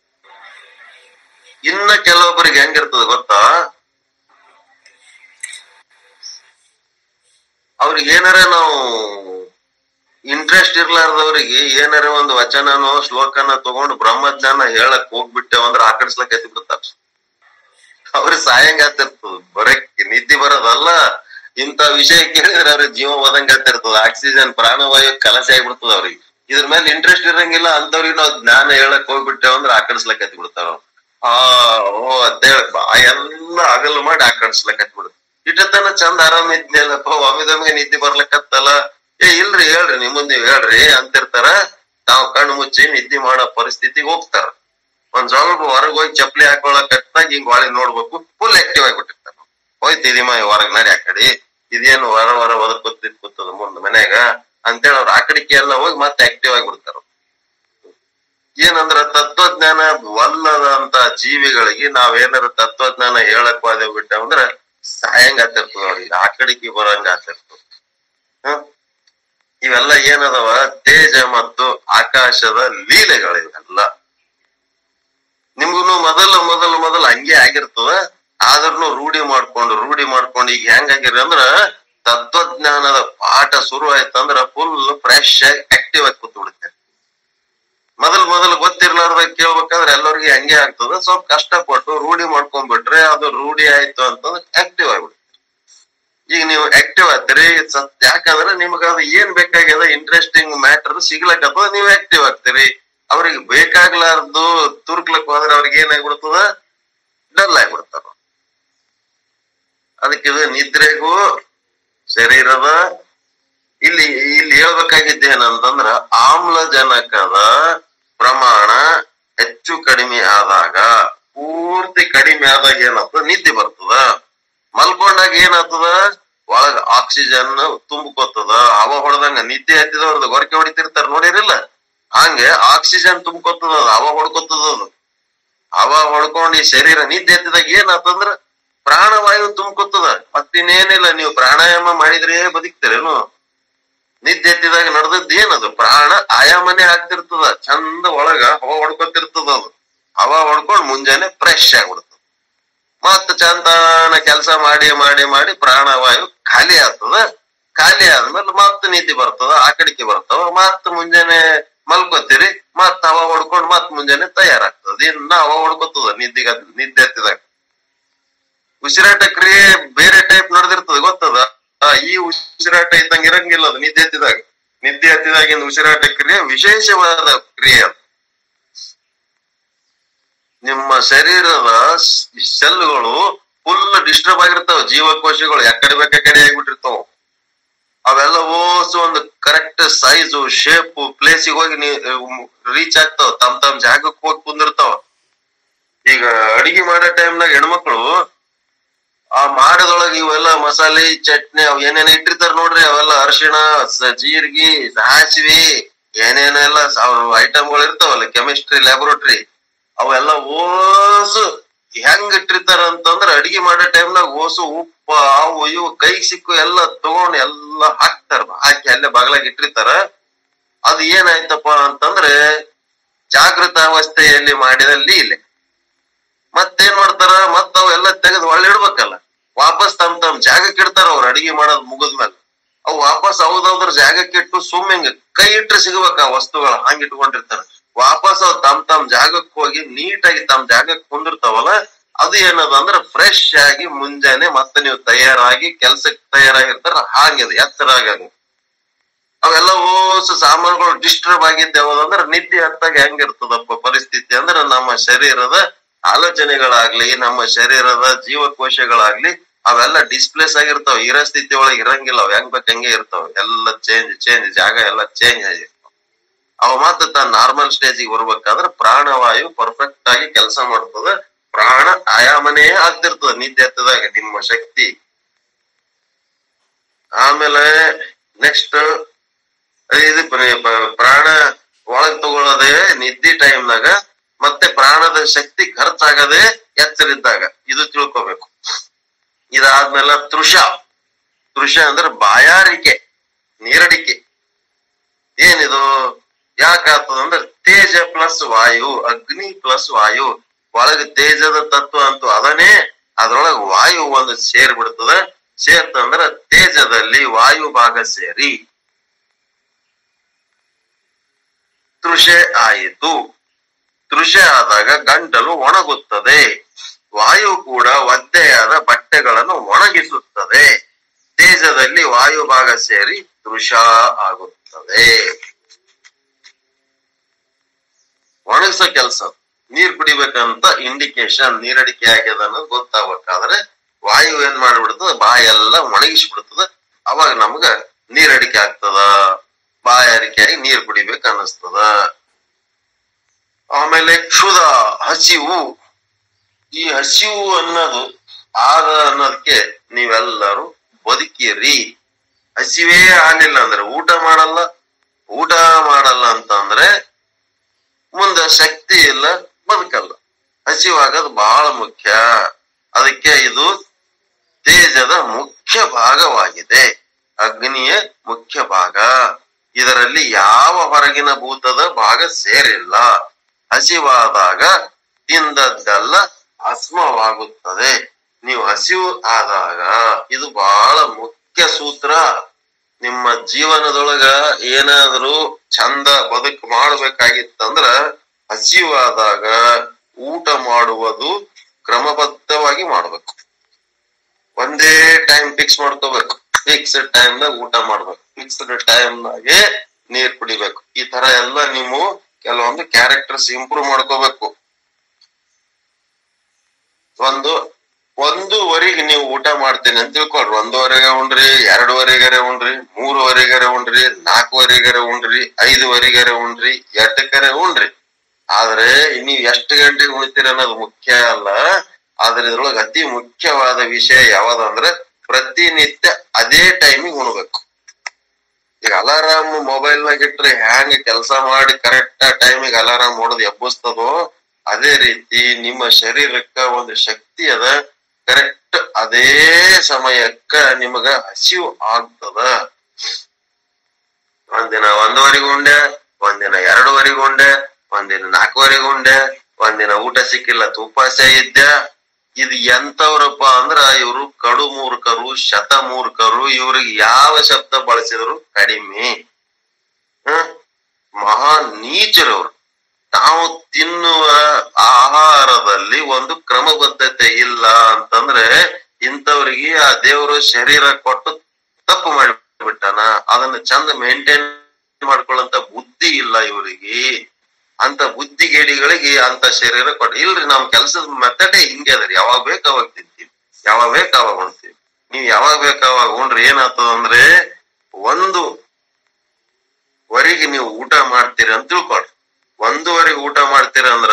ಇನ್ನ ಕೆಲವೊಬ್ಬರಿಗೆ ಹೆಂಗಿರ್ತದ ಗೊತ್ತಾ ಅವ್ರಿಗೆ ಏನಾರ ನಾವು ಇಂಟ್ರೆಸ್ಟ್ ಇರ್ಲಾರ್ದವ್ರಿಗೆ ಏನಾರ ಒಂದು ವಚನನೋ ಶ್ಲೋಕನ ತಗೊಂಡು ಬ್ರಹ್ಮಜ್ಞಾನ ಹೇಳಕ್ ಹೋಗ್ಬಿಟ್ಟೆವ್ ಅಂದ್ರ ಆಕಡಿಸ್ಲಕ್ ಎತ್ತಿ ಬಿಡ್ತಾರ ಅವ್ರಿಗೆ ಸಾಯಂಗ ಆಗ್ತಿರ್ತದ ಬರಕ್ ನಿದ್ದೆ ಬರೋದಲ್ಲ ಇಂತ ವಿಷಯ ಕೇಳಿದ್ರೆ ಅವ್ರಿಗೆ ಜೀವ ಹೋದಂಗ ಆಗ್ತಿರ್ತದ ಆಕ್ಸಿಜನ್ ಪ್ರಾಣವಾಯು ಕಲಸೆ ಆಗ್ಬಿಡ್ತದ ಅವ್ರಿಗೆ ಇದ್ರ ಮೇಲೆ ಇಂಟ್ರೆಸ್ಟ್ ಇರಂಗಿಲ್ಲ ಅಂತವ್ರಿಗೆ ನಾವು ಜ್ಞಾನ ಹೇಳಕ್ ಹೋಗ್ಬಿಟ್ಟೆವ್ ಅಂದ್ರ ಆಕಡಿಸ್ಲಕ್ ಎತ್ತಿ ಬಿಡ್ತಾರ ಅವ್ರು. ಆ ಓ ಅಂತೇಳಿ ಎಲ್ಲ ಅಗಲು ಮಾಡಿ ಆಕಡಿಸ್ಲಕ್ ಎತ್ತಿ ಬಿಡುತ್ತೆ ಇಟ್ಟತನ ಚಂದ ಆರಾಮ ಇದ್ನಲ್ಲಪ್ಪ ಒಮ್ಮಿದೊಮ್ಗೆ ನಿದ್ದೆ ಬರ್ಲಕತ್ತಲ್ಲ ಏ ಇಲ್ರಿ ಹೇಳ್ರಿ ನಿಮ್ ಮುಂದೆ ಹೇಳ್ರಿ ಅಂತಿರ್ತಾರ ತಾವ್ ಕಣ್ಣು ಮುಚ್ಚಿ ನಿದ್ದೆ ಮಾಡೋ ಪರಿಸ್ಥಿತಿಗೆ ಹೋಗ್ತಾರ ಒಂದ್ ಸ್ವಲ್ಪ ಹೊರಗ್ ಹೋಗಿ ಚಪ್ಲಿ ಹಾಕೊಳಕ್ ಕಟ್ಟಾಗ ಹಿಂಗ್ ಹೊಳಿ ನೋಡ್ಬೇಕು ಫುಲ್ ಆಕ್ಟಿವ್ ಆಗಿಬಿಟ್ಟಿರ್ತಾರ ಹೋಯ್ತಿದಿಮ ಹೊರಗ್ ನಡಿ ಆ ಕಡೆ ಇದೇನು ಹೊರ ಹೊರ ಒದಕೊತ್ತಿದ್ ಕೂತದ ಮುಂದ್ ಮನ್ಯಾಗ ಅಂತೇಳಿ ಅವ್ರ ಆ ಕಡೆಗೆ ಎಲ್ಲ ಹೋಗಿ ಮತ್ತೆ ಆಕ್ಟಿವ್ ಆಗಿಬಿಡ್ತಾರ ಏನಂದ್ರ ತತ್ವಜ್ಞಾನ ವಲ್ಲದಂತ ಜೀವಿಗಳಿಗೆ ನಾವೇನಾರ ತತ್ವಜ್ಞಾನ ಹೇಳಕ್ ಹೋದೆ ಬಿಟ್ಟವಂದ್ರ ಸಾಯಂಗ್ ಆತಿರ್ತದ ಅವ್ರಿಗೆ ಆ ಕಡೆಗೆ ಬರಂಗ ಆತಿರ್ತದ ಹ್ಮ್ ಇವೆಲ್ಲ ಏನದವ ತೇಜ ಮತ್ತು ಆಕಾಶದ ಲೀಲೆಗಳು ಇವೆಲ್ಲ ನಿಮ್ಗುನು ಮೊದಲು ಮೊದಲು ಮೊದಲು ಹಂಗೆ ಆಗಿರ್ತದ ಆದ್ರೂ ರೂಢಿ ಮಾಡ್ಕೊಂಡು ರೂಢಿ ಮಾಡ್ಕೊಂಡು ಈಗ ಹೆಂಗಾಗಿರಿ ಅಂದ್ರ ತತ್ವಜ್ಞಾನದ ಪಾಠ ಶುರು ಆಯ್ತಂದ್ರ ಫುಲ್ ಫ್ರೆಶ್ ಆಗಿ ಆಕ್ಟಿವ್ ಆಗಿ ಕೂತ್ ಬಿಡುತ್ತೆ ಮೊದಲ್ ಮೊದಲು ಗೊತ್ತಿರ್ಲಾರ್ದ ಕೇಳ್ಬೇಕಾದ್ರೆ ಎಲ್ಲರಿಗೂ ಹಂಗೆ ಆಗ್ತದ ಸ್ವಲ್ಪ ಕಷ್ಟಪಟ್ಟು ರೂಢಿ ಮಾಡ್ಕೊಂಡ್ಬಿಟ್ರೆ ಅದು ರೂಢಿ ಆಯ್ತು ಅಂತಂದ್ರೆ ಆಕ್ಟಿವ್ ಆಗ್ಬಿಡುತ್ತೆ ಈಗ ನೀವು ಆಕ್ಟಿವ್ ಆಗ್ತೀರಿ ಸ- ಯಾಕಂದ್ರೆ ನಿಮಗ ಅದು ಏನ್ ಬೇಕಾಗ್ಯದ ಇಂಟ್ರೆಸ್ಟಿಂಗ್ ಮ್ಯಾಟರ್ ಸಿಗ್ಲಕ್ಕತ್ತದ ನೀವು ಆಕ್ಟಿವ್ ಆಗ್ತೀರಿ ಅವ್ರಿಗೆ ಬೇಕಾಗ್ಲಾರ್ದು ತುರ್ಕ್ಲಕ್ ಹೋದ್ರೆ ಅವ್ರಿಗೆ ಏನಾಗ್ಬಿಡ್ತದ ಡಲ್ ಆಗ್ಬಿಡ್ತಾರ ಅದಕ್ಕೆ ಇದು ನಿದ್ರೆಗೂ ಶರೀರದ ಇಲ್ಲಿ ಇಲ್ಲಿ ಹೇಳ್ಬೇಕಾಗಿದ್ದೇನಂತಂದ್ರ ಆಮ್ಲಜನಕದ ಪ್ರಮಾಣ ಹೆಚ್ಚು ಕಡಿಮೆ ಆದಾಗ ಪೂರ್ತಿ ಕಡಿಮೆ ಆದಾಗ ಏನಾಗ್ತದ ನಿದ್ದೆ ಬರ್ತದ ಮಲ್ಕೊಂಡಾಗ ಏನಾಗ್ತದ ಒಳಗ ಆಕ್ಸಿಜನ್ ತುಂಬ್ಕೋತದ ಹವ ಹೊಡೆದಂಗ ನಿದ್ದೆ ಹತ್ತಿದವ್ರದ್ದು ಗೊರಕೆ ಹೊಡಿತಿರ್ತಾರ ನೋಡಿರಿಲ್ಲ ಹಂಗೆ ಆಕ್ಸಿಜನ್ ತುಂಬ್ಕೋತದ ಅದು ಹವ ಹೊಡ್ಕೋತದ ಅದು ಹವ ಹೊಡ್ಕೊಂಡು ಈ ಶರೀರ ನಿದ್ದೆ ಹತ್ತಿದಾಗ ಏನಾತಂದ್ರ ಪ್ರಾಣವಾಯು ತುಂಬ್ಕೋತದ ಮತ್ತಿನ್ನೇನಿಲ್ಲ ನೀವು ಪ್ರಾಣಾಯಾಮ ಮಾಡಿದ್ರೆ ಬದುಕ್ತೀರೇನು ನಿದ್ದೆ ಎತ್ತಿದಾಗ ನಡೆದದ್ದು ಏನದು ಪ್ರಾಣ ಆಯಾಮನೆ ಆಗ್ತಿರ್ತದ ಚಂದ ಒಳಗ ಹವ ಹೊಡ್ಕೊತಿರ್ತದ ಅದು ಹವ ಹೊಡ್ಕೊಂಡ್ ಮುಂಜಾನೆ ಫ್ರೆಶ್ ಆಗ್ಬಿಡ್ತದ ಮತ್ತ ಚಂದನ ಕೆಲಸ ಮಾಡಿ ಮಾಡಿ ಮಾಡಿ ಪ್ರಾಣವಾಯು ಖಾಲಿ ಆಗ್ತದ ಖಾಲಿ ಆದ್ಮೇಲೆ ಮತ್ತ ನಿದ್ದೆ ಬರ್ತದ ಆ ಕಡೆಗೆ ಬರ್ತವ ಮತ್ತ ಮುಂಜಾನೆ ಮಲ್ಕೋತೀರಿ ಮತ್ತ ಹವ ಹೊಡ್ಕೊಂಡ್ ಮತ್ ಮುಂಜಾನೆ ತಯಾರಾಗ್ತದ ಇನ್ನ ಹವ ಹೊಡ್ಕೊತದ ನಿದ್ದೆಗ ನಿದ್ದೆ ಎತ್ತಿದಾಗ ಉಸಿರಾಟ ಕ್ರಿಯೆ ಬೇರೆ ಟೈಪ್ ನಡೆದಿರ್ತದ ಗೊತ್ತದ ಆ, ಈ ಉಸಿರಾಟ ಇದ್ದಂಗ ಇರಂಗಿಲ್ಲ ಅದು ನಿದ್ದೆ ಎತ್ತಿದಾಗ ನಿದ್ದೆ ಎತ್ತಿದಾಗಿನ ಉಸಿರಾಟ ಕ್ರಿಯೆ ವಿಶೇಷವಾದ ಕ್ರಿಯೆ ಅದು ನಿಮ್ಮ ಶರೀರದ ಸೆಲ್ಗಳು ಫುಲ್ ಡಿಸ್ಟರ್ಬ್ ಆಗಿರ್ತಾವ ಜೀವಕೋಶಗಳು ಯಾಕಡೆ ಬೇಕ ಕಡೆ ಆಗ್ಬಿಟ್ಟಿರ್ತಾವ ಅವೆಲ್ಲ ಓಸು ಒಂದು ಕರೆಕ್ಟ್ ಸೈಜು ಶೇಪ್ ಪ್ಲೇಸಿಗೆ ಹೋಗಿ ರೀಚ್ ಆಗ್ತಾವ ತಮ್ ತಮ್ ಜಾಗಕ್ಕೆ ಹೋಗಿ ಕುಂದಿರ್ತಾವ ಈಗ ಅಡಿಗೆ ಮಾಡೋ ಟೈಮ್ನಾಗ ಹೆಣ್ಮಕ್ಳು ಆ ಮಾಡದೊಳಗ ಇವೆಲ್ಲ ಮಸಾಲೆ ಚಟ್ನಿ ಅವ್ ಏನೇನ ಇಟ್ಟಿರ್ತಾರ ನೋಡ್ರಿ ಅವೆಲ್ಲ ಅರಿಶಿಣ ಸ- ಜೀರ್ಗಿ ಸಾಸಿವಿ ಏನೇನೆಲ್ಲ ಐಟಮ್ಗಳು ಇರ್ತಾವಲ್ಲ ಕೆಮಿಸ್ಟ್ರಿ ಲ್ಯಾಬೋರೇಟರಿ ಅವೆಲ್ಲ ಓಸು ಹೆಂಗ್ ಇಟ್ಟಿರ್ತಾರ ಅಂತಂದ್ರ ಅಡಿಗೆ ಮಾಡೋ ಟೈಮ್ನಾಗ ಓಸು ಉಪ್ಪ ಅವು ಇವು ಕೈ ಸಿಕ್ಕು ಎಲ್ಲ ತಗೊಂಡ್ ಎಲ್ಲ ಹಾಕ್ತಾರ ಹಾಕಿ ಅಲ್ಲೇ ಬಾಗ್ಲಾಗ ಇಟ್ಟಿರ್ತಾರ ಅದು ಏನಾಯ್ತಪ್ಪ ಅಂತಂದ್ರೆ ಜಾಗೃತ ಅವಸ್ಥೆಯಲ್ಲಿ ಮಾಡಿದ ಲೀಲೆ ಮತ್ತೇನ್ ಮಾಡ್ತಾರ ಮತ್ತ ಅವೆಲ್ಲ ತೆಗೆದು ಒಳ್ಳೆ ಇಡ್ಬೇಕಲ್ಲ ವಾಪಸ್ ತಮ್ ತಮ್ ಜಾಗಕ್ಕೆ ಇಡ್ತಾರ ಅವ್ರ ಅಡಿಗೆ ಮಾಡೋದ್ ಮುಗಿದ್ಮೇಲೆ ಅವು ವಾಪಸ್ ಹೌದವ್ರ ಜಾಗಕ್ಕೆ ಇಟ್ಟು ಸುಮ್ಮಿಂಗ್ ಕೈ ಇಟ್ರೆ ಸಿಗ್ಬೇಕ ಆ ವಸ್ತುಗಳು ಹಂಗ್ ಇಟ್ಕೊಂಡಿರ್ತಾರ ವಾಪಸ್ ಅವ್ ತಮ್ ತಮ್ ಜಾಗಕ್ಕೆ ಹೋಗಿ ನೀಟಾಗಿ ತಮ್ ಜಾಗಕ್ಕೆ ಕುಂದಿರ್ತಾವಲ್ಲ ಅದು ಏನದ ಅಂದ್ರ ಫ್ರೆಶ್ ಆಗಿ ಮುಂಜಾನೆ ಮತ್ತೆ ನೀವು ತಯಾರಾಗಿ ಕೆಲ್ಸಕ್ಕೆ ತಯಾರಾಗಿರ್ತಾರ ಹಾಗಿದೆ ಎತ್ತರ ಆಗಂಗ ಅವೆಲ್ಲ ಓಸು ಸಾಮಾನುಗಳು ಡಿಸ್ಟರ್ಬ್ ಆಗಿದ್ದೆ ಯಾವ್ದಂದ್ರ ನಿದ್ದೆ ಹತ್ತಾಗ ಹೆಂಗಿರ್ತದಪ್ಪ ಪರಿಸ್ಥಿತಿ ಅಂದ್ರ ನಮ್ಮ ಶರೀರದ ಆಲೋಚನೆಗಳಾಗ್ಲಿ ನಮ್ಮ ಶರೀರದ ಜೀವಕೋಶಗಳಾಗ್ಲಿ ಅವೆಲ್ಲ ಡಿಸ್ಪ್ಲೇಸ್ ಆಗಿರ್ತಾವ ಇರೋ ಸ್ಥಿತಿ ಒಳಗೆ ಇರಂಗಿಲ್ಲ ಅವ್ ಹೆಂಗ್ ಬೇಕ್ ಹಂಗೆ ಇರ್ತಾವ ಎಲ್ಲ ಚೇಂಜ್ ಚೇಂಜ್ ಜಾಗ ಎಲ್ಲ ಚೇಂಜ್ ಆಗಿರ್ತಾವ ಅವ ಮಾತ್ರ ತನ್ನ ನಾರ್ಮಲ್ ಸ್ಟೇಜಿಗೆ ಬರ್ಬೇಕಾದ್ರ ಪ್ರಾಣವಾಯು ಪರ್ಫೆಕ್ಟ್ ಆಗಿ ಕೆಲಸ ಮಾಡ್ತದ ಪ್ರಾಣ ಆಯಾಮನೇ ಆಗ್ತಿರ್ತದ ನಿದ್ದೆ ಹತ್ತದಾಗ ನಿಮ್ಮ ಶಕ್ತಿ ಆಮೇಲೆ ನೆಕ್ಸ್ಟ್ ಇದು ಪ್ರ- ಪ- ಪ್ರಾಣ ಒಳಗ್ ತಗೊಳ್ಳೋದೇ ನಿದ್ದೆ ಟೈಮ್ನಾಗ ಮತ್ತೆ ಪ್ರಾಣದ ಶಕ್ತಿ ಖರ್ಚಾಗದೆ ಎಚ್ಚರಿದ್ದಾಗ ಇದು ತಿಳ್ಕೊಬೇಕು ಇದಾದ್ಮೇಲೆ ತೃಷ ತೃಷ ಅಂದ್ರೆ ಬಾಯಾರಿಕೆ ನೀರಡಿಕೆ ಏನಿದು ಯಾಕಾಗ್ತದ ಅಂದ್ರೆ ತೇಜ ಪ್ಲಸ್ ವಾಯು ಅಗ್ನಿ ಪ್ಲಸ್ ವಾಯು ಒಳಗ ತೇಜದ ತತ್ವ ಅಂತೂ ಅದನ್ನೇ ಅದ್ರೊಳಗ ವಾಯು ಒಂದು ಸೇರ್ಬಿಡ್ತದ ಸೇರ್ತಂದ್ರ ತೇಜದಲ್ಲಿ ವಾಯು ಭಾಗ ಸೇರಿ ತೃಷೆ ಆಯಿತು ತೃಷೆ ಆದಾಗ ಗಂಟಲು ಒಣಗುತ್ತದೆ ವಾಯು ಕೂಡ ಒದ್ದೆಯಾದ ಬಟ್ಟೆಗಳನ್ನು ಒಣಗಿಸುತ್ತದೆ ತೇಜದಲ್ಲಿ ವಾಯು ಭಾಗ ಸೇರಿ ತೃಷ ಆಗುತ್ತದೆ ಒಣಗಿಸೋ ಕೆಲಸ ನೀರ್ ಕುಡಿಬೇಕಂತ ಇಂಡಿಕೇಶನ್ ನೀರಡಿಕೆ ಆಗ್ಯದ ಅನ್ನೋದು ಗೊತ್ತಾಗ್ಬೇಕಾದ್ರೆ ವಾಯು ಏನ್ ಮಾಡ್ಬಿಡ್ತದ ಬಾಯೆಲ್ಲ ಒಣಗಿಸ್ಬಿಡ್ತದ ಅವಾಗ ನಮ್ಗ ನೀರಡಿಕೆ ಆಗ್ತದ ಬಾಯಾರಿಕೆಯಾಗಿ ನೀರ್ ಕುಡಿಬೇಕು ಅನ್ನಿಸ್ತದ ಆಮೇಲೆ ಕ್ಷುದ ಹಸಿವು ಈ ಹಸಿವು ಅನ್ನೋದು ಆದ ಅನ್ನೋದಕ್ಕೆ ನೀವೆಲ್ಲರೂ ಬದುಕಿರಿ ಹಸಿವೇ ಆಗ್ಲಿಲ್ಲ ಅಂದ್ರೆ ಊಟ ಮಾಡಲ್ಲ ಊಟ ಮಾಡಲ್ಲ ಅಂತಂದ್ರೆ ಮುಂದೆ ಶಕ್ತಿ ಇಲ್ಲ ಬದುಕಲ್ಲ ಹಸಿವಾಗೋದು ಬಹಳ ಮುಖ್ಯ ಅದಕ್ಕೆ ಇದು ತೇಜದ ಮುಖ್ಯ ಭಾಗವಾಗಿದೆ ಅಗ್ನಿಯ ಮುಖ್ಯ ಭಾಗ ಇದರಲ್ಲಿ ಯಾವ ಹೊರಗಿನ ಭೂತದ ಭಾಗ ಸೇರಿಲ್ಲ ಹಸಿವಾದಾಗ ತಿಂದದ್ದೆಲ್ಲ ಭಸ್ಮವಾಗುತ್ತದೆ ನೀವು ಹಸಿವು ಆದಾಗ ಇದು ಬಹಳ ಮುಖ್ಯ ಸೂತ್ರ ನಿಮ್ಮ ಜೀವನದೊಳಗ ಏನಾದ್ರೂ ಚಂದ ಬದುಕು ಮಾಡ್ಬೇಕಾಗಿತ್ತಂದ್ರ ಹಸಿವಾದಾಗ ಊಟ ಮಾಡುವುದು ಕ್ರಮಬದ್ಧವಾಗಿ ಮಾಡ್ಬೇಕು ಒಂದೇ ಟೈಮ್ ಫಿಕ್ಸ್ ಮಾಡ್ಕೋಬೇಕು ಫಿಕ್ಸ್ಡ್ ಟೈಮ್ ದಾಗ ಊಟ ಮಾಡ್ಬೇಕು ಫಿಕ್ಸ್ಡ್ ಟೈಮ್ ನಾಗೆ ನೀರ್ ಕುಡಿಬೇಕು ಈ ತರ ಎಲ್ಲ ನೀವು ಕೆಲವೊಂದು ಕ್ಯಾರೆಕ್ಟರ್ಸ್ ಇಂಪ್ರೂವ್ ಮಾಡ್ಕೋಬೇಕು ಒಂದು ಒಂದೂವರೆಗೆ ನೀವು ಊಟ ಮಾಡ್ತೀನಿ ಅಂತ ತಿಳ್ಕೊಳ್ರಿ ಒಂದೂವರೆಗೆ ಉಣ್ರಿ ಎರಡುವರೆಗರೆ ಉಣ್ರಿ ಮೂರುವರೆಗರೆ ಉಣ್ರಿ ನಾಲ್ಕುವರೆಗರೆ ಉಣ್ರಿ ಐದುವರೆಗರೆ ಉಣ್ರಿ ಎಂಟಕ್ಕರೆ ಉಣ್ರಿ ಆದ್ರೆ ನೀವು ಎಷ್ಟು ಗಂಟೆಗೆ ಉಣ್ತೀರಿ ಅನ್ನೋದು ಮುಖ್ಯ ಅಲ್ಲ ಆದ್ರೆ ಇದ್ರೊಳಗೆ ಅತಿ ಮುಖ್ಯವಾದ ವಿಷಯ ಯಾವ್ದಂದ್ರೆ ಪ್ರತಿನಿತ್ಯ ಅದೇ ಟೈಮಿಗೆ ಉಣ್ಬೇಕು ಈಗ ಅಲಾರಾಮ್ ಮೊಬೈಲ್ ನಾಗ ಇಟ್ರೆ ಹ್ಯಾಂಗ್ ಕೆಲಸ ಮಾಡಿ ಕರೆಕ್ಟ್ ಟೈಮಿಗೆ ಅಲಾರಾಮ್ ಹೊಡೆದು ಎಬ್ಬಿಸ್ತದೋ ಅದೇ ರೀತಿ ನಿಮ್ಮ ಶರೀರಕ್ಕ ಒಂದು ಶಕ್ತಿ ಅದ ಕರೆಕ್ಟ್ ಅದೇ ಸಮಯಕ್ಕ ನಿಮಗ ಹಸಿವು ಆಗ್ತದ ಒಂದಿನ ಒಂದುವರೆಗೆ ಉಂಡೆ ಒಂದಿನ ಎರಡುವರೆಗೆ ಉಂಡೆ ಒಂದಿನ ನಾಲ್ಕುವರೆಗೆ ಉಂಡೆ ಒಂದಿನ ಊಟ ಸಿಕ್ಕಿಲ್ಲ ತುಪ್ಪಾಸೆ ಇದ್ದೆ ಇದು ಎಂತವ್ರಪ್ಪ ಅಂದ್ರ ಇವರು ಕಡು ಮೂರ್ಖರು ಶತ ಮೂರ್ಖರು ಇವ್ರಿಗೆ ಯಾವ ಶಬ್ದ ಬಳಸಿದ್ರು ಕಡಿಮೆ ಹ ಮಹಾ ನೀಚರವ್ರು ತಾವು ತಿನ್ನುವ ಆಹಾರದಲ್ಲಿ ಒಂದು ಕ್ರಮಬದ್ಧತೆ ಇಲ್ಲ ಅಂತಂದ್ರೆ ಇಂಥವ್ರಿಗೆ ಆ ದೇವರು ಶರೀರ ಕೊಟ್ಟು ತಪ್ಪು ಮಾಡಿಬಿಟ್ಟಾನ ಅದನ್ನ ಚಂದ ಮೇಂಟೈನ್ ಮಾಡ್ಕೊಳ್ಳಂತ ಬುದ್ಧಿ ಇಲ್ಲ ಇವರಿಗೆ ಅಂತ ಬುದ್ಧಿಗೇಡಿಗಳಿಗೆ ಅಂತ ಶರೀರ ಕೊಟ್ಟು ಇಲ್ರಿ ನಮ್ ಕೆಲ್ಸದ ಮೆಥಡೇ ಹಿಂಗೆ ಅದರಿ ಯಾವಾಗ ಬೇಕು ಅವಾಗ ತಿಂತೀವಿ ಯಾವಾಗ ಬೇಕು ಅವಾಗ ಉಣ್ತೀವಿ ನೀವ್ ಯಾವಾಗ ಬೇಕು ಅವಾಗ ಉಣ್ರಿ ಏನಾಗ್ತದ ಅಂದ್ರೆ ಒಂದು ವರೆಗೆ ನೀವು ಊಟ ಮಾಡ್ತೀರಿ ಅಂತ ತಿಳ್ಕೊಳ್ರಿ ಒಂದೂವರೆಗೆ ಊಟ ಮಾಡ್ತೀರ ಅಂದ್ರ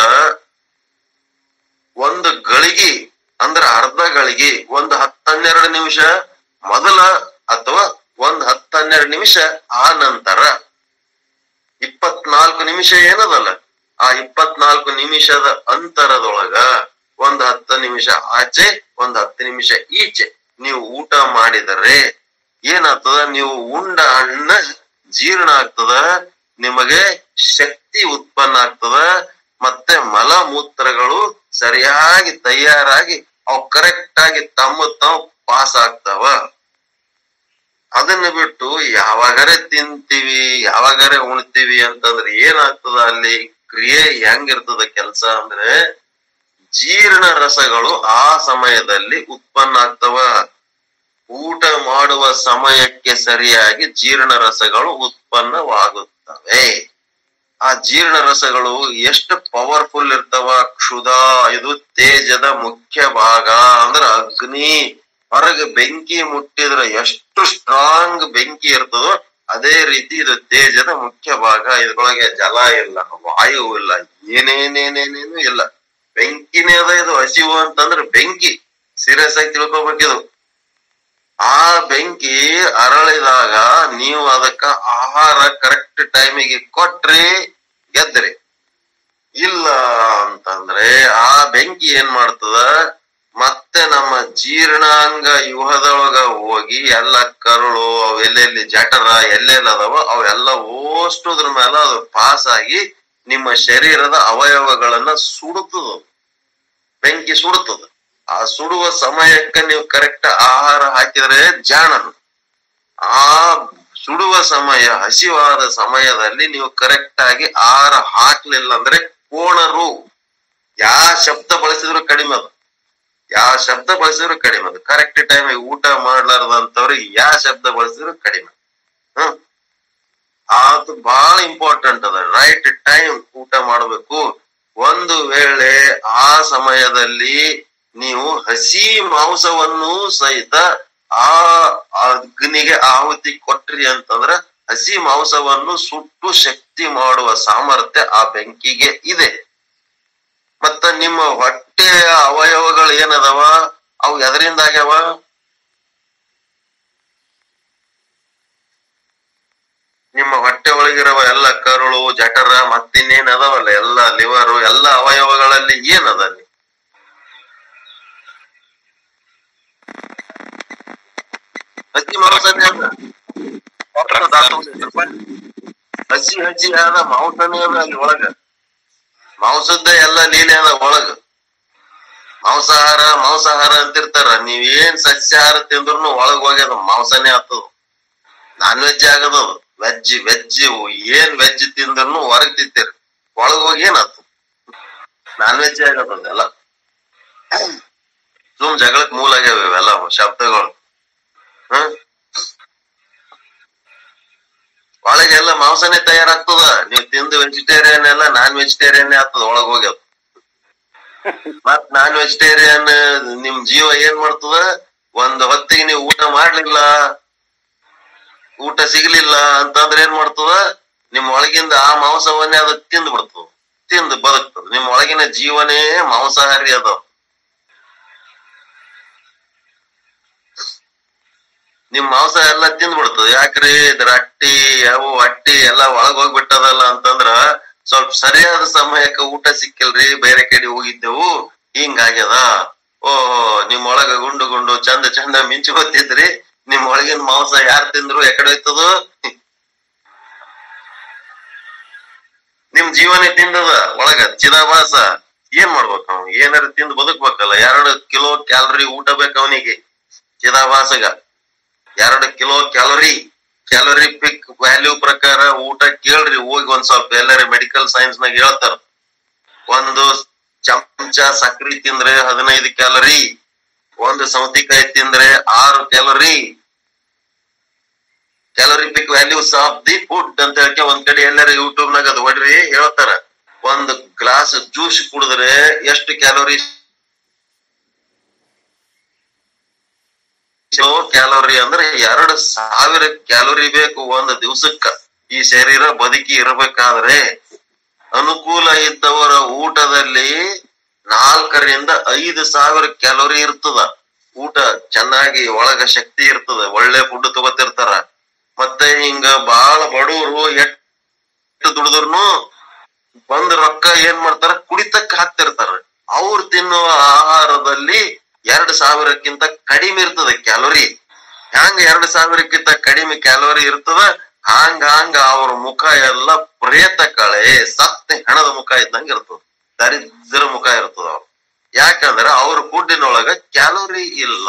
ಒಂದು ಗಳಿಗೆ ಅಂದ್ರ ಅರ್ಧ ಗಳಿಗೆ ಒಂದು ಹತ್ತನ್ನೆರಡು ನಿಮಿಷ ಮೊದಲ ಅಥವಾ ಒಂದ್ ಹತ್ತನ್ನೆರಡು ನಿಮಿಷ ಆ ನಂತರ ಇಪ್ಪತ್ನಾಲ್ಕು ನಿಮಿಷ ಏನದಲ್ಲ ಆ ಇಪ್ಪತ್ನಾಲ್ಕು ನಿಮಿಷದ ಅಂತರದೊಳಗ ಒಂದ್ ಹತ್ತು ನಿಮಿಷ ಆಚೆ ಒಂದ್ ಹತ್ತು ನಿಮಿಷ ಈಚೆ ನೀವು ಊಟ ಮಾಡಿದರೆ ಏನಾಗ್ತದ ನೀವು ಉಂಡ ಹಣ್ಣ ಜೀರ್ಣ ಆಗ್ತದ ನಿಮಗೆ ಶಕ್ತಿ ಉತ್ಪನ್ನ ಆಗ್ತದ ಮತ್ತೆ ಮಲ ಮೂತ್ರಗಳು ಸರಿಯಾಗಿ ತಯಾರಾಗಿ ಅವು ಕರೆಕ್ಟ್ ಆಗಿ ತಮ್ಮ ತಾವು ಪಾಸ್ ಆಗ್ತಾವ ಅದನ್ನ ಬಿಟ್ಟು ಯಾವಾಗರೆ ತಿಂತೀವಿ ಯಾವಾಗರೆ ಉಣ್ತೀವಿ ಅಂತಂದ್ರೆ ಏನಾಗ್ತದ ಅಲ್ಲಿ ಕ್ರಿಯೆ ಹೆಂಗಿರ್ತದ ಕೆಲಸ ಅಂದ್ರೆ ಜೀರ್ಣ ರಸಗಳು ಆ ಸಮಯದಲ್ಲಿ ಉತ್ಪನ್ನ ಆಗ್ತವ ಊಟ ಮಾಡುವ ಸಮಯಕ್ಕೆ ಸರಿಯಾಗಿ ಜೀರ್ಣ ರಸಗಳು ಉತ್ಪನ್ನವಾಗುತ್ತವೆ ಆ ಜೀರ್ಣ ರಸಗಳು ಎಷ್ಟು ಪವರ್ಫುಲ್ ಇರ್ತಾವ ಕ್ಷುಧ ಇದು ತೇಜದ ಮುಖ್ಯ ಭಾಗ ಅಂದ್ರ ಅಗ್ನಿ ಹೊರಗೆ ಬೆಂಕಿ ಮುಟ್ಟಿದ್ರ ಎಷ್ಟು ಸ್ಟ್ರಾಂಗ್ ಬೆಂಕಿ ಇರ್ತದೋ ಅದೇ ರೀತಿ ಇದು ತೇಜದ ಮುಖ್ಯ ಭಾಗ ಇದ್ರೊಳಗೆ ಜಲ ಇಲ್ಲ ವಾಯು ಇಲ್ಲ ಏನೇನೇನೇನೇನು ಇಲ್ಲ ಬೆಂಕಿನೇ ಅದ ಇದು ಹಸಿವು ಅಂತಂದ್ರೆ ಬೆಂಕಿ ಸೀರಿಯಸ್ ಆಗಿ ತಿಳ್ಕೊಬೇಕಿದು ಆ ಬೆಂಕಿ ಅರಳಿದಾಗ ನೀವು ಅದಕ್ಕ ಆಹಾರ ಕರೆಕ್ಟ್ ಟೈಮಿಗೆ ಕೊಟ್ರಿ ಗೆದ್ರಿ ಇಲ್ಲ ಅಂತಂದ್ರೆ ಆ ಬೆಂಕಿ ಏನ್ ಮಾಡ್ತದ ಮತ್ತೆ ನಮ್ಮ ಜೀರ್ಣಾಂಗ ವ್ಯೂಹದೊಳಗ ಹೋಗಿ ಎಲ್ಲ ಕರುಳು ಅವ್ ಎಲ್ಲೆಲ್ಲಿ ಜಠರ ಎಲ್ಲೆಲ್ಲ ಅದಾವ ಅವೆಲ್ಲ ಓಷ್ಟುದ್ರ ಮೇಲೆ ಅದು ಪಾಸ್ ಆಗಿ ನಿಮ್ಮ ಶರೀರದ ಅವಯವಗಳನ್ನ ಸುಡುತ್ತದ ಅದು. ಬೆಂಕಿ ಸುಡುತ್ತದ ಆ ಸುಡುವ ಸಮಯಕ್ಕೆ ನೀವು ಕರೆಕ್ಟ್ ಆಹಾರ ಹಾಕಿದ್ರೆ ಜಾಣನು ಆ ಸುಡುವ ಸಮಯ ಹಸಿವಾದ ಸಮಯದಲ್ಲಿ ನೀವು ಕರೆಕ್ಟ್ ಆಗಿ ಆಹಾರ ಹಾಕ್ಲಿಲ್ಲ ಅಂದ್ರೆ ಕೋಣರು ಯಾವ ಶಬ್ದ ಬಳಸಿದ್ರು ಕಡಿಮೆ ಅದು ಯಾವ ಶಬ್ದ ಬಳಸಿದ್ರು ಕಡಿಮೆ ಅದು ಕರೆಕ್ಟ್ ಟೈಮ್ ಊಟ ಮಾಡ್ಲಾರ್ದಂತವ್ರು ಯಾವ ಶಬ್ದ ಬಳಸಿದ್ರು ಕಡಿಮೆ ಹ್ಮ್ ಅದು ಬಹಳ ಇಂಪಾರ್ಟೆಂಟ್ ಅದ ರೈಟ್ ಟೈಮ್ ಊಟ ಮಾಡಬೇಕು ಒಂದು ವೇಳೆ ಆ ಸಮಯದಲ್ಲಿ ನೀವು ಹಸಿ ಮಾಂಸವನ್ನು ಸಹಿತ ಆ ಅಗ್ನಿಗೆ ಆಹುತಿ ಕೊಟ್ರಿ ಅಂತಂದ್ರ ಹಸಿ ಮಾಂಸವನ್ನು ಸುಟ್ಟು ಶಕ್ತಿ ಮಾಡುವ ಸಾಮರ್ಥ್ಯ ಆ ಬೆಂಕಿಗೆ ಇದೆ ಮತ್ತ ನಿಮ್ಮ ಹೊಟ್ಟೆಯ ಅವಯವಗಳು ಏನದವ ಅವು ಎದರಿಂದ ಆಗ್ಯಾವ ನಿಮ್ಮ ಹೊಟ್ಟೆ ಒಳಗಿರುವ ಎಲ್ಲ ಕರುಳು ಜಠರ ಮತ್ತಿನ್ನೇನ್ ಅದಾವಲ್ಲ ಎಲ್ಲ ಲಿವರು ಎಲ್ಲ ಅವಯವಗಳಲ್ಲಿ ಏನದ ಅಲ್ಲಿ ಹಸಿ ಮಾಂಸನೇ ಅದ ಹಸಿ ಹಸಿ ಆದ ಮಾಂಸನೇ ಅದ ಅಲ್ಲಿ ಒಳಗ ಮಾಂಸದ್ದ ಎಲ್ಲ ಲೀಲೆ ಅದ ಒಳಗ ಮಾಂಸಾಹಾರ ಮಾಂಸಾಹಾರ ಅಂತಿರ್ತಾರ ನೀವ್ ಏನ್ ಸಸ್ಯಾಹಾರ ತಿಂದ್ರು ಒಳಗ್ ಹೋಗ್ಯದ ಮಾಂಸನೇ ಆಗ್ತದ ನಾನ್ ವೆಜ್ ಆಗದ ವೆಜ್ ವೆಜ್ ಏನ್ ವೆಜ್ ತಿಂದ್ರು ಹೊರಗ್ ತಿಂತೀರಿ ಒಳಗ್ ಹೋಗಿ ಏನ್ ಆತು ನಾನ್ ವೆಜ್ ಆಗದ ಎಲ್ಲ ಸುಮ್ ಜಗಳಕ್ ಮೂಲ ಆಗ್ಯಾವ ಇವೆಲ್ಲ ಶಬ್ದಗಳು ಹ್ಮ್ ಒಳಗೆಲ್ಲ ಮಾಂಸನೇ ತಯಾರಾಗ್ತದ ನೀವ್ ತಿಂದು ವೆಜಿಟೇರಿಯನ್ ಎಲ್ಲ ನಾನ್ ವೆಜಿಟೇರಿಯನ್ ಆಗ್ತದ ಒಳಗ್ ಹೋಗ್ಯದ ಮತ್ ನಾನ್ ವೆಜಿಟೇರಿಯನ್ ನಿಮ್ ಜೀವ ಏನ್ ಮಾಡ್ತದ ಒಂದ್ ಹೊತ್ತಿಗೆ ನೀವು ಊಟ ಮಾಡ್ಲಿಲ್ಲ ಊಟ ಸಿಗ್ಲಿಲ್ಲ ಅಂತಂದ್ರೆ ಏನ್ ಮಾಡ್ತದ ನಿಮ್ ಒಳಗಿಂದ ಆ ಮಾಂಸವನ್ನೇ ಅದ ತಿಂದು ಬಿಡ್ತದ ತಿಂದು ಬದುಕ್ತದ ನಿಮ್ ಒಳಗಿನ ಜೀವನೇ ಮಾಂಸಾಹಾರಿ ಅದ ನಿಮ್ ಮಾಂಸ ಎಲ್ಲ ತಿಂದ್ ಬಿಡ್ತದ ಯಾಕ್ರಿ ಇದ್ರ ಅಟ್ಟಿ ಅವು ಅಟ್ಟಿ ಎಲ್ಲ ಒಳಗ್ ಹೋಗ್ಬಿಟ್ಟದಲ್ಲ ಅಂತಂದ್ರ ಸ್ವಲ್ಪ ಸರಿಯಾದ ಸಮಯಕ್ಕೆ ಊಟ ಸಿಕ್ಕಿಲ್ರಿ ಬೇರೆ ಕಡೆ ಹೋಗಿದ್ದೆವು ಹಿಂಗಾಗ್ಯದ ಓ ನಿಮ್ ಒಳಗ ಗುಂಡು ಗುಂಡು ಚಂದ ಚಂದ ಮಿಂಚು ಗೊತ್ತಿದ್ರಿ ನಿಮ್ ಒಳಗಿನ ಮಾಂಸ ಯಾರ್ ತಿಂದ್ರು ಎಕಡೆ ಹೋಯ್ತದ ನಿಮ್ ಜೀವನೇ ತಿಂದದ ಒಳಗ ಚಿದಾಭಾಸ ಏನ್ ಮಾಡ್ಬೇಕು ಅವ್ನು ಏನಾರ ತಿಂದು ಬದುಕ್ಬೇಕಲ್ಲ ಎರಡು ಕಿಲೋ ಕ್ಯಾಲರಿ ಊಟ ಬೇಕು ಅವನಿಗೆ ಚಿದಾಭಾಸಗ ಎರಡು kilo calorie calorific value ಪ್ರಕಾರ ಊಟ ಕೇಳ್ರಿ ಹೋಗಿ ಒಂದ್ ಸ್ವಲ್ಪ ಎಲ್ಲಾರ ಮೆಡಿಕಲ್ ಸೈನ್ಸ್ ನಾಗ ಹೇಳ್ತಾರ ಒಂದು ಚಮಚ ಸಕ್ರಿ ತಿಂದ್ರೆ ಹದಿನೈದು ಕ್ಯಾಲರಿ ಒಂದು ಸೌತಿಕಾಯಿ ತಿಂದ್ರೆ ಆರು calorie calorific values of the food ಅಂತ ಹೇಳಕ್ಕೆ ಒಂದ್ ಕಡೆ ಎಲ್ಲಾರ ಯೂಟ್ಯೂಬ್ ನಾಗ ಅದು ಹೊಡ್ರಿ ಹೇಳ್ತಾರ ಒಂದು ಗ್ಲಾಸ್ ಜ್ಯೂಸ್ ಕುಡಿದ್ರೆ ಎಷ್ಟು ಕ್ಯಾಲೋರಿ ಕ್ಯಾಲೋರಿ ಅಂದ್ರೆ ಎರಡು ಸಾವಿರ ಕ್ಯಾಲೋರಿ ಬೇಕು ಒಂದು ದಿವಸಕ್ಕ ಈ ಶರೀರ ಬದುಕಿ ಇರಬೇಕಾದ್ರೆ ಅನುಕೂಲ ಇದ್ದವರ ಊಟದಲ್ಲಿ ನಾಲ್ಕರಿಂದ ಐದು ಸಾವಿರ ಕ್ಯಾಲೋರಿ ಇರ್ತದ ಊಟ ಚೆನ್ನಾಗಿ ಒಳಗ ಶಕ್ತಿ ಇರ್ತದ ಒಳ್ಳೆ ಫುಡ್ ತಗೋತಿರ್ತಾರ ಮತ್ತೆ ಹಿಂಗ ಬಾಳ ಬಡವರು ಎಷ್ಟು ದುಡಿದ್ರು ಬಂದ್ ರೊಕ್ಕ ಏನ್ ಮಾಡ್ತಾರ ಕುಡಿತಕ್ಕ ಹಾಕ್ತಿರ್ತಾರ ಅವ್ರು ತಿನ್ನುವ ಆಹಾರದಲ್ಲಿ ಎರಡ್ ಸಾವಿರಕ್ಕಿಂತ ಕಡಿಮೆ ಇರ್ತದ ಕ್ಯಾಲೋರಿ ಹ್ಯಾಂಗ ಎರಡ್ ಸಾವಿರಕ್ಕಿಂತ ಕಡಿಮೆ ಕ್ಯಾಲೋರಿ ಇರ್ತದ ಹಾಂಗ ಹಾಂಗ ಅವ್ರ ಮುಖ ಎಲ್ಲ ಪ್ರೇತ ಕಳೆ ಸತ್ತ ಹೆಣದ ಮುಖ ಇದ್ದಂಗ ಇರ್ತದ ದರಿದ್ರ ಮುಖ ಇರ್ತದ ಅವ್ರು ಯಾಕಂದ್ರ ಅವ್ರ ಫುಡ್ಡಿನೊಳಗ ಕ್ಯಾಲೋರಿ ಇಲ್ಲ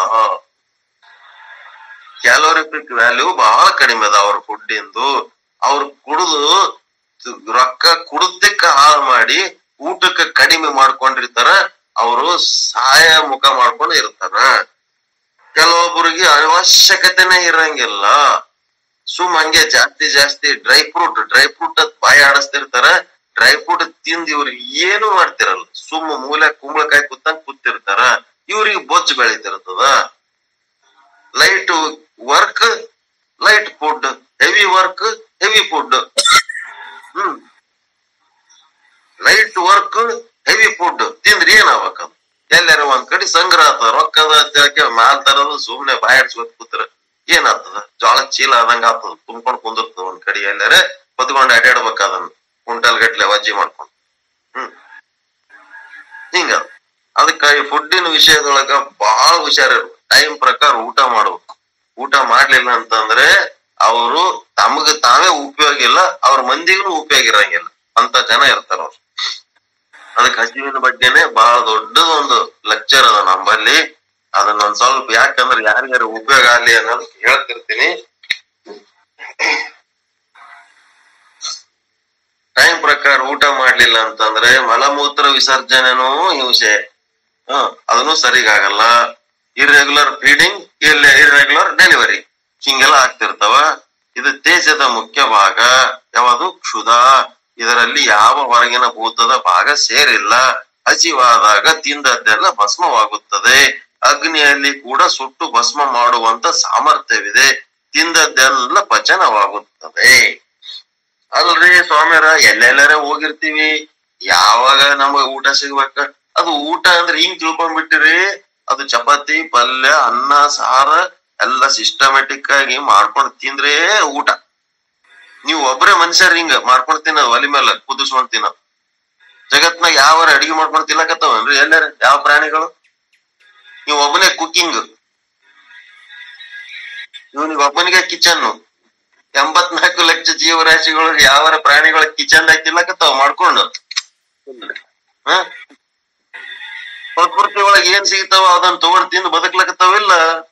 ಕ್ಯಾಲೋರಿಫಿಕ್ ವ್ಯಾಲ್ಯೂ ಬಹಳ ಕಡಿಮೆ ಅದ ಅವ್ರ ಫುಡ್ಡಿಂದು ಅವ್ರು ಕುಡಿದು ರೊಕ್ಕ ಕುಡುದಕ್ಕ ಹಾಳು ಮಾಡಿ ಊಟಕ್ಕೆ ಕಡಿಮೆ ಮಾಡ್ಕೊಂಡಿರ್ತಾರ ಅವರು ಸಹಾಯ ಮುಖ ಮಾಡ್ಕೊಂಡು ಇರ್ತಾರ ಕೆಲವೊಬ್ಬರಿಗೆ ಅವಶ್ಯಕತೆನೇ ಇರಂಗಿಲ್ಲ ಸುಮ್ ಹಂಗೆ ಜಾಸ್ತಿ ಜಾಸ್ತಿ ಡ್ರೈ ಫ್ರೂಟ್ ಡ್ರೈ ಫ್ರೂಟ್ ಅದ್ ಬಾಯಿ ಆಡಿಸ್ತಿರ್ತಾರ ಡ್ರೈ ಫ್ರೂಟ್ ತಿಂದ್ ಇವ್ರಿಗೆ ಏನು ಮಾಡ್ತಿರಲ್ಲ ಸುಮ್ಮ ಮೂಲೆ ಕುಂಬಳಕಾಯಿ ಕೂತಂಗ್ ಕೂತಿರ್ತಾರ ಇವ್ರಿಗೆ ಬೊಜ್ಜು ಬೆಳಿತಿರ್ತದ light work light food heavy work heavy food hmm light work heavy food ತಿಂದ್ರೆ ಏನಾಗ್ಬೇಕದು ಎಲ್ಲಾರ ಒಂದ್ ಕಡೆ ಸಂಗ್ರಹ ಆತದ ರೊಕ್ಕದ ತಿಳಕೆ ಮ್ಯಾಲ್ ತರದು ಸುಮ್ನೆ ಬಾಯಾಡ್ಸ್ಕೊತ್ ಕೂತ್ರ ಏನಾಗ್ತದ ಜೋಳ ಚೀಲ ಆದಂಗ ಆಗ್ತದ ತುಂಬ್ಕೊಂಡ್ ಕುಂದಿರ್ತದ ಒಂದ್ ಕಡೆ ಎಲ್ಲಾರ ಹೊತ್ಕೊಂಡ್ ಅಡ್ಯಾಡ್ಬೇಕ ಅದನ್ನ ಕುಂಟಲ್ ಗಟ್ಲೆ ವಜ್ಜಿ ಮಾಡ್ಕೊಂಡು ಹ್ಮ್ ಹಿಂಗ ಅದಕ್ಕಾಗಿ ಫುಡ್ಡಿನ ವಿಷಯದೊಳಗ ಬಹಳ ಹುಷಾರಿರು ಟೈಮ್ ಪ್ರಕಾರ ಊಟ ಮಾಡ್ಬೇಕು ಊಟ ಮಾಡ್ಲಿಲ್ಲ ಅಂತಂದ್ರೆ ಅವರು ತಮಗ ತಾವೇ ಉಪಯೋಗ ಇಲ್ಲ ಅವ್ರ ಮಂದಿಗೂ ಉಪಯೋಗ ಇರಂಗಿಲ್ಲ ಅಂತ ಜನ ಇರ್ತಾರ ಅವ್ರು ಅದಕ್ಕೆ ಹಸಿವಿನ ಬಗ್ಗೆನೆ ಬಹಳ ದೊಡ್ಡದೊಂದು ಲೆಕ್ಚರ್ ಅದ ನಮ್ಮಲ್ಲಿ ಅದನ್ನ ಒಂದ್ ಸ್ವಲ್ಪ ಯಾಕಂದ್ರೆ ಯಾರ್ಯಾರು ಉಪಯೋಗ ಆಗ್ಲಿ ಅನ್ನೋದು ಹೇಳ್ತಿರ್ತೀನಿ ಟೈಮ್ ಪ್ರಕಾರ ಊಟ ಮಾಡ್ಲಿಲ್ಲ ಅಂತಂದ್ರೆ ಮಲಮೂತ್ರ ವಿಸರ್ಜನೆನೂ ಹಿಂಸೆ ಹ್ಮ್ ಅದನ್ನು ಸರಿಗಾಗಲ್ಲ ಇರ್ರೆಗ್ಯುಲರ್ ಫೀಡಿಂಗ್ ಇರ್ರೆಗ್ಯುಲರ್ ಡೆಲಿವರಿ ಹಿಂಗೆಲ್ಲ ಆಗ್ತಿರ್ತಾವ ಇದು ತೇಜದ ಮುಖ್ಯ ಭಾಗ ಯಾವುದು ಕ್ಷುಧ ಇದರಲ್ಲಿ ಯಾವ ಹೊರಗಿನ ಭೂತದ ಭಾಗ ಸೇರಿಲ್ಲ ಹಸಿವಾದಾಗ ತಿಂದದ್ದೆಲ್ಲ ಭಸ್ಮವಾಗುತ್ತದೆ ಅಗ್ನಿಯಲ್ಲಿ ಕೂಡ ಸುಟ್ಟು ಭಸ್ಮ ಮಾಡುವಂತ ಸಾಮರ್ಥ್ಯವಿದೆ ತಿಂದದ್ದೆಲ್ಲ ಪಚನವಾಗುತ್ತದೆ ಅಲ್ರಿ ಸ್ವಾಮ್ಯಾರ ಎಲ್ಲೆಲ್ಲರ ಹೋಗಿರ್ತೀವಿ ಯಾವಾಗ ನಮಗ ಊಟ ಸಿಗ್ಬೇಕ ಅದು ಊಟ ಅಂದ್ರೆ ಹಿಂಗ್ ತಿಳ್ಕೊಂಡ್ಬಿಟ್ಟಿರಿ ಅದು ಚಪಾತಿ ಪಲ್ಯ ಅನ್ನ ಸಾರ ಎಲ್ಲ ಸಿಸ್ಟಮೆಟಿಕ್ ಆಗಿ ಮಾಡ್ಕೊಂಡ್ ತಿಂದ್ರೆ ಊಟ ನೀವು ಒಬ್ರೇ ಮನುಷ್ಯರ್ ಹಿಂಗ ಮಾಡ್ಕೊಂಡ್ ತಿನ್ನೋದು ಒಲಿ ಮೇಲೆ ಕುದಿಸ್ಕೊಂಡ್ ತಿನ್ನೋದು ಜಗತ್ನಾಗ ಯಾವ ಅಡಿಗೆ ಮಾಡ್ಕೊಂಡ್ ತಿನ್ನಕತ್ತವನ್ರಿ ಎಲ್ಲಾರ ಯಾವ ಪ್ರಾಣಿಗಳು ನೀವು ಒಬ್ಬನೇ ಕುಕಿಂಗ್ ಇವನಿಗೆ ಒಬ್ಬನಿಗೆ ಕಿಚನ್ ಎಂಬತ್ನಾಲ್ಕು ಲಕ್ಷ ಜೀವರಾಶಿಗಳು ಯಾವ ಪ್ರಾಣಿಗಳ ಕಿಚನ್ ತಿನ್ನಕತ್ತಾವ ಮಾಡ್ಕೊಂಡು ಹ ಪ್ರಕೃತಿ ಒಳಗೆ ಏನ್ ಸಿಗ್ತಾವ ಅದನ್ನ ತಗೊಂಡ್ ತಿಂದು ಬದುಕ್ಲಕತ್ತಾವಿಲ್ಲ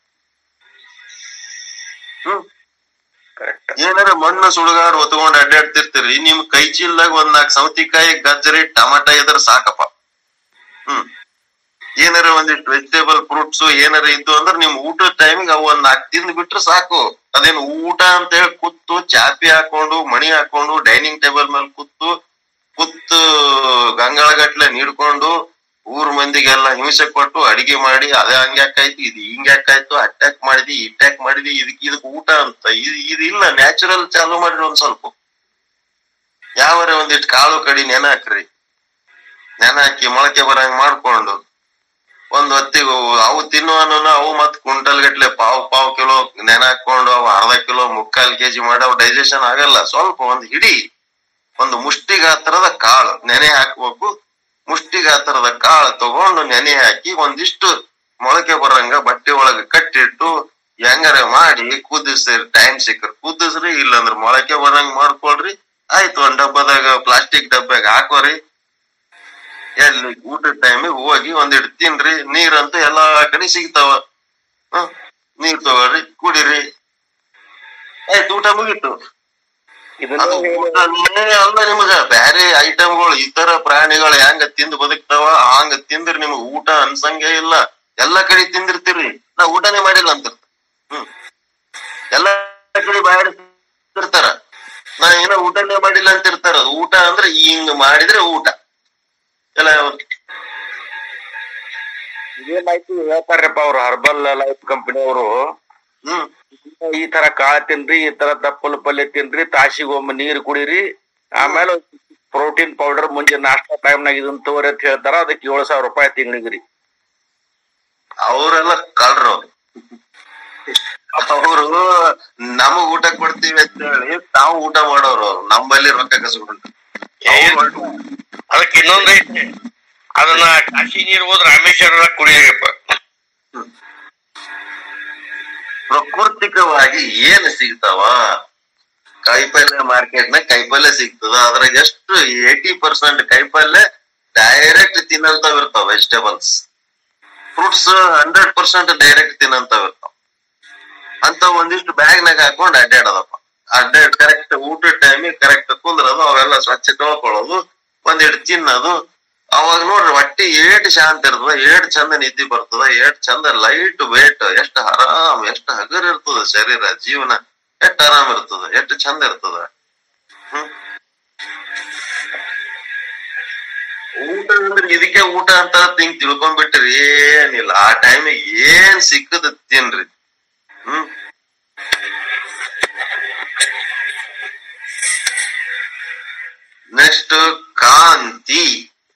ಹ್ಮ್ ಕರೆಕ್ಟ್ ಏನಾರ ಮಣ್ಣು ಸುಡುಗಾಡು ಹೊತ್ಕೊಂಡ್ ಅಡ್ಡಾಡ್ತಿರ್ತೀರಿ ನಿಮ್ ಕೈ ಚೀಲ್ದಾಗ ಒಂದ್ ನಾಲ್ಕು ಸೌತಿಕಾಯಿ ಗಜ್ಜರಿ ಟಮಾಟ ಇದ್ರ ಸಾಕಪ್ಪ ಹ್ಮ್ ಏನಾರ ಒಂದಿಷ್ಟು ವೆಜಿಟೇಬಲ್ ಫ್ರೂಟ್ಸ್ ಏನಾರ ಇದ್ದು ಅಂದ್ರೆ ನಿಮ್ ಊಟದ ಟೈಮಿಗೆ ಅವ್ ಒಂದ್ ನಾಲ್ಕು ತಿಂದ್ ಬಿಟ್ರೆ ಸಾಕು ಅದೇನು ಊಟ ಅಂತ ಹೇಳಿ ಕೂತು ಚಾಪಿ ಹಾಕೊಂಡು ಮಣಿ ಹಾಕೊಂಡು ಡೈನಿಂಗ್ ಟೇಬಲ್ ಮೇಲೆ ಕೂತು ಕೂತು ಗಂಗಾಳಗಟ್ಲೆ ನೀಡ್ಕೊಂಡು ಊರ್ ಮಂದಿಗೆಲ್ಲ ಹಿಂಸೆ ಕೊಟ್ಟು ಅಡಿಗೆ ಮಾಡಿ ಅದೇ ಹಂಗ್ಯಾಕಾಯ್ತು ಇದು ಹಿಂಗ್ಯಾಕಾಯ್ತು ಅಟ್ಯಾಕ್ ಮಾಡಿದಿ ಇಟ್ಯಾಕ್ ಮಾಡಿದಿ ಇದಕ್ ಇದಕ್ ಊಟ ಅಂತ ಇದು ಇದು ಇಲ್ಲ ನ್ಯಾಚುರಲ್ ಚಾಲು ಮಾಡ್ರಿ ಒಂದ್ ಸ್ವಲ್ಪ ಯಾವರ ಒಂದಿಷ್ಟು ಕಾಳು ಕಡಿ ನೆನ ಹಾಕ್ರಿ ನೆನ ಹಾಕಿ ಮೊಳಕೆ ಬರಂಗ್ ಮಾಡ್ಕೊಂಡು ಒಂದ್ ಹೊತ್ತಿಗೆ ಅವು ತಿನ್ನುವನು ಅವು ಮತ್ ಕುಂಟಲ್ ಗಟ್ಲೆ ಪಾವ್ ಪಾವ್ ಕಿಲೋ ನೆನ ಹಾಕೊಂಡು ಅವು ಅರ್ಧ ಕಿಲೋ ಮುಕ್ಕಾಲ್ ಕೆಜಿ ಮಾಡಿ ಅವು ಡೈಜೆಷನ್ ಆಗಲ್ಲ ಸ್ವಲ್ಪ ಒಂದ್ ಹಿಡಿ ಒಂದು ಮುಷ್ಟಿ ಗಾತ್ರದ ಕಾಳು ನೆನೆ ಹಾಕ್ಬೇಕು ಮುಷ್ಟಿ ಗಾತ್ರದ ಕಾಳು ತಗೊಂಡು ನೆನೆ ಹಾಕಿ ಒಂದಿಷ್ಟು ಮೊಳಕೆ ಬರಂಗ ಬಟ್ಟೆ ಒಳಗ ಕಟ್ಟಿಟ್ಟು ಹೆಂಗಾರ ಮಾಡಿ ಕುದಿಸ್ರಿ ಟೈಮ್ ಸಿಕ್ಕ್ರಿ ಕುದಿಸ್ರಿ ಇಲ್ಲಂದ್ರ ಮೊಳಕೆ ಬರಂಗ್ ಮಾಡ್ಕೊಳ್ರಿ ಆಯ್ತು ಒಂದ್ ಡಬ್ಬದಾಗ ಪ್ಲಾಸ್ಟಿಕ್ ಡಬ್ಬ್ಯಾಗ ಹಾಕೋರಿ ಎಲ್ಲಿ ಊಟದ ಟೈಮಿಗೆ ಹೋಗಿ ಒಂದಿಟ್ಟು ತಿನ್ರಿ ನೀರಂತೂ ಎಲ್ಲಾ ಕಡೆ ಸಿಗ್ತಾವ ಹ್ಮ್ ನೀರ್ ತಗೊಳ್ರಿ ಕುಡಿರಿ ಆಯ್ತು ಊಟ ಮುಗೀತು ಇದನ್ನು ಅದು ಊಟನೇ ಅಲ್ಲ ನಿಮಗ ಬ್ಯಾರೆ ಐಟಮ್ಗಳು ಇತರ ಪ್ರಾಣಿಗಳು ಹೆಂಗ ತಿಂದು ಬದುಕ್ತಾವ ಹಂಗ ತಿಂದ್ರ ನಿಮಗ್ ಊಟ ಅನ್ಸಂಗೆ ಇಲ್ಲ ಎಲ್ಲಾ ಕಡೆ ತಿಂದಿರ್ತೀರಿ ನಾ ಊಟನೇ ಮಾಡಿಲ್ಲ ಅಂತ ಹ್ಮ್ ಎಲ್ಲಾ ಕಡೆ ಬಾಡಿರ್ತಾರ ನಾ ಏನೋ ಊಟನೇ ಮಾಡಿಲ್ಲ ಅಂತ ಇರ್ತಾರ ಅದು ಊಟ ಅಂದ್ರೆ ಹಿಂಗ್ ಮಾಡಿದ್ರೆ ಊಟ ಎಲ್ಲ ಇದೇ ಮಾಹಿತಿ ಹೇಳ್ತಾರಪ್ಪ ಅವ್ರು ಹರ್ಬಲ್ ಲೈಫ್ ಕಂಪನಿ ಅವರು ಹ್ಮ್ ಈ ತರ ಕಾಳ ತಿನ್ರಿ ಈ ತರ ತಪ್ಪಲು ಪಲ್ಯ ತಿನ್ರಿ ತಾಸಿಗೊಮ್ಮೆ ನೀರ್ ಕುಡೀರಿ ಆಮೇಲೆ ಪ್ರೋಟೀನ್ ಪೌಡರ್ ಮುಂಜೆ ನಾಷ್ಟಾ ಟೈಮ್ನಾಗ ಇದನ್ನ ತಗೋರಿ ಅಂತ ಹೇಳ್ತಾರ ಅದಕ್ಕೆ ಏಳು ಸಾವಿರ ರೂಪಾಯಿ ತಿಂಗಳಿಗೆ ರೀ ಅವರೆಲ್ಲ ಕಳ್ರು ಅವರು ನಮಗ್ ಊಟ ಕೊಡ್ತೀವಿ ಅಂತ ಹೇಳಿ ತಾವು ಊಟ ಮಾಡೋರು ಅವ್ರು ನಮ್ಮಲ್ಲಿ ರೊಕ್ಕ ಕಸ್ಕೊಂಡು ಅದಕ್ಕೆ ಇನ್ನೊಂದ್ ಐತಿ ಅದನ್ನ ಕಾಶಿ ನೀರು ಹೋದ್ರ ರಾಮೇಶ್ವರ ಕುಡಿಯಪ್ಪ ಪ್ರಾಕೃತಿಕವಾಗಿ ಏನ್ ಸಿಗ್ತಾವ ಕಾಯಿಪಲ್ಯ ಮಾರ್ಕೆಟ್ ನಾಗ ಕಾಯಿಪಲ್ಯ ಸಿಗ್ತದ ಅದ್ರಾಗ ಎಷ್ಟು ಏಟಿ ಪರ್ಸೆಂಟ್ ಕಾಯಿಪಲ್ಯ ಡೈರೆಕ್ಟ್ ತಿನ್ನಂತಾವ್ ಇರ್ತಾವ vegetables fruits hundred percent direct ತಿನ್ನಂತಾವ್ ಇರ್ತಾವ ಅಂತ ಒಂದಿಷ್ಟು ಬ್ಯಾಗ್ ನಾಗ ಹಾಕೊಂಡ್ ಅಡ್ಡಾಡದಪ್ಪ ಅಡ್ಡಾಡ್ ಕರೆಕ್ಟ್ ಊಟದ ಟೈಮಿಗೆ ಕರೆಕ್ಟ್ ಕುಂದ್ರದು ಅವೆಲ್ಲ ಸ್ವಚ್ಛ ತೊಳ್ಕೊಳ್ಳೋದು ಒಂದಿಟ್ಟು ತಿನ್ನೋದು ಅವಾಗ ನೋಡ್ರಿ ಹೊಟ್ಟಿ ಏಟ್ ಶಾಂತ ಇರ್ತದ ಏಟ್ ಚಂದ ನಿದ್ದೆ ಬರ್ತದ ಏಟ್ ಚಂದ ಲೈಟ್ ವೇಟ್ ಎಷ್ಟ್ ಆರಾಮ್ ಎಷ್ಟ್ ಹಗರ್ ಇರ್ತದ ಶರೀರ ಜೀವನ ಎಷ್ಟ್ ಆರಾಮ್ ಇರ್ತದ ಎಷ್ಟ್ ಚಂದ ಇರ್ತದ ಹ್ಮ್ ಊಟ ಅಂದ್ರೆ ಇದಕ್ಕೆ ಊಟ ಅಂತ ಹಿಂಗ್ ತಿಳ್ಕೊಂಡ್ಬಿಟ್ರಿ ಏನಿಲ್ಲ ಆ ಟೈಮಿಗೆ ಏನ್ ಸಿಕ್ಕದ ತಿನ್ರಿ ಹ್ಮ್ ನೆಕ್ಸ್ಟ್ ಕಾಂತಿ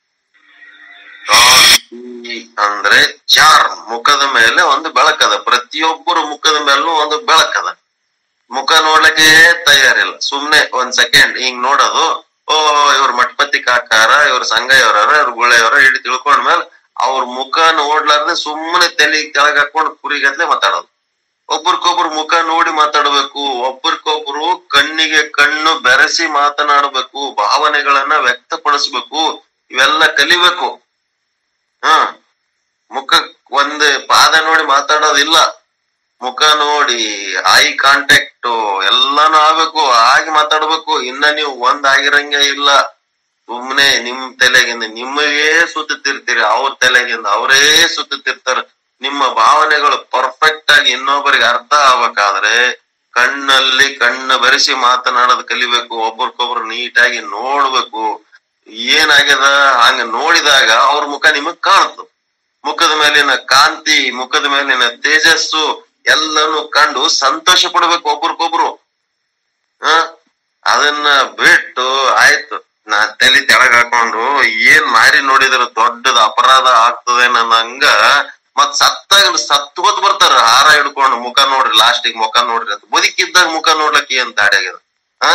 ಕಾಂತಿ ಅಂದ್ರೆ ಚಾರ್ ಮುಖದ ಮೇಲೆ ಒಂದು ಬೆಳಕದ ಪ್ರತಿಯೊಬ್ಬರ ಮುಖದ ಮೇಲೂ ಒಂದು ಬೆಳಕದ ಮುಖ ನೋಡ್ಲಿಕ್ಕೆ ತಯಾರಿಲ್ಲ ಸುಮ್ನೆ ಒಂದ್ ಸೆಕೆಂಡ್ ಹಿಂಗ್ ನೋಡೋದು ಓ ಇವ್ರ ಮಠಪತಿ ಕಾಕಾರ ಇವ್ರ ಸಂಘಯ್ಯವರ ಇವ್ರ ಗುಳೆಯವರ ಇಟ್ಟು ತಿಳ್ಕೊಂಡ್ಮೇಲೆ ಅವ್ರ ಮುಖ ನೋಡ್ಲಾರ್ದೆ ಸುಮ್ಮನೆ ತಲೆ ಕೆಳಗ್ ಹಾಕೊಂಡು ಕುರಿಗತ್ಲೆ ಮಾತಾಡೋದು ಒಬ್ರಿಗೊಬ್ರು ಮುಖ ನೋಡಿ ಮಾತಾಡ್ಬೇಕು ಒಬ್ರಿಗೊಬ್ರು ಕಣ್ಣಿಗೆ ಕಣ್ಣು ಬೆರೆಸಿ ಮಾತನಾಡಬೇಕು ಭಾವನೆಗಳನ್ನ ವ್ಯಕ್ತಪಡಿಸ್ಬೇಕು ಇವೆಲ್ಲ ಕಲಿಬೇಕು ಹ ಮುಖ ಒಂದ್ ಪಾದ ನೋಡಿ ಮಾತಾಡೋದಿಲ್ಲ ಮುಖ ನೋಡಿ ಐ ಕಾಂಟ್ಯಾಕ್ಟ್ ಎಲ್ಲಾನು ಆಗ್ಬೇಕು ಹಾಗೆ ಮಾತಾಡ್ಬೇಕು ಇನ್ನ ನೀವು ಒಂದ್ ಆಗಿರಂಗೆ ಇಲ್ಲ ಸುಮ್ನೆ ನಿಮ್ ತಲೆಗಿಂದ ನಿಮಗೆ ಸುತ್ತುತ್ತಿರ್ತೀರಿ ಅವ್ರ ತಲೆಗಿಂದ ಅವರೇ ಸುತ್ತುತ್ತಿರ್ತಾರ ನಿಮ್ಮ ಭಾವನೆಗಳು ಪರ್ಫೆಕ್ಟ್ ಆಗಿ ಇನ್ನೊಬ್ಬರಿಗೆ ಅರ್ಥ ಆಗ್ಬೇಕಾದ್ರೆ ಕಣ್ಣಲ್ಲಿ ಕಣ್ಣು ಬೆರೆಸಿ ಮಾತನಾಡೋದ್ ಕಲಿಬೇಕು ಒಬ್ರಿಗೊಬ್ರು ನೀಟಾಗಿ ನೋಡ್ಬೇಕು ಏನಾಗ್ಯದ ಹಂಗ ನೋಡಿದಾಗ ಅವ್ರ ಮುಖ ನಿಮಗ್ ಕಾಣುತ್ತ ಮುಖದ ಮೇಲಿನ ಕಾಂತಿ ಮುಖದ ಮೇಲಿನ ತೇಜಸ್ಸು ಎಲ್ಲಾನು ಕಂಡು ಸಂತೋಷ ಪಡ್ಬೇಕು ಒಬ್ರಿಗೊಬ್ರು ಹ ಅದನ್ನ ಬಿಟ್ಟು ಆಯ್ತು ನಾ ತಲೆ ತೆಳಗ್ ಹಾಕೊಂಡು ಏನ್ ಮಾರಿ ನೋಡಿದ್ರ ದೊಡ್ಡದ ಅಪರಾಧ ಆಗ್ತದೆ ಹಂಗ ಮತ್ ಸತ್ತಾಗ ಸತ್ತು ಗೊತ್ತು ಬರ್ತಾರ ಹಾರ ಹಿಡ್ಕೊಂಡು ಮುಖ ನೋಡ್ರಿ ಲಾಸ್ಟಿಗೆ ಮುಖ ನೋಡ್ರಿ ಅಂತ ಬದುಕಿದ್ದಾಗ ಮುಖ ನೋಡ್ಲಕ್ಕೆ ಏನ್ ತಾಡಿ ಆಗ್ಯದ ಹ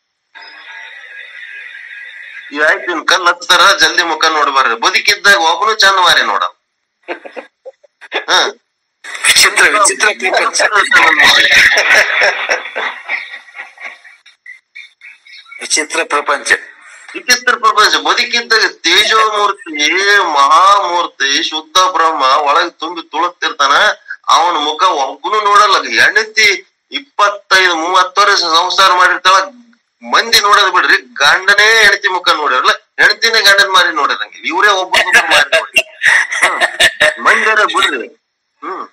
ಆಯ್ತು ನಿನ್ ಕಲ್ ಹತ್ತಾರ ಜಲ್ದಿ ಮುಖ ನೋಡಿ ಬರ್ರಿ ಬದುಕಿದ್ದಾಗ ಒಬ್ಬನು ಚಂದ ಮಾರಿ ನೋಡ ಹ ವಿಚಿತ್ರ ವಿಚಿತ್ರ ಪ್ರಪಂಚ ವಿಚಿತ್ರ ಪ್ರಪಂಚ ವಿಚಿತ್ರ ಪ್ರಪಂಚ ಬದುಕಿದ್ದಾಗ ತೇಜೋಮೂರ್ತಿ ಮಹಾಮೂರ್ತಿ ಶುದ್ಧ ಬ್ರಹ್ಮ ಒಳಗ್ ತುಂಬಿ ತುಳುಕ್ತಿರ್ತಾನ ಅವನ ಮುಖ ಒಬ್ಬನು ನೋಡಲ್ಲ ಹೆಂಡತಿ ಇಪ್ಪತ್ತೈದು ಮೂವತ್ತು ವರ್ಷ ಸಂಸಾರ ಮಾಡಿರ್ತಾಳ ಮಂದಿ ನೋಡೋದ್ ಬಿಡ್ರಿ ಗಂಡನೇ ಹೆಂಡತಿ ಮುಖ ನೋಡಿರಲ್ಲ ಹೆಂಡತಿನೇ ಗಂಡನ್ ಮಾರಿ ನೋಡಿರಂಗೆ ಇವ್ರೇ ಒಬ್ಬೊಬ್ಬರು ಮಾರಿ ನೋಡಿ ಮಂದಿರ ಬಿಡ್ರಿ ಹ್ಮ್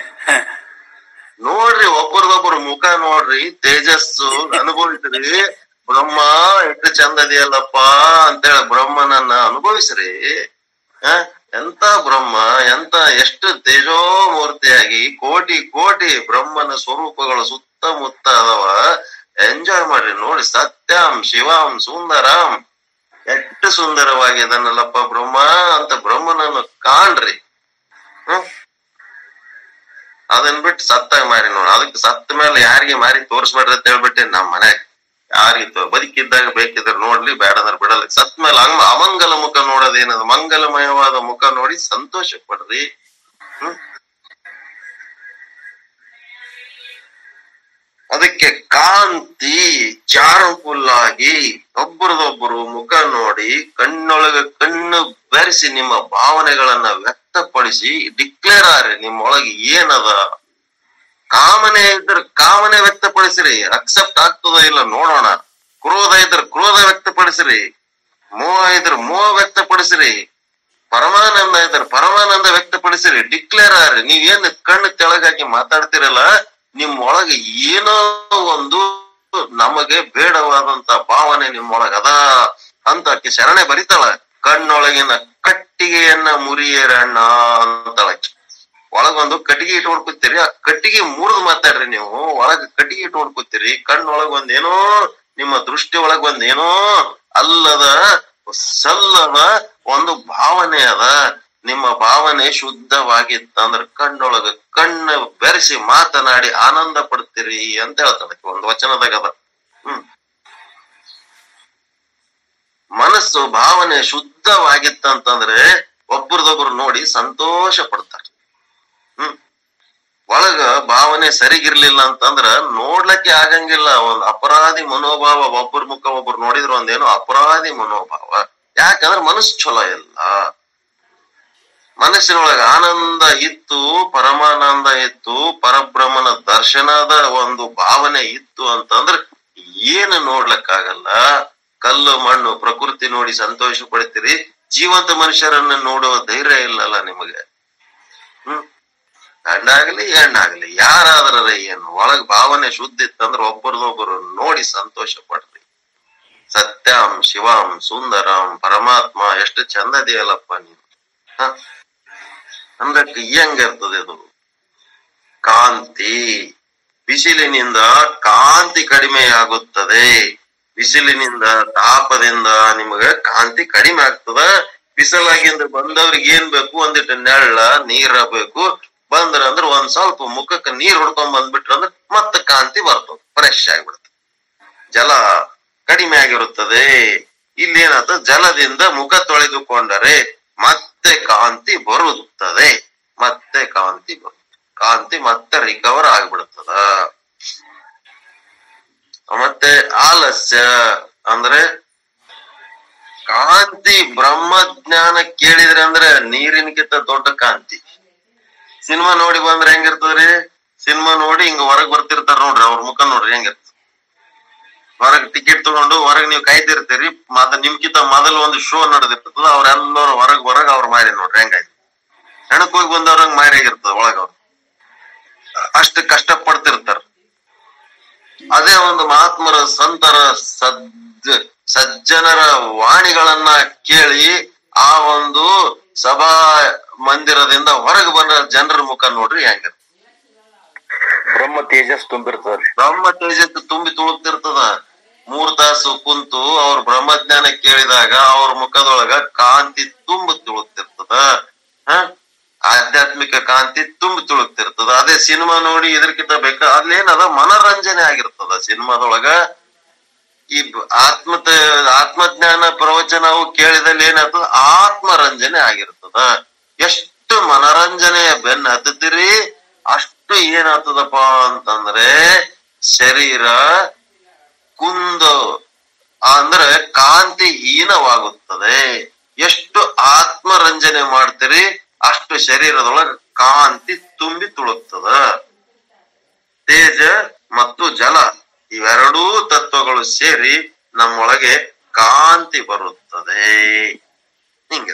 ನೋಡ್ರಿ ಒಬ್ಬರದೊಬ್ಬರು ಮುಖ ನೋಡ್ರಿ ತೇಜಸ್ಸು ಅನುಭವಿಸ್ರಿ ಬ್ರಹ್ಮ ಎಷ್ಟು ಚಂದ ಇದೆಯಲ್ಲಪ್ಪ ಅಂತೇಳಿ ಬ್ರಹ್ಮನನ್ನ ಅನುಭವಿಸ್ರಿ ಆ ಎಂತ ಬ್ರಹ್ಮ ಎಂತ ಎಷ್ಟು ತೇಜೋಮೂರ್ತಿಯಾಗಿ ಕೋಟಿ ಕೋಟಿ ಬ್ರಹ್ಮನ ಸ್ವರೂಪಗಳು ಸುತ್ತಮುತ್ತ ಅದಾವ ಎಂಜಾಯ್ ಮಾಡ್ರಿ ನೋಡಿ ಸತ್ಯಂ ಶಿವಂ ಸುಂದರಂ ಎಷ್ಟು ಸುಂದರವಾಗಿ ಅದನ್ನಲ್ಲಪ್ಪ ಬ್ರಹ್ಮ ಅಂತ ಬ್ರಹ್ಮನನ್ನು ಕಾಣ್ರಿ ಹ್ಮ್ ಅದನ್ ಬಿಟ್ಟು ಸತ್ತಾಗ ಮಾರಿ ನೋಡ ಅದಕ್ಕೆ ಸತ್ತ ಮೇಲೆ ಯಾರಿಗೆ ಮಾರಿ ತೋರಿಸ್ಬೇಡ್ರಿ ಅಂತ ಹೇಳ್ಬಿಟ್ಟೆ ನಮ್ ಮನ್ಯಾಗ ಯಾರಿತ್ತು ಬದುಕಿದ್ದಾಗ ಬೇಕಿದ್ರೆ ನೋಡ್ಲಿ ಬೇಡಂದ್ರೆ ಬಿಡಲ್ಲ ಸತ್ ಮೇಲೆ ಹಂಗ ಅಮಂಗಲ ಮುಖ ನೋಡೋದೇನದು ಮಂಗಲಮಯವಾದ ಮುಖ ನೋಡಿ ಸಂತೋಷ ಪಡ್ರಿ ಹ್ಮ್ ಅದಕ್ಕೆ ಕಾಂತಿ ಚಾರುಫುಲ್ ಆಗಿ ಒಬ್ಬರದೊಬ್ಬರು ಮುಖ ನೋಡಿ ಕಣ್ಣೊಳಗ ಕಣ್ಣು ಬೆರೆಸಿ ನಿಮ್ಮ ಭಾವನೆಗಳನ್ನ ವ್ಯಕ್ತಪಡಿಸಿ ಡಿಕ್ಲೇರ್ ಆರಿ ನಿಮ್ಮೊಳಗೆ ಏನದ ಕಾಮನೆ ಇದ್ರ ಕಾಮನೆ ವ್ಯಕ್ತಪಡಿಸಿರಿ ಅಕ್ಸೆಪ್ಟ್ ಆಗ್ತದ ಇಲ್ಲ ನೋಡೋಣ ಕ್ರೋಧ ಇದ್ರ ಕ್ರೋಧ ವ್ಯಕ್ತಪಡಿಸಿರಿ ಮೋಹ ಇದ್ರ ಮೋಹ ವ್ಯಕ್ತಪಡಿಸಿರಿ ಪರಮಾನಂದ ಇದ್ರ ಪರಮಾನಂದ ವ್ಯಕ್ತಪಡಿಸಿರಿ ಡಿಕ್ಲೇರ್ ಆರಿ ನೀವೇನ್ ಕಣ್ಣು ತೆಳಗಾಗಿ ಮಾತಾಡ್ತಿರಲ್ಲ ನಿಮ್ ಒಳಗೆ ಏನೋ ಒಂದು ನಮಗೆ ಬೇಡವಾದಂತ ಭಾವನೆ ನಿಮ್ಮೊಳಗ ಅದ ಅಂತ ಆಕಿ ಶರಣೆ ಬರಿತಾಳ ಕಣ್ಣೊಳಗಿನ ಕಟ್ಟಿಗೆಯನ್ನ ಮುರಿಯರಣ್ಣ ಅಂತಾಳ ಆಕಿ. ಒಳಗೊಂದು ಕಟ್ಟಿಗೆ ಇಟ್ಕೊಂಡ್ ಕೂತೀರಿ ಆ ಕಟ್ಟಿಗೆ ಮುರಿದು ಮಾತಾಡ್ರಿ ನೀವು ಒಳಗ ಕಟ್ಟಿಗೆ ಇಟ್ಕೊಂಡ್ ಕೂತೀರಿ ಕಣ್ಣೊಳಗ್ ಒಂದ್ ಏನೋ ನಿಮ್ಮ ದೃಷ್ಟಿ ಒಳಗ್ ಒಂದ್ ಏನೋ ಅಲ್ಲದ ಸಲ್ಲದ ಒಂದು ಭಾವನೆ ಅದ ನಿಮ್ಮ ಭಾವನೆ ಶುದ್ಧವಾಗಿತ್ತಂದ್ರ ಕಣ್ಣೊಳಗ ಕಣ್ಣು ಬೆರೆಸಿ ಮಾತನಾಡಿ ಆನಂದ ಪಡ್ತೀರಿ ಅಂತ ಹೇಳ್ತಾನೆ ಒಂದು ವಚನದಾಗ ಅದ ಹ್ಮ್ ಮನಸ್ಸು ಭಾವನೆ ಶುದ್ಧವಾಗಿತ್ತಂತಂದ್ರೆ ಒಬ್ರದೊಬ್ರು ನೋಡಿ ಸಂತೋಷ ಪಡ್ತಾರೆ ಹ್ಮ್ ಒಳಗ ಭಾವನೆ ಸರಿಗಿರ್ಲಿಲ್ಲ ಅಂತಂದ್ರ ನೋಡ್ಲಕ್ಕೆ ಆಗಂಗಿಲ್ಲ ಒಂದ್ ಅಪರಾಧಿ ಮನೋಭಾವ ಒಬ್ಬರ ಮುಖ ಒಬ್ರು ನೋಡಿದ್ರ ಒಂದೇನೋ ಅಪರಾಧಿ ಮನೋಭಾವ ಯಾಕಂದ್ರ ಮನಸ್ಸು ಚಲೋ ಇಲ್ಲ ಮನಸ್ಸಿನೊಳಗ ಆನಂದ ಇತ್ತು ಪರಮಾನಂದ ಇತ್ತು ಪರಬ್ರಹ್ಮನ ದರ್ಶನದ ಒಂದು ಭಾವನೆ ಇತ್ತು ಅಂತಂದ್ರ ಏನು ನೋಡ್ಲಕ್ಕಾಗಲ್ಲ ಕಲ್ಲು ಮಣ್ಣು ಪ್ರಕೃತಿ ನೋಡಿ ಸಂತೋಷ ಪಡ್ತೀರಿ ಜೀವಂತ ಮನುಷ್ಯರನ್ನ ನೋಡುವ ಧೈರ್ಯ ಇಲ್ಲಲ್ಲ ನಿಮಗೆ ಹ್ಮ್ ಗಂಡಾಗ್ಲಿ ಹೆಣ್ಣಾಗ್ಲಿ ಯಾರಾದ್ರ ಏನು ಒಳಗ್ ಭಾವನೆ ಶುದ್ಧ ಇತ್ತಂದ್ರ ಒಬ್ಬರದೊಬ್ಬರು ನೋಡಿ ಸಂತೋಷ ಪಡ್ರಿ ಸತ್ಯಂ ಶಿವಂ ಸುಂದರಂ ಪರಮಾತ್ಮ ಎಷ್ಟು ಚಂದದಿಯಲ್ಲಪ್ಪ ನೀನು ಹ ಅಂದಕ್ಕೆ ಹೆಂಗಿರ್ತದೆ ಅದು ಕಾಂತಿ ಬಿಸಿಲಿನಿಂದ ಕಾಂತಿ ಕಡಿಮೆಯಾಗುತ್ತದೆ ಬಿಸಿಲಿನಿಂದ ತಾಪದಿಂದ ನಿಮಗೆ ಕಾಂತಿ ಕಡಿಮೆ ಆಗ್ತದ ಬಿಸಿಲಾಗಿಂದ ಬಂದವ್ರಿಗೆ ಏನ್ ಬೇಕು ಒಂದಿಟ್ಟು ನೆಳ್ಳ ನೀರ ಬೇಕು ಬಂದ್ರ ಅಂದ್ರ ಒಂದ್ ಸ್ವಲ್ಪ ಮುಖಕ್ಕೆ ನೀರ್ ಹೊಡ್ಕೊಂಡ್ ಬಂದ್ಬಿಟ್ರ ಅಂದ್ರ ಮತ್ತೆ ಕಾಂತಿ ಬರ್ತದ ಫ್ರೆಶ್ ಆಗ್ಬಿಡ್ತದೆ ಜಲ ಕಡಿಮೆ ಆಗಿರುತ್ತದೆ ಇಲ್ಲಿ ಏನಾಯ್ತು ಜಲದಿಂದ ಮುಖ ತೊಳೆದುಕೊಂಡರೆ ಮತ್ತೆ ಕಾಂತಿ ಬರುತ್ತದೆ ಮತ್ತೆ ಕಾಂತಿ ಬರುತ್ತೆ ಕಾಂತಿ ಮತ್ತೆ ರಿಕವರ್ ಆಗ್ಬಿಡ್ತದ ಮತ್ತೆ ಆಲಸ್ಯ ಅಂದ್ರೆ ಕಾಂತಿ ಬ್ರಹ್ಮಜ್ಞಾನ ಕೇಳಿದ್ರೆ ಅಂದ್ರೆ ನೀರಿನಕ್ಕಿಂತ ದೊಡ್ಡ ಕಾಂತಿ ಸಿನಿಮಾ ನೋಡಿ ಬಂದ್ರೆ ಹೆಂಗಿರ್ತದ್ರಿ ಸಿನಿಮಾ ನೋಡಿ ಹಿಂಗ ಹೊರಗ್ ಬರ್ತಿರ್ತಾರ ನೋಡ್ರಿ ಅವ್ರ ಮುಖ ನೋಡ್ರಿ ಹೆಂಗಿರ್ತದ ಹೊರಗ್ ಟಿಕೆಟ್ ತಗೊಂಡು ಹೊರಗ್ ನೀವು ಕಾಯ್ತಿರ್ತೀರಿ ಮತ್ತ ನಿಮ್ಕಿಂತ ಮೊದಲು ಒಂದು ಶೋ ನಡೆದಿರ್ತದ ಅವ್ರೆಲ್ಲರೂ ಹೊರಗ್ ಹೊರಗ್ ಅವ್ರ ಮಾರಿ ನೋಡ್ರಿ ಹೆಂಗಾಯ್ತು ಹೆಣಕ್ ಹೋಗಿ ಬಂದವ್ರಂಗ್ ಮಾರಿ ಆಗಿರ್ತದ ಒಳಗ ಅವ್ರು ಅಷ್ಟು ಕಷ್ಟ ಪಡ್ತಿರ್ತಾರ ಅದೇ ಒಂದು ಮಹಾತ್ಮರ ಸಂತರ ಸದ್ ಸಜ್ಜನರ ವಾಣಿಗಳನ್ನ ಕೇಳಿ ಆ ಒಂದು ಸಭಾ ಮಂದಿರದಿಂದ ಹೊರಗೆ ಬಂದ ಜನರ ಮುಖ ನೋಡ್ರಿ ಹೆಂಗಿರ್ತದ ಬ್ರಹ್ಮ ತೇಜಸ್ ತುಂಬಿರ್ತದ್ರಿ ಬ್ರಹ್ಮ ತೇಜಸ್ ತುಂಬಿ ತುಳುಕ್ತಿರ್ತದ ಮೂರ್ ತಾಸು ಕುಂತು ಅವ್ರ ಬ್ರಹ್ಮಜ್ಞಾನ ಕೇಳಿದಾಗ ಅವ್ರ ಮುಖದೊಳಗ ಕಾಂತಿ ತುಂಬಿ ತುಳುಕ್ತಿರ್ತದ ಹ ಆಧ್ಯಾತ್ಮಿಕ ಕಾಂತಿ ತುಂಬಿ ತುಳುಕ್ತಿರ್ತದ ಅದೇ ಸಿನಿಮಾ ನೋಡಿ ಇದ್ರಕ್ಕಿಂತ ಬೇಕ ಅಲ್ಲೇನದ ಮನರಂಜನೆ ಆಗಿರ್ತದ ಸಿನಿಮಾದೊಳಗ ಈ ಬ- ಆತ್ಮತ ಆತ್ಮಜ್ಞಾನ ಪ್ರವಚನವು ಕೇಳಿದಲ್ಲಿ ಏನಾಗ್ತದ ಆತ್ಮರಂಜನೆ ಆಗಿರ್ತದ ಎಷ್ಟು ಮನರಂಜನೆಯ ಬೆನ್ನ ಹತ್ತತಿರಿ ಅಷ್ಟು ಏನಾಗ್ತದಪ್ಪ ಅಂತಂದ್ರೆ ಶರೀರ ಕುಂದು ಅಂದ್ರೆ ಕಾಂತಿ ಹೀನವಾಗುತ್ತದೆ ಎಷ್ಟು ಆತ್ಮರಂಜನೆ ಮಾಡ್ತೀರಿ ಅಷ್ಟು ಶರೀರದೊಳಗೆ ಕಾಂತಿ ತುಂಬಿ ತುಳುಕ್ತದ ತೇಜ ಮತ್ತು ಜಲ ಇವೆರಡೂ ತತ್ವಗಳು ಸೇರಿ ನಮ್ಮೊಳಗೆ ಕಾಂತಿ ಬರುತ್ತದೆ ಹಿಂಗೆ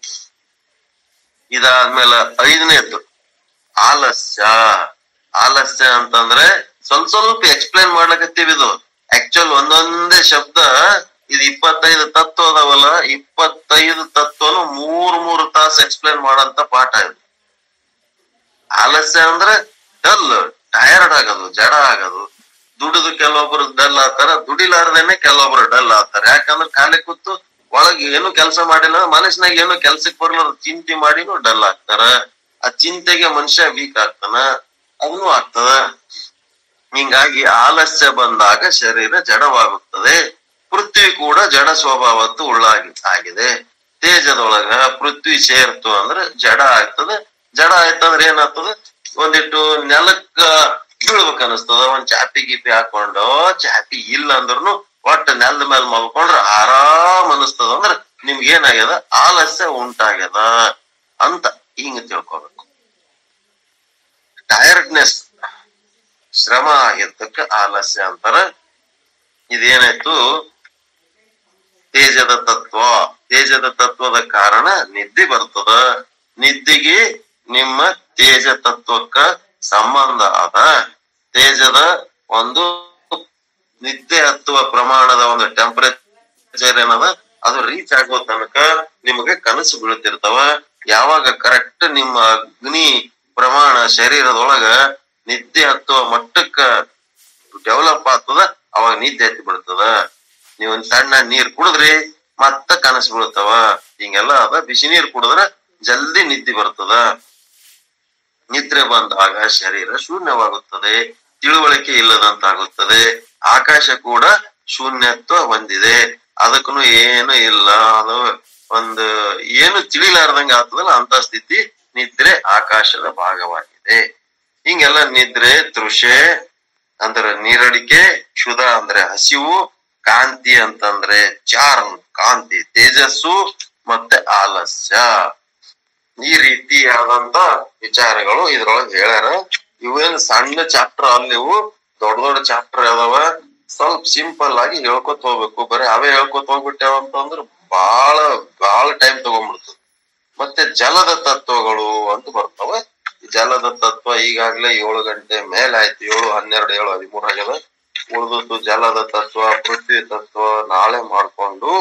ಇದಾದ್ಮೇಲೆ ಐದನೇದ್ದು ಆಲಸ್ಯ ಆಲಸ್ಯ ಅಂತಂದ್ರೆ ಸ್ವಲ್ಪ ಸ್ವಲ್ಪ ಎಕ್ಸ್ಪ್ಲೈನ್ ಮಾಡ್ಲಕತ್ತೀವಿ ಇದು ಆಕ್ಚುಲ್ ಒಂದೊಂದೇ ಶಬ್ದ ಇದು ಇಪ್ಪತ್ತೈದು ತತ್ವ ಅದಾವಲ್ಲ ಇಪ್ಪತ್ತೈದು ತತ್ವನು ಮೂರ್ ಮೂರು ತಾಸು ಎಕ್ಸ್ಪ್ಲೈನ್ ಮಾಡಂತ ಪಾಠ ಇದು ಆಲಸ್ಯ ಅಂದ್ರೆ ಡಲ್ ಟಯರ್ಡ್ ಆಗೋದು ಜಡ ಆಗೋದು ದುಡಿದು ಕೆಲವೊಬ್ರು ಡಲ್ ಆತಾರ ದುಡಿಲಾರ್ದೇನೆ ಕೆಲವೊಬ್ರು ಡಲ್ ಆತಾರ ಯಾಕಂದ್ರೆ ಖಾಲಿ ಕೂತು ಒಳಗ್ ಏನು ಕೆಲಸ ಮಾಡಿಲ್ಲ ಮನಸ್ಸಿನಾಗ ಏನು ಕೆಲ್ಸಕ್ ಬರ್ಲಾರ ಚಿಂತೆ ಮಾಡಿನೂ ಡಲ್ ಆಗ್ತಾರ ಆ ಚಿಂತೆಗೆ ಮನುಷ್ಯ ವೀಕ್ ಆಗ್ತಾನ ಅದನ್ನು ಆಗ್ತದ ಹಿಂಗಾಗಿ ಆಲಸ್ಯ ಬಂದಾಗ ಶರೀರ ಜಡವಾಗುತ್ತದೆ ಪೃಥ್ವಿ ಕೂಡ ಜಡ ಸ್ವಭಾವತ್ತು ಉಳ್ಳಾಗಿ ಆಗಿದೆ ತೇಜದೊಳಗ ಪೃಥ್ವಿ ಸೇರ್ತು ಅಂದ್ರೆ ಜಡ ಆಗ್ತದೆ ಜಡ ಆಯ್ತಂದ್ರೆ ಏನಾಗ್ತದೆ ಒಂದಿಟ್ಟು ನೆಲಕ್ಕ ಬೀಳ್ಬೇಕ್ ಅನಸ್ತದ ಒಂದ್ ಚಾಪಿ ಗಿಪಿ ಹಾಕೊಂಡು ಚಾಪಿ ಇಲ್ಲ ಅಂದ್ರೂ ಒಟ್ಟ ನೆಲದ ಮೇಲೆ ಮಲ್ಕೊಂಡ್ರ ಆರಾಮ್ ಅನಸ್ತದ ಅಂದ್ರ ನಿಮ್ಗೆ ಏನಾಗ್ಯದ ಆಲಸ್ಯ ಉಂಟಾಗ್ಯದ ಅಂತ ಹಿಂಗ ತಿಳ್ಕೊಬೇಕು ಟಯರ್ಡ್ನೆಸ್ ಶ್ರಮ ಆಗಿದ್ದಕ್ಕ ಆಲಸ್ಯ ಅಂತಾರ ಇದೇನಾಯ್ತು ತೇಜದ ತತ್ವ ತೇಜದ ತತ್ವದ ಕಾರಣ ನಿದ್ದೆ ಬರ್ತದ ನಿದ್ದೆಗೆ ನಿಮ್ಮ ತೇಜ ತತ್ವಕ್ಕ ಸಂಬಂಧ ಅದ ತೇಜದ ಒಂದು ನಿದ್ದೆ ಹತ್ತುವ ಪ್ರಮಾಣದ ಒಂದು ಟೆಂಪರೇಚರ್ ಏನದ ಅದು ರೀಚ್ ಆಗೋ ತನಕ ನಿಮಗೆ ಕನಸು ಬೀಳ್ತಿರ್ತಾವ ಯಾವಾಗ ಕರೆಕ್ಟ್ ನಿಮ್ಮ ಅಗ್ನಿ ಪ್ರಮಾಣ ಶರೀರದೊಳಗ ನಿದ್ದೆ ಹತ್ತುವ ಮಟ್ಟಕ್ಕ ಡೆವಲಪ್ ಆಗ್ತದ ಅವಾಗ ನಿದ್ದೆ ಹತ್ತಿ ಬಿಡ್ತದ ನೀವ್ ಒಂದ್ ಸಣ್ಣ ನೀರ್ ಕುಡಿದ್ರಿ ಮತ್ತ ಕನಸು ಬೀಳ್ತಾವ ಹಿಂಗೆಲ್ಲ ಅದ ಬಿಸಿ ನೀರ್ ಕುಡಿದ್ರ ಜಲ್ದಿ ನಿದ್ದೆ ಬರ್ತದ ನಿದ್ರೆ ಬಂದಾಗ ಶರೀರ ಶೂನ್ಯವಾಗುತ್ತದೆ ತಿಳುವಳಿಕೆ ಇಲ್ಲದಂತಾಗುತ್ತದೆ ಆಕಾಶ ಕೂಡ ಶೂನ್ಯತ್ವ ಹೊಂದಿದೆ ಅದಕ್ಕೂ ಏನು ಇಲ್ಲ ಅದು ಒಂದು ಏನು ತಿಳಿಲಾರ್ದಂಗ ಆಗ್ತದಲ್ಲ ಅಂತ ಸ್ಥಿತಿ ನಿದ್ರೆ ಆಕಾಶದ ಭಾಗವಾಗಿದೆ ಹಿಂಗೆಲ್ಲ ನಿದ್ರೆ ತೃಷೆ ಅಂದ್ರೆ ನೀರಡಿಕೆ ಕ್ಷುಧ ಅಂದ್ರೆ ಹಸಿವು ಕಾಂತಿ ಅಂತಂದ್ರೆ ಚಾರ್ಮ್ ಕಾಂತಿ ತೇಜಸ್ಸು ಮತ್ತೆ ಆಲಸ್ಯ ಈ ರೀತಿಯಾದಂತ ವಿಚಾರಗಳು ಇದ್ರೊಳಗೆ ಹೇಳ್ಯಾರ ಇವೇನ್ ಸಣ್ಣ ಚಾಪ್ಟರ್ ಅಲ್ಲಿ ಇವು ದೊಡ್ಡ ದೊಡ್ಡ ಚಾಪ್ಟರ್ ಅದಾವ ಸ್ವಲ್ಪ ಸಿಂಪಲ್ ಆಗಿ ಹೇಳ್ಕೊತ ಹೋಗ್ಬೇಕು ಬರೀ ಅವೇ ಹೇಳ್ಕೊತ ಹೋಗ್ಬಿಟ್ಟೆವ ಅಂತಂದ್ರ ಬಾಳ ಬಾಳ ಟೈಮ್ ತಗೊಂಡ್ಬಿಡ್ತದೆ ಮತ್ತೆ ಜಲದ ತತ್ವಗಳು ಅಂತ ಬರ್ತಾವ ಈ ಜಲದ ತತ್ವ ಈಗಾಗ್ಲೇ ಏಳು ಗಂಟೆ ಮೇಲೆ ಆಯ್ತು ಏಳು ಹನ್ನೆರಡು ಏಳು ಹದಿಮೂರು ಆಗ್ಯದ ಉಳಿದದ್ದು ಜಲದ ತತ್ವ ಪೃಥ್ವಿ ತತ್ವ ನಾಳೆ ಮಾಡ್ಕೊಂಡು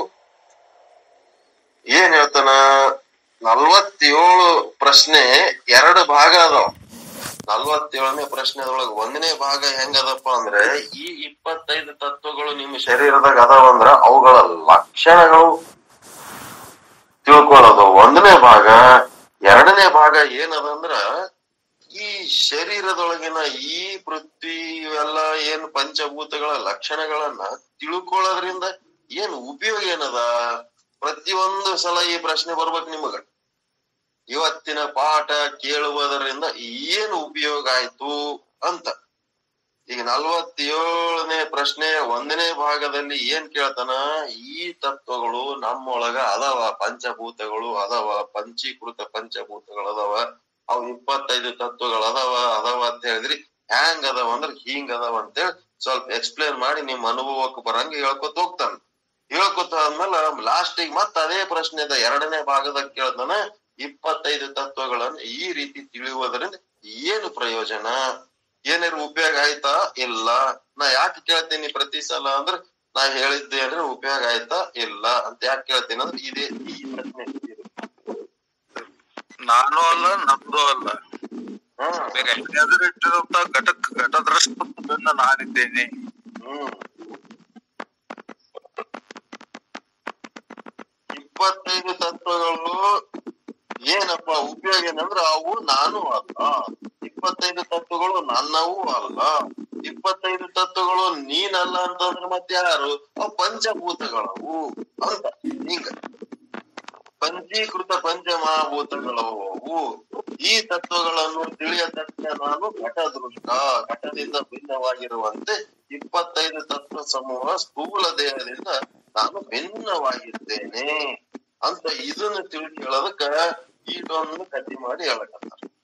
ಏನ್ ಹೇಳ್ತಾನ ನಲ್ವತ್ತೇಳು ಪ್ರಶ್ನೆ ಎರಡು ಭಾಗ ಅದಾವ ನಲ್ವತ್ತೇಳನೇ ಪ್ರಶ್ನೆದೊಳಗ ಒಂದನೇ ಭಾಗ ಹೆಂಗದಪ್ಪ ಅಂದ್ರೆ ಈ ಇಪ್ಪತ್ತೈದು ತತ್ವಗಳು ನಿಮ್ಮ ಶರೀರದಾಗ ಅದಾವ ಅಂದ್ರ ಅವುಗಳ ಲಕ್ಷಣಗಳು ತಿಳ್ಕೊಳ್ಳೋದು ಒಂದನೇ ಭಾಗ ಎರಡನೇ ಭಾಗ ಏನದಂದ್ರ ಈ ಶರೀರದೊಳಗಿನ ಈ ಪೃಥ್ವಿ ಇವೆಲ್ಲ ಏನ್ ಪಂಚಭೂತಗಳ ಲಕ್ಷಣಗಳನ್ನ ತಿಳ್ಕೊಳ್ಳೋದ್ರಿಂದ ಏನ್ ಉಪಯೋಗ ಏನದ ಪ್ರತಿಯೊಂದು ಸಲ ಈ ಪ್ರಶ್ನೆ ಬರ್ಬೇಕು ನಿಮಗ ಇವತ್ತಿನ ಪಾಠ ಕೇಳುವುದರಿಂದ ಏನು ಉಪಯೋಗ ಆಯ್ತು ಅಂತ ಈಗ ನಲ್ವತ್ತೇಳನೇ ಪ್ರಶ್ನೆ ಒಂದನೇ ಭಾಗದಲ್ಲಿ ಏನ್ ಕೇಳ್ತಾನ ಈ ತತ್ವಗಳು ನಮ್ಮೊಳಗ ಅದಾವ ಪಂಚಭೂತಗಳು ಅದಾವ ಪಂಚೀಕೃತ ಪಂಚಭೂತಗಳು ಅದಾವ ಅವು ಇಪ್ಪತ್ತೈದು ತತ್ವಗಳು ಅದಾವ ಅದಾವ ಅಂತ ಹೇಳಿದ್ರಿ ಹ್ಯಾಂಗ್ ಅದಾವ ಅಂದ್ರ ಹಿಂಗ್ ಅದಾವ ಅಂತೇಳಿ ಸ್ವಲ್ಪ ಎಕ್ಸ್ಪ್ಲೇನ್ ಮಾಡಿ ನಿಮ್ ಅನುಭವಕ್ಕೆ ಬರಂಗ ಹೇಳ್ಕೊತ ಹೋಗ್ತಾನ ಹೇಳ್ಕೊತ ಆದ್ಮೇಲೆ ಲಾಸ್ಟಿಗೆ ಮತ್ತ ಅದೇ ಪ್ರಶ್ನೆದ ಎರಡನೇ ಭಾಗದಾಗ ಕೇಳ್ತಾನ ಇಪ್ಪತ್ತೈದು ತತ್ವಗಳನ್ನು ಈ ರೀತಿ ತಿಳಿಯುವುದರಿಂದ ಏನು ಪ್ರಯೋಜನ ಏನಾರು ಉಪಯೋಗ ಆಯ್ತಾ ಇಲ್ಲ ನಾ ಯಾಕೆ ಕೇಳ್ತೀನಿ ಪ್ರತಿ ಸಲ ಅಂದ್ರ ನಾ ಹೇಳಿದ್ದೆ ಅಂದ್ರೆ ಉಪಯೋಗ ಆಯ್ತಾ ಇಲ್ಲ ಅಂತ ಯಾಕೆ ಕೇಳ್ತೀನಿ ಅಂದ್ರೆ ಇದೇ ಈ ಪ್ರಶ್ನೆ ಇದು. ನಾನು ಅಲ್ಲ ನಮ್ದು ಅಲ್ಲ ಹಾ ಎದುರಿಟ್ಟಿರುವಂತ ಘಟ ಘಟದೃಷ್ಟನ್ನ ನಾನಿದ್ದೇನೆ ಹ್ಮ್ ಇಪ್ಪತ್ತೈದು ತತ್ವಗಳು ಏನಪ್ಪ ಉಪಯೋಗ ಏನಂದ್ರ ಅವು ನಾನು ಅಲ್ಲ ಇಪ್ಪತ್ತೈದು ತತ್ವಗಳು ನನ್ನವೂ ಅಲ್ಲ ಇಪ್ಪತ್ತೈದು ತತ್ವಗಳು ನೀನಲ್ಲ ಅಂತಂದ್ರೆ ಮತ್ತೆ ಯಾರು ಅವು ಪಂಚಭೂತಗಳವು ಅಂತ ಹಿಂಗ ಪಂಚೀಕೃತ ಪಂಚಮಹಾಭೂತಗಳವು ಅವು ಈ ತತ್ವಗಳನ್ನು ತಿಳಿಯ ತಕ್ಷಣ ನಾನು ಘಟದೃಷ್ಟ ಘಟದಿಂದ ಭಿನ್ನವಾಗಿರುವಂತೆ ಇಪ್ಪತ್ತೈದು ತತ್ವ ಸಮೂಹ ಸ್ಥೂಲ ದೇಹದಿಂದ ನಾನು ಭಿನ್ನವಾಗಿದ್ದೇನೆ ಅಂತ ಇದನ್ನ ತಿಳಿ ಹೇಳೋದಕ್ಕ ಈಟೊಂದು ಕತಿ ಮಾಡಿ ಹೇಳಕತ್ತಾರ